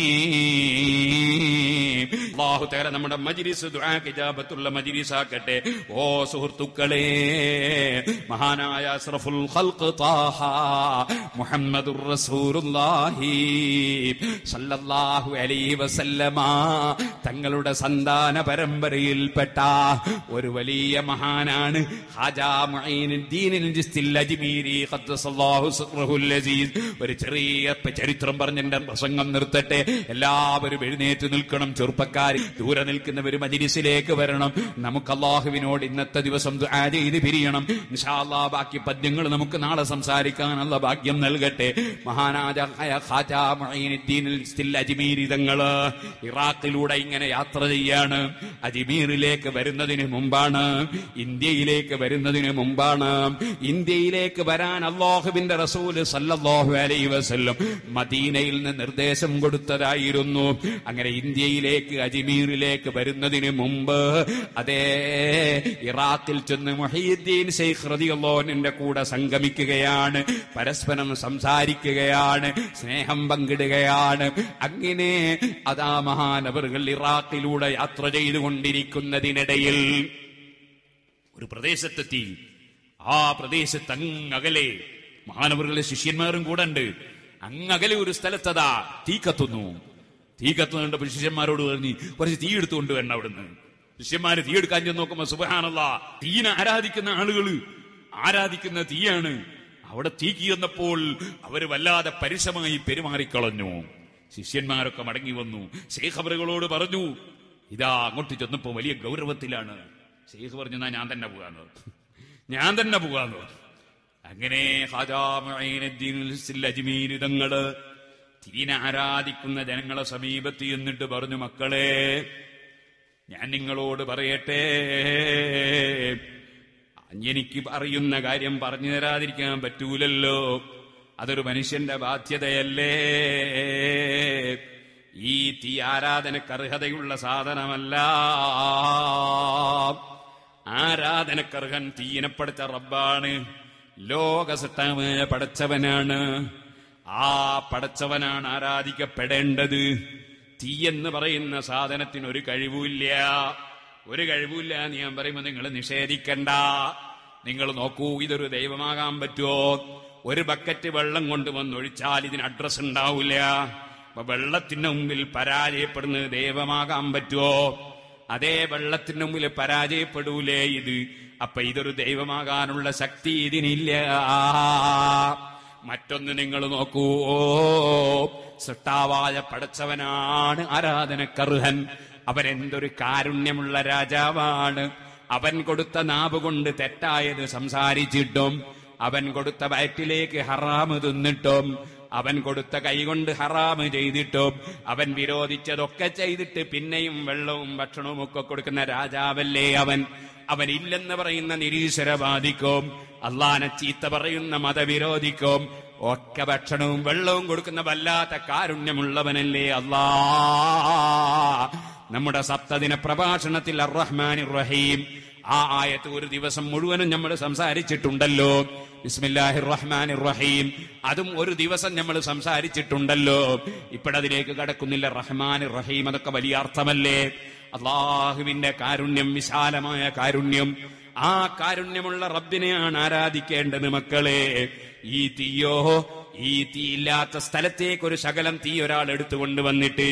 അല്ലാഹു തആല നമ്മുടെ മജ്ലിസ് ദുആ ഇജാബത്തുള്ള മജ്ലിസ് ആക്കട്ടെ ഓ സുഹൃത്തുക്കളെ മഹാനായ അസ്റഫുൽ ഖൽഖ് താഹ മുഹമ്മദുർ റസൂലുള്ളാഹി സല്ലല്ലാഹു അലൈഹി വസല്ലമ തങ്ങളുടെ സന്താന പരമ്പരയിൽപ്പെട്ട ഒരു വലിയ മഹാനാണ് ഹാജാ മുഈനുദ്ദീനിൽ ജിസ്തിൽ അജ്മീരി ഖദ്ദസല്ലാഹു സിർറഹുൽ അസീസ് ഒരു ചെറിയ ചരിത്രം പറഞ്ഞ എന്റെ പ്രസംഗം നിർത്തട്ടെ എല്ലാവരും എഴുന്നേറ്റ് നിൽക്കണം ചെറുപ്പക്കാർ ദൂരെ നിൽക്കുന്നവർ മജിലിസിലേക്ക് വരണം നമുക്ക് അള്ളാഹുവിനോട് ഇന്നത്തെ ദിവസം ദുആ ചെയ്ത് പിരിയണം ഇൻഷാ അല്ലാഹ് ബാക്കി പദ്യങ്ങൾ നമുക്ക് നാളെ സംസാരിക്കാനുള്ള ഭാഗ്യം നൽകട്ടെ മഹാനാജായ ഖാജാ മുഈനുദ്ദീനിൽ ജിസ്തിൽ അജ്മീരി തങ്ങള് ഇറാഖിലൂടെ ഇങ്ങനെ യാത്ര ചെയ്യാണ് അജ്മീറിലേക്ക് വരുന്നതിന് മുമ്പാണ് ഇന്ത്യയിലേക്ക് വരുന്നതിന് മുമ്പാണ് ഇന്ത്യയിലേക്ക് വരാൻ അള്ളാഹുവിന്റെ റസൂല് സല്ലല്ലാഹു അലൈഹി വസല്ലം മദീനയിൽ നിന്ന് നിർദ്ദേശം കൊടുത്തതായിരുന്നു അങ്ങനെ ഇന്ത്യയിലേക്ക് അജ്മീറിലേക്ക് വരുന്നതിന് മുമ്പ് അതേ ഇറാഖിൽ ചെന്ന് മുഹീദ്ദീൻ ശൈഖ് റളിയല്ലാഹുവിന്റെ കൂടെ സംഗമിക്കുകയാണ് പരസ്പരം സംസാരിക്കുകയാണ് സ്നേഹം പങ്കിടുകയാണ് അങ്ങനെ അതാ മഹാനവറുകൾ ഇറാഖിലൂടെ യാത്ര ചെയ്തുകൊണ്ടിരിക്കുന്നതിനിടയിൽ ഒരു പ്രദേശത്തെത്തി ആ പ്രദേശത്ത് അങ്ങകലെ മഹാനവറുകളുടെ ശിഷ്യന്മാരും കൂടെ ഉണ്ട് അങ്ങകലെ ഒരു സ്ഥലത്തതാ തീ കത്തുന്നു തീ കത്തുന്നുണ്ട് ശിഷ്യന്മാരോട് പറഞ്ഞ് കുറച്ച് തീ എടുത്തുകൊണ്ട് വരണം അവിടുന്ന് ശിഷ്യന്മാര് തീ എടുക്കാൻ ചെന്ന് നോക്കുമ്പോ സുബഹാനല്ല തീനെ ആരാധിക്കുന്ന ആളുകള് ആരാധിക്കുന്ന തീയാണ് അവിടെ തീ കീർന്നപ്പോൾ അവര് വല്ലാതെ പരുഷമായി പെരുമാറിക്കളഞ്ഞു ശിഷ്യന്മാരൊക്കെ മടങ്ങി വന്നു ശേഖ് അവറുകളോട് പറഞ്ഞു ഇതാ അങ്ങോട്ട് ചെന്നപ്പോ വലിയ ഗൗരവത്തിലാണ് ശേഖ് പറഞ്ഞു "എന്നാ ഞാൻ തന്നെ പോകാന്ന് ഞാൻ തന്നെ പോകാന്ന് അങ്ങനെ അജ്മീരിതങ്ങള് തീന ആരാധിക്കുന്ന ജനങ്ങളെ സമീപത്ത് എന്നിട്ട് പറഞ്ഞു മക്കളെ ഞാൻ നിങ്ങളോട് പറയട്ടെ എനിക്ക് അറിയുന്ന കാര്യം പറഞ്ഞു തരാതിരിക്കാൻ പറ്റൂലല്ലോ അതൊരു മനുഷ്യന്റെ ബാധ്യതയല്ലേ ഈ തീ ആരാധനക്ക് അർഹതയുള്ള സാധനമല്ല ആരാധനക്കർഹൻ തീയിനെ പടച്ച റബ്ബാണ് ലോകസത്തമായ പടച്ചവനാണ് ആ പടച്ചവനാണ് ആരാധിക്കപ്പെടേണ്ടത് തീ എന്ന് പറയുന്ന സാധനത്തിന് ഒരു കഴിവുമില്ല ഒരു കഴിവുമില്ല എന്ന് ഞാൻ പറയുമ്പോൾ നിങ്ങൾ നിഷേധിക്കണ്ട നിങ്ങൾ നോക്കൂ ഇതൊരു ദൈവമാകാൻ പറ്റുമോ ഒരു ബക്കറ്റ് വെള്ളം കൊണ്ടുവന്നൊഴിച്ചാൽ ഇതിന് അഡ്രസ് ഉണ്ടാവില്ല അപ്പൊ വെള്ളത്തിന്റെ മുമ്പിൽ പരാജയപ്പെടുന്നത് ദൈവമാകാൻ പറ്റുമോ അതേ വെള്ളത്തിന്റെ മുമ്പിൽ പരാജയപ്പെടൂലേ ഇത് അപ്പൊ ഇതൊരു ദൈവമാകാനുള്ള ശക്തി ഇതിനില്ല മറ്റൊന്ന് നിങ്ങൾ നോക്കൂ ഓ സൃഷ്ടാവായ പടച്ചവനാണ് ആരാധനക്കർഹൻ അവരെന്തൊരു കാരുണ്യമുള്ള രാജാവാണ് അവൻ കൊടുത്ത നാവ് കൊണ്ട് തെറ്റായത് സംസാരിച്ചിട്ടും അവൻ കൊടുത്ത വയറ്റിലേക്ക് ഹറാമ് തിന്നിട്ടും അവൻ കൊടുത്ത കൈകൊണ്ട് ഹറാമ് ചെയ്തിട്ടും അവൻ വിരോധിച്ചതൊക്കെ ചെയ്തിട്ട് പിന്നെയും വെള്ളവും ഭക്ഷണവും ഒക്കെ കൊടുക്കുന്ന രാജാവല്ലേ അവൻ അവൻ ഇല്ലെന്ന് പറയുന്ന നിരീശ്വരവാദിക്കും അള്ളാനെ ചീത്ത പറയുന്ന മതവിരോധിക്കും ഒക്കെ ഭക്ഷണവും വെള്ളവും കൊടുക്കുന്ന വല്ലാത്ത കാരുണ്യമുള്ളവനല്ലേ അല്ലാ നമ്മുടെ സപ്തദിന പ്രഭാഷണത്തിൽ അറഹ്മാൻ റഹീം ആ ആയത്ത് ഒരു ദിവസം മുഴുവനും നമ്മൾ സംസാരിച്ചിട്ടുണ്ടല്ലോ ബിസ്മില്ലാഹി റഹ്മാൻ റഹീം അതും ഒരു ദിവസം നമ്മൾ സംസാരിച്ചിട്ടുണ്ടല്ലോ ഇപ്പോഴതിലേക്ക് കടക്കുന്നില്ല റഹ്മാൻ റഹീം അതൊക്കെ വലിയ അർത്ഥമല്ലേ അള്ളാഹുവിന്റെ കാരുണ്യം വിശാലമായ കാരുണ്യം ആ കാരുണ്യമുള്ള റബ്ബിനെയാണ് ആരാധിക്കേണ്ടത് മക്കളെ ഈ തീയോ ഈ തീ ഇല്ലാത്ത സ്ഥലത്തേക്ക് ഒരു ശകലം തീ ഒരാൾ എടുത്തുകൊണ്ട് വന്നിട്ട്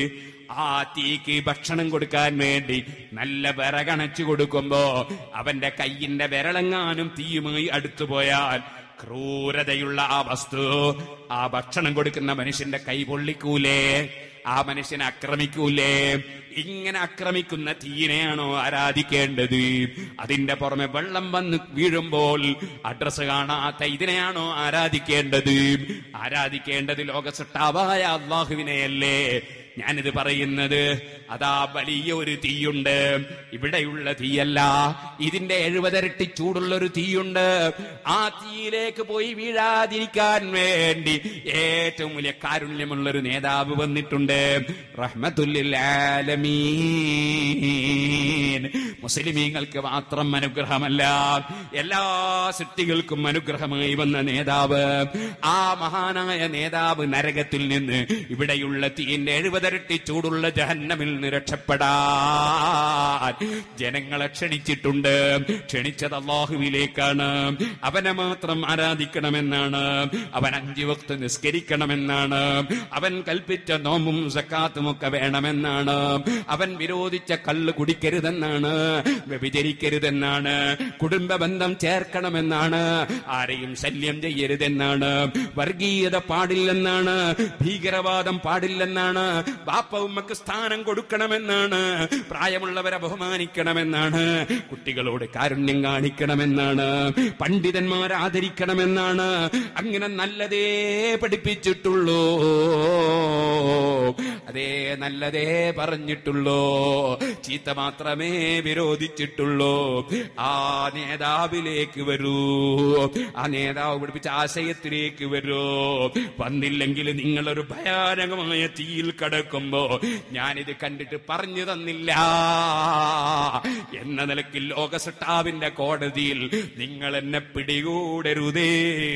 ആ തീക്ക് ഭക്ഷണം കൊടുക്കാൻ വേണ്ടി നല്ല വിറകണച്ചു കൊടുക്കുമ്പോ അവന്റെ കയ്യിന്റെ വിരളെങ്ങാനും തീയുമായി അടുത്തു പോയാൽ ക്രൂരതയുള്ള ആ വസ്തു ആ ഭക്ഷണം കൊടുക്കുന്ന മനുഷ്യന്റെ കൈ പൊള്ളിക്കൂലേ ആ മനുഷ്യനെ ആക്രമിക്കൂലേ ഇങ്ങനെ ആക്രമിക്കുന്ന തീയിനെയാണോ ആരാധിക്കേണ്ടത് അതിന്റെ പുറമെ വെള്ളം വന്ന് വീഴുമ്പോൾ അഡ്രസ് കാണാത്ത ഇതിനെയാണോ ആരാധിക്കേണ്ടത് ആരാധിക്കേണ്ടത് ലോകസട്ടാവായ അള്ളാഹുവിനെയല്ലേ ഞാനിത് പറയുന്നത് അതാ വലിയ ഒരു തീയുണ്ട് ഇവിടെയുള്ള തീയല്ല ഇതിന്റെ എഴുപതരട്ടി ചൂടുള്ള ഒരു തീയുണ്ട് ആ തീയിലേക്ക് പോയി വീഴാതിരിക്കാൻ വേണ്ടി ഏറ്റവും വലിയ കാരുണ്യമുള്ള ഒരു നേതാവ് വന്നിട്ടുണ്ട് റഹ്മത്തുല്ലിൽ ആലമീൻ മുസ്ലിമീങ്ങൾക്ക് മാത്രം അനുഗ്രഹമല്ല എല്ലാ സൃഷ്ടികൾക്കും അനുഗ്രഹമായി വന്ന നേതാവ് ആ മഹാനായ നേതാവ് നരകത്തിൽ നിന്ന് ഇവിടെയുള്ള തീന്റെ എഴുപതരട്ടി ചൂടുള്ള ജഹന്നമിൽ നിന്ന് രക്ഷപ്പെടാൻ ജനങ്ങളെ ക്ഷണിച്ചിട്ടുണ്ട് ക്ഷണിച്ചത് അള്ളാഹുവിലേക്കാണ് അവനെ മാത്രം ആരാധിക്കണമെന്നാണ് അവൻ അഞ്ചു വക്ത് നിസ്കരിക്കണമെന്നാണ് അവൻ കൽപ്പിച്ച നോമ്പും സക്കാത്തും ഒക്കെ വേണമെന്നാണ് അവൻ വിരോധിച്ച കള്ള് കുടിക്കരുതെന്നാണ് വ്യഭിചരിക്കരുതെന്നാണ് കുടുംബ ബന്ധം ചേർക്കണമെന്നാണ് ആരെയും ശല്യം ചെയ്യരുതെന്നാണ് വർഗീയത പാടില്ലെന്നാണ് ഭീകരവാദം പാടില്ലെന്നാണ് ബാപ്പ ഉമ്മക്ക് സ്ഥാനം കൊടുക്കണമെന്നാണ് പ്രായമുള്ളവരെ ബഹുമാനിക്കണമെന്നാണ് കുട്ടികളോട് കാരുണ്യം കാണിക്കണമെന്നാണ് പണ്ഡിതന്മാരെ ആദരിക്കണമെന്നാണ് അങ്ങനെ നല്ലതേ പഠിപ്പിച്ചിട്ടുള്ളൂ അതേ നല്ലതേ പറഞ്ഞിട്ടുള്ളൂ ചീത്ത മാത്രമേ വിരോധിച്ചിട്ടുള്ളൂ ആ നേതാവിലേക്ക് വരൂ ആ നേതാവ് പഠിപ്പിച്ച ആശയത്തിലേക്ക് വരൂ വന്നില്ലെങ്കിൽ നിങ്ങളൊരു ഭയാനകമായ തീയിൽ കടക്കുമ്പോ ഞാനിത് കണ്ടിട്ട് പറഞ്ഞു തന്നില്ല എന്ന നിലയ്ക്ക് ലോകസട്ടാവിന്റെ കോടതിയിൽ നിങ്ങൾ എന്നെ പിടികൂടരുതേ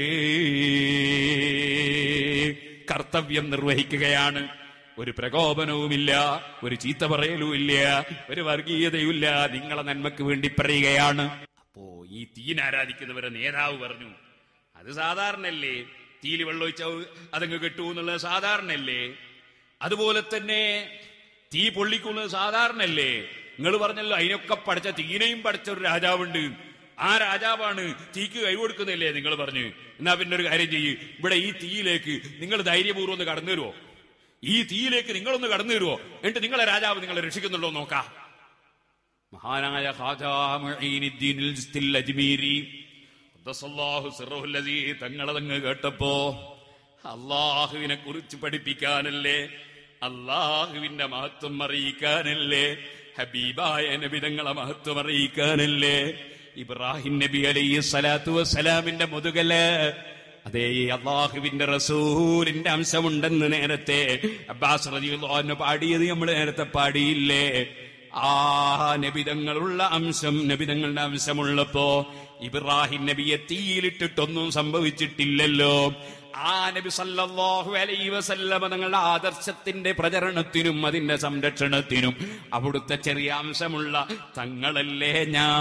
കർത്തവ്യം നിർവഹിക്കുകയാണ് ഒരു പ്രകോപനവുമില്ല ഒരു ചീത്ത പറയലുമില്ല ഒരു വർഗീയതയുമില്ല നിങ്ങളെ നന്മക്ക് വേണ്ടി പറയുകയാണ് അപ്പോ ഈ തീൻ ആരാധിക്കുന്നവരെ നേതാവ് പറഞ്ഞു അത് സാധാരണല്ലേ തീയിൽ വെള്ളമൊഴിച്ച അതങ്ങ് കെട്ടു എന്നുള്ളത് സാധാരണല്ലേ അതുപോലെ തന്നെ തീ പൊള്ളിക്കുന്നത് സാധാരണല്ലേ നിങ്ങൾ പറഞ്ഞല്ലോ അതിനൊക്കെ പഠിച്ച തീനെയും പഠിച്ച ഒരു രാജാവുണ്ട് ആ രാജാവാണ് തീക്ക് കൈകൊടുക്കുന്നില്ലേ നിങ്ങൾ പറഞ്ഞു എന്നാ പിന്നെ ഒരു കാര്യം ചെയ്യ് ഇവിടെ ഈ തീയിലേക്ക് നിങ്ങൾ ധൈര്യപൂർവ്വം ഒന്ന് കടന്നു തരുമോ ഈ തീയിലേക്ക് നിങ്ങളൊന്ന് കടന്നു തരുമോ എന്നിട്ട് നിങ്ങളെ രാജാവ് നിങ്ങളെ രക്ഷിക്കുന്നുണ്ടോ നോക്കാം മഹാനായ ഖാജാ മുഈനുദ്ദീനിൽ ജിസ്തിൽ അജ്മീരി ഖദ്ദസല്ലാഹു സിറഹുൽ ലദീ തങ്ങളതങ്ങ് കേട്ടപ്പോ അള്ളാഹുവിനെ കുറിച്ച് പഠിപ്പിക്കാനല്ലേ അള്ളാഹുവിന്റെ മഹത്വം അറിയിക്കാനല്ലേ ഹബീബായ നബി തങ്ങളെ മഹത്വം അറിയിക്കാനല്ലേ ഇബ്രാഹിം നബി അലൈഹി സ്വലാത്തു വസ്സലാമിന്റെ മുതുകല് അതേ അള്ളാഹുവിന്റെ റസൂലിന്റെ അംശമുണ്ടെന്ന് നേരത്തെ അബ്ബാസ് റളിയല്ലാഹു പാടിയത് നമ്മൾ നേരത്തെ പാടിയില്ലേ ആ നബിതങ്ങളുള്ള അംശം നബിതങ്ങളുടെ അംശമുള്ളപ്പോ ഇബ്രാഹിം നബിയെ തീയിലിട്ടിട്ടൊന്നും സംഭവിച്ചിട്ടില്ലല്ലോ ആ നബി സല്ലല്ലാഹു അലൈഹി വസല്ലമ തങ്ങളുടെ ആദർശത്തിന്റെ പ്രചരണത്തിനും അതിന്റെ സംരക്ഷണത്തിനും അവിടുത്തെ ചെറിയ അംശമുള്ള തങ്ങളല്ലേ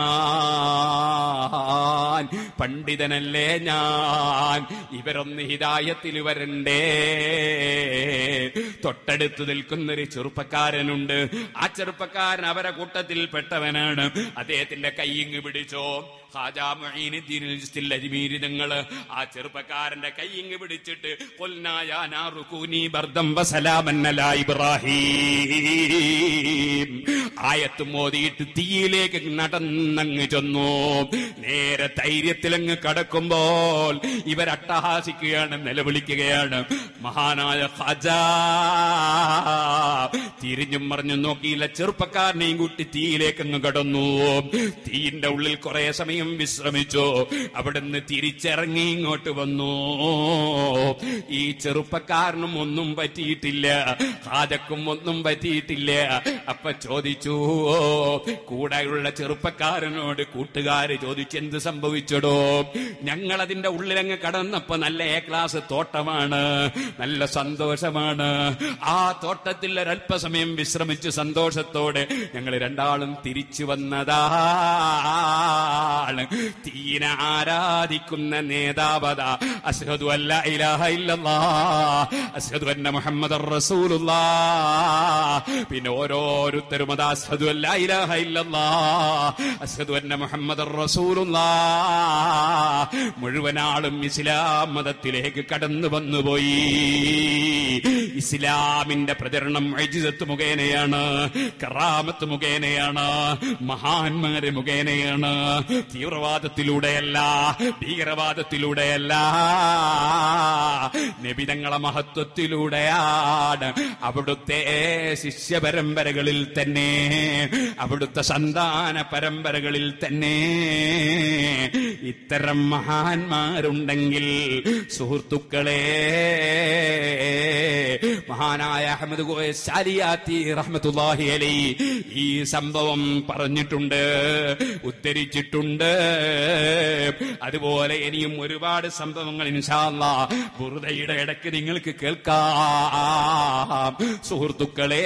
ഞാൻ പണ്ഡിതനല്ലേ ഞാൻ ഇവരൊന്ന് ഹിതായത്തിൽ വരണ്ടേ തൊട്ടടുത്ത് നിൽക്കുന്ന ഒരു ചെറുപ്പക്കാരനുണ്ട് ആ ചെറുപ്പക്കാരൻ അവരെ കൂട്ടത്തിൽ പെട്ടവനാണ് അദ്ദേഹത്തിന്റെ കൈയിങ് പിടിച്ചോ ഹാജാമീനിങ്ങള് ആ ചെറുപ്പക്കാരന്റെ കൈയിങ് പിടിച്ചിട്ട് കൊൽനായൂനി ബർദം വസലാമന്നല ഇബ്രാഹിം ആയത്ത് മോദിയിട്ട് തീയിലേക്ക് നടന്നങ്ങ് ചെന്നു നേരെ ധൈര്യത്തിലങ്ങ് കടക്കുമ്പോൾ ഇവരട്ടഹാസിക്കുകയാണ് നിലവിളിക്കുകയാണ് മഹാനായ ഖജാ തിരിഞ്ഞും മറിഞ്ഞും നോക്കിയില്ല ചെറുപ്പക്കാരനെയും കൂട്ടി തീയിലേക്ക് അങ്ങ് കടന്നു തീയിന്റെ ഉള്ളിൽ കുറെ സമയം വിശ്രമിച്ചു അവിടുന്ന് തിരിച്ചിറങ്ങി ഇങ്ങോട്ട് വന്നു ഈ ചെറുപ്പക്കാരനും ഒന്നും പറ്റിയിട്ടില്ല ഹാജക്കും ഒന്നും പറ്റിയിട്ടില്ല അപ്പൊ ചോദിച്ചു കൂടെയുള്ള ചെറുപ്പക്കാരനോട് കൂട്ടുകാര് ചോദിച്ചു എന്ത് സംഭവിച്ചടോ ഞങ്ങൾ അതിന്റെ ഉള്ളിലങ്ങ് കടന്നപ്പോ നല്ല എ ക്ലാസ് തോട്ടമാണ് നല്ല സന്തോഷമാണ് ആ തോട്ടത്തിൽ ഒരല്പസമയം വിശ്രമിച്ച് സന്തോഷത്തോടെ ഞങ്ങൾ രണ്ടാളും തിരിച്ചു വന്നതാണ് തീന ആരാധിക്കുന്ന നേതാവത അസ്ഹദു അല്ല ലാ ഇലാഹ ഇല്ലല്ലാഹ് അസ്ഹദു അന്ന മുഹമ്മദർ റസൂലുള്ളാഹ് പിന്നെ ഓരോരുത്തരും അത് അസ്ഹദു അല്ലാ ഇലാഹ ഇല്ലല്ലാഹ് അസ്ഹദു അന്ന മുഹമ്മദർ റസൂലുള്ളാഹ് മുഴുവൻ ആളും ഇസ്ലാം മതത്തിലേക്ക് കടന്നു വന്നുപോയി ഇസ്ലാമിന്റെ പ്രചരണം അജിതത്ത് മുഖേനയാണ് കറാമത്ത് മുഖേനയാണ് മഹാന്മാര് മുഖേനയാണ് തീവ്രവാദത്തിലൂടെയല്ല ഭീകരവാദത്തിലൂടെയല്ല നിബിതങ്ങളെ മഹത്വത്തിലൂടെയാണ് അവിടുത്തെ ശിഷ്യ പരമ്പരകളിൽ തന്നെ അവിടുത്തെ സന്താന പരമ്പരകളിൽ തന്നെ ഇത്തരം മഹാന്മാരുണ്ടെങ്കിൽ സുഹൃത്തുക്കളെ മഹാനായ അഹമ്മദ് കോയ സാലിയാത്തി റഹ്മത്തുല്ലാഹി അലൈ ഈ സംഭവം പറഞ്ഞിട്ടുണ്ട് ഉദ്ധരിച്ചിട്ടുണ്ട് അതുപോലെ ഇനിയും ഒരുപാട് സംഭവങ്ങൾ ഇൻഷാല്ല ബുറുദയുടെ ഇടയ്ക്ക് നിങ്ങൾക്ക് കേൾക്കാം സുഹൃത്തുക്കളെ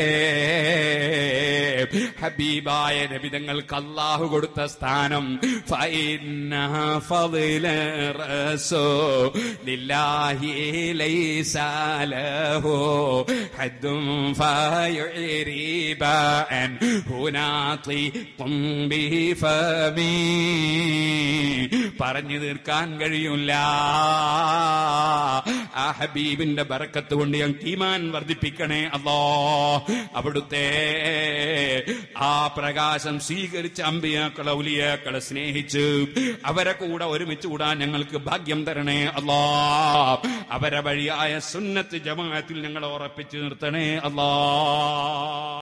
ഹബീബായ നബിതങ്ങൾക്ക് അള്ളാഹു കൊടുത്ത സ്ഥാനം ഫൈന ഫضل رسول الله ليس له حد فيعرب أن هناطق بفمي പറഞ്ഞു തീർക്കാൻ കഴിയില്ല ആ ഹബീബിന്റെ ബറക്കത്ത് കൊണ്ട് ഞാൻ ഈമാൻ വർദ്ധിപ്പിക്കണേ അല്ലോ അവിടുത്തെ ആ പ്രകാശം സ്വീകരിച്ച അമ്പിയാക്കളെ ഉലിയാക്കളെ സ്നേഹിച്ച് അവരെ കൂടെ ഒരുമിച്ച് കൂടാൻ ഞങ്ങൾക്ക് ഭാഗ്യം തരണേ അല്ലാ അവരെ വഴിയായ സുന്നത്ത് ജമാഅത്തിൽ ഞങ്ങളെ ഉറപ്പിച്ചു നിർത്തണേ അല്ലാ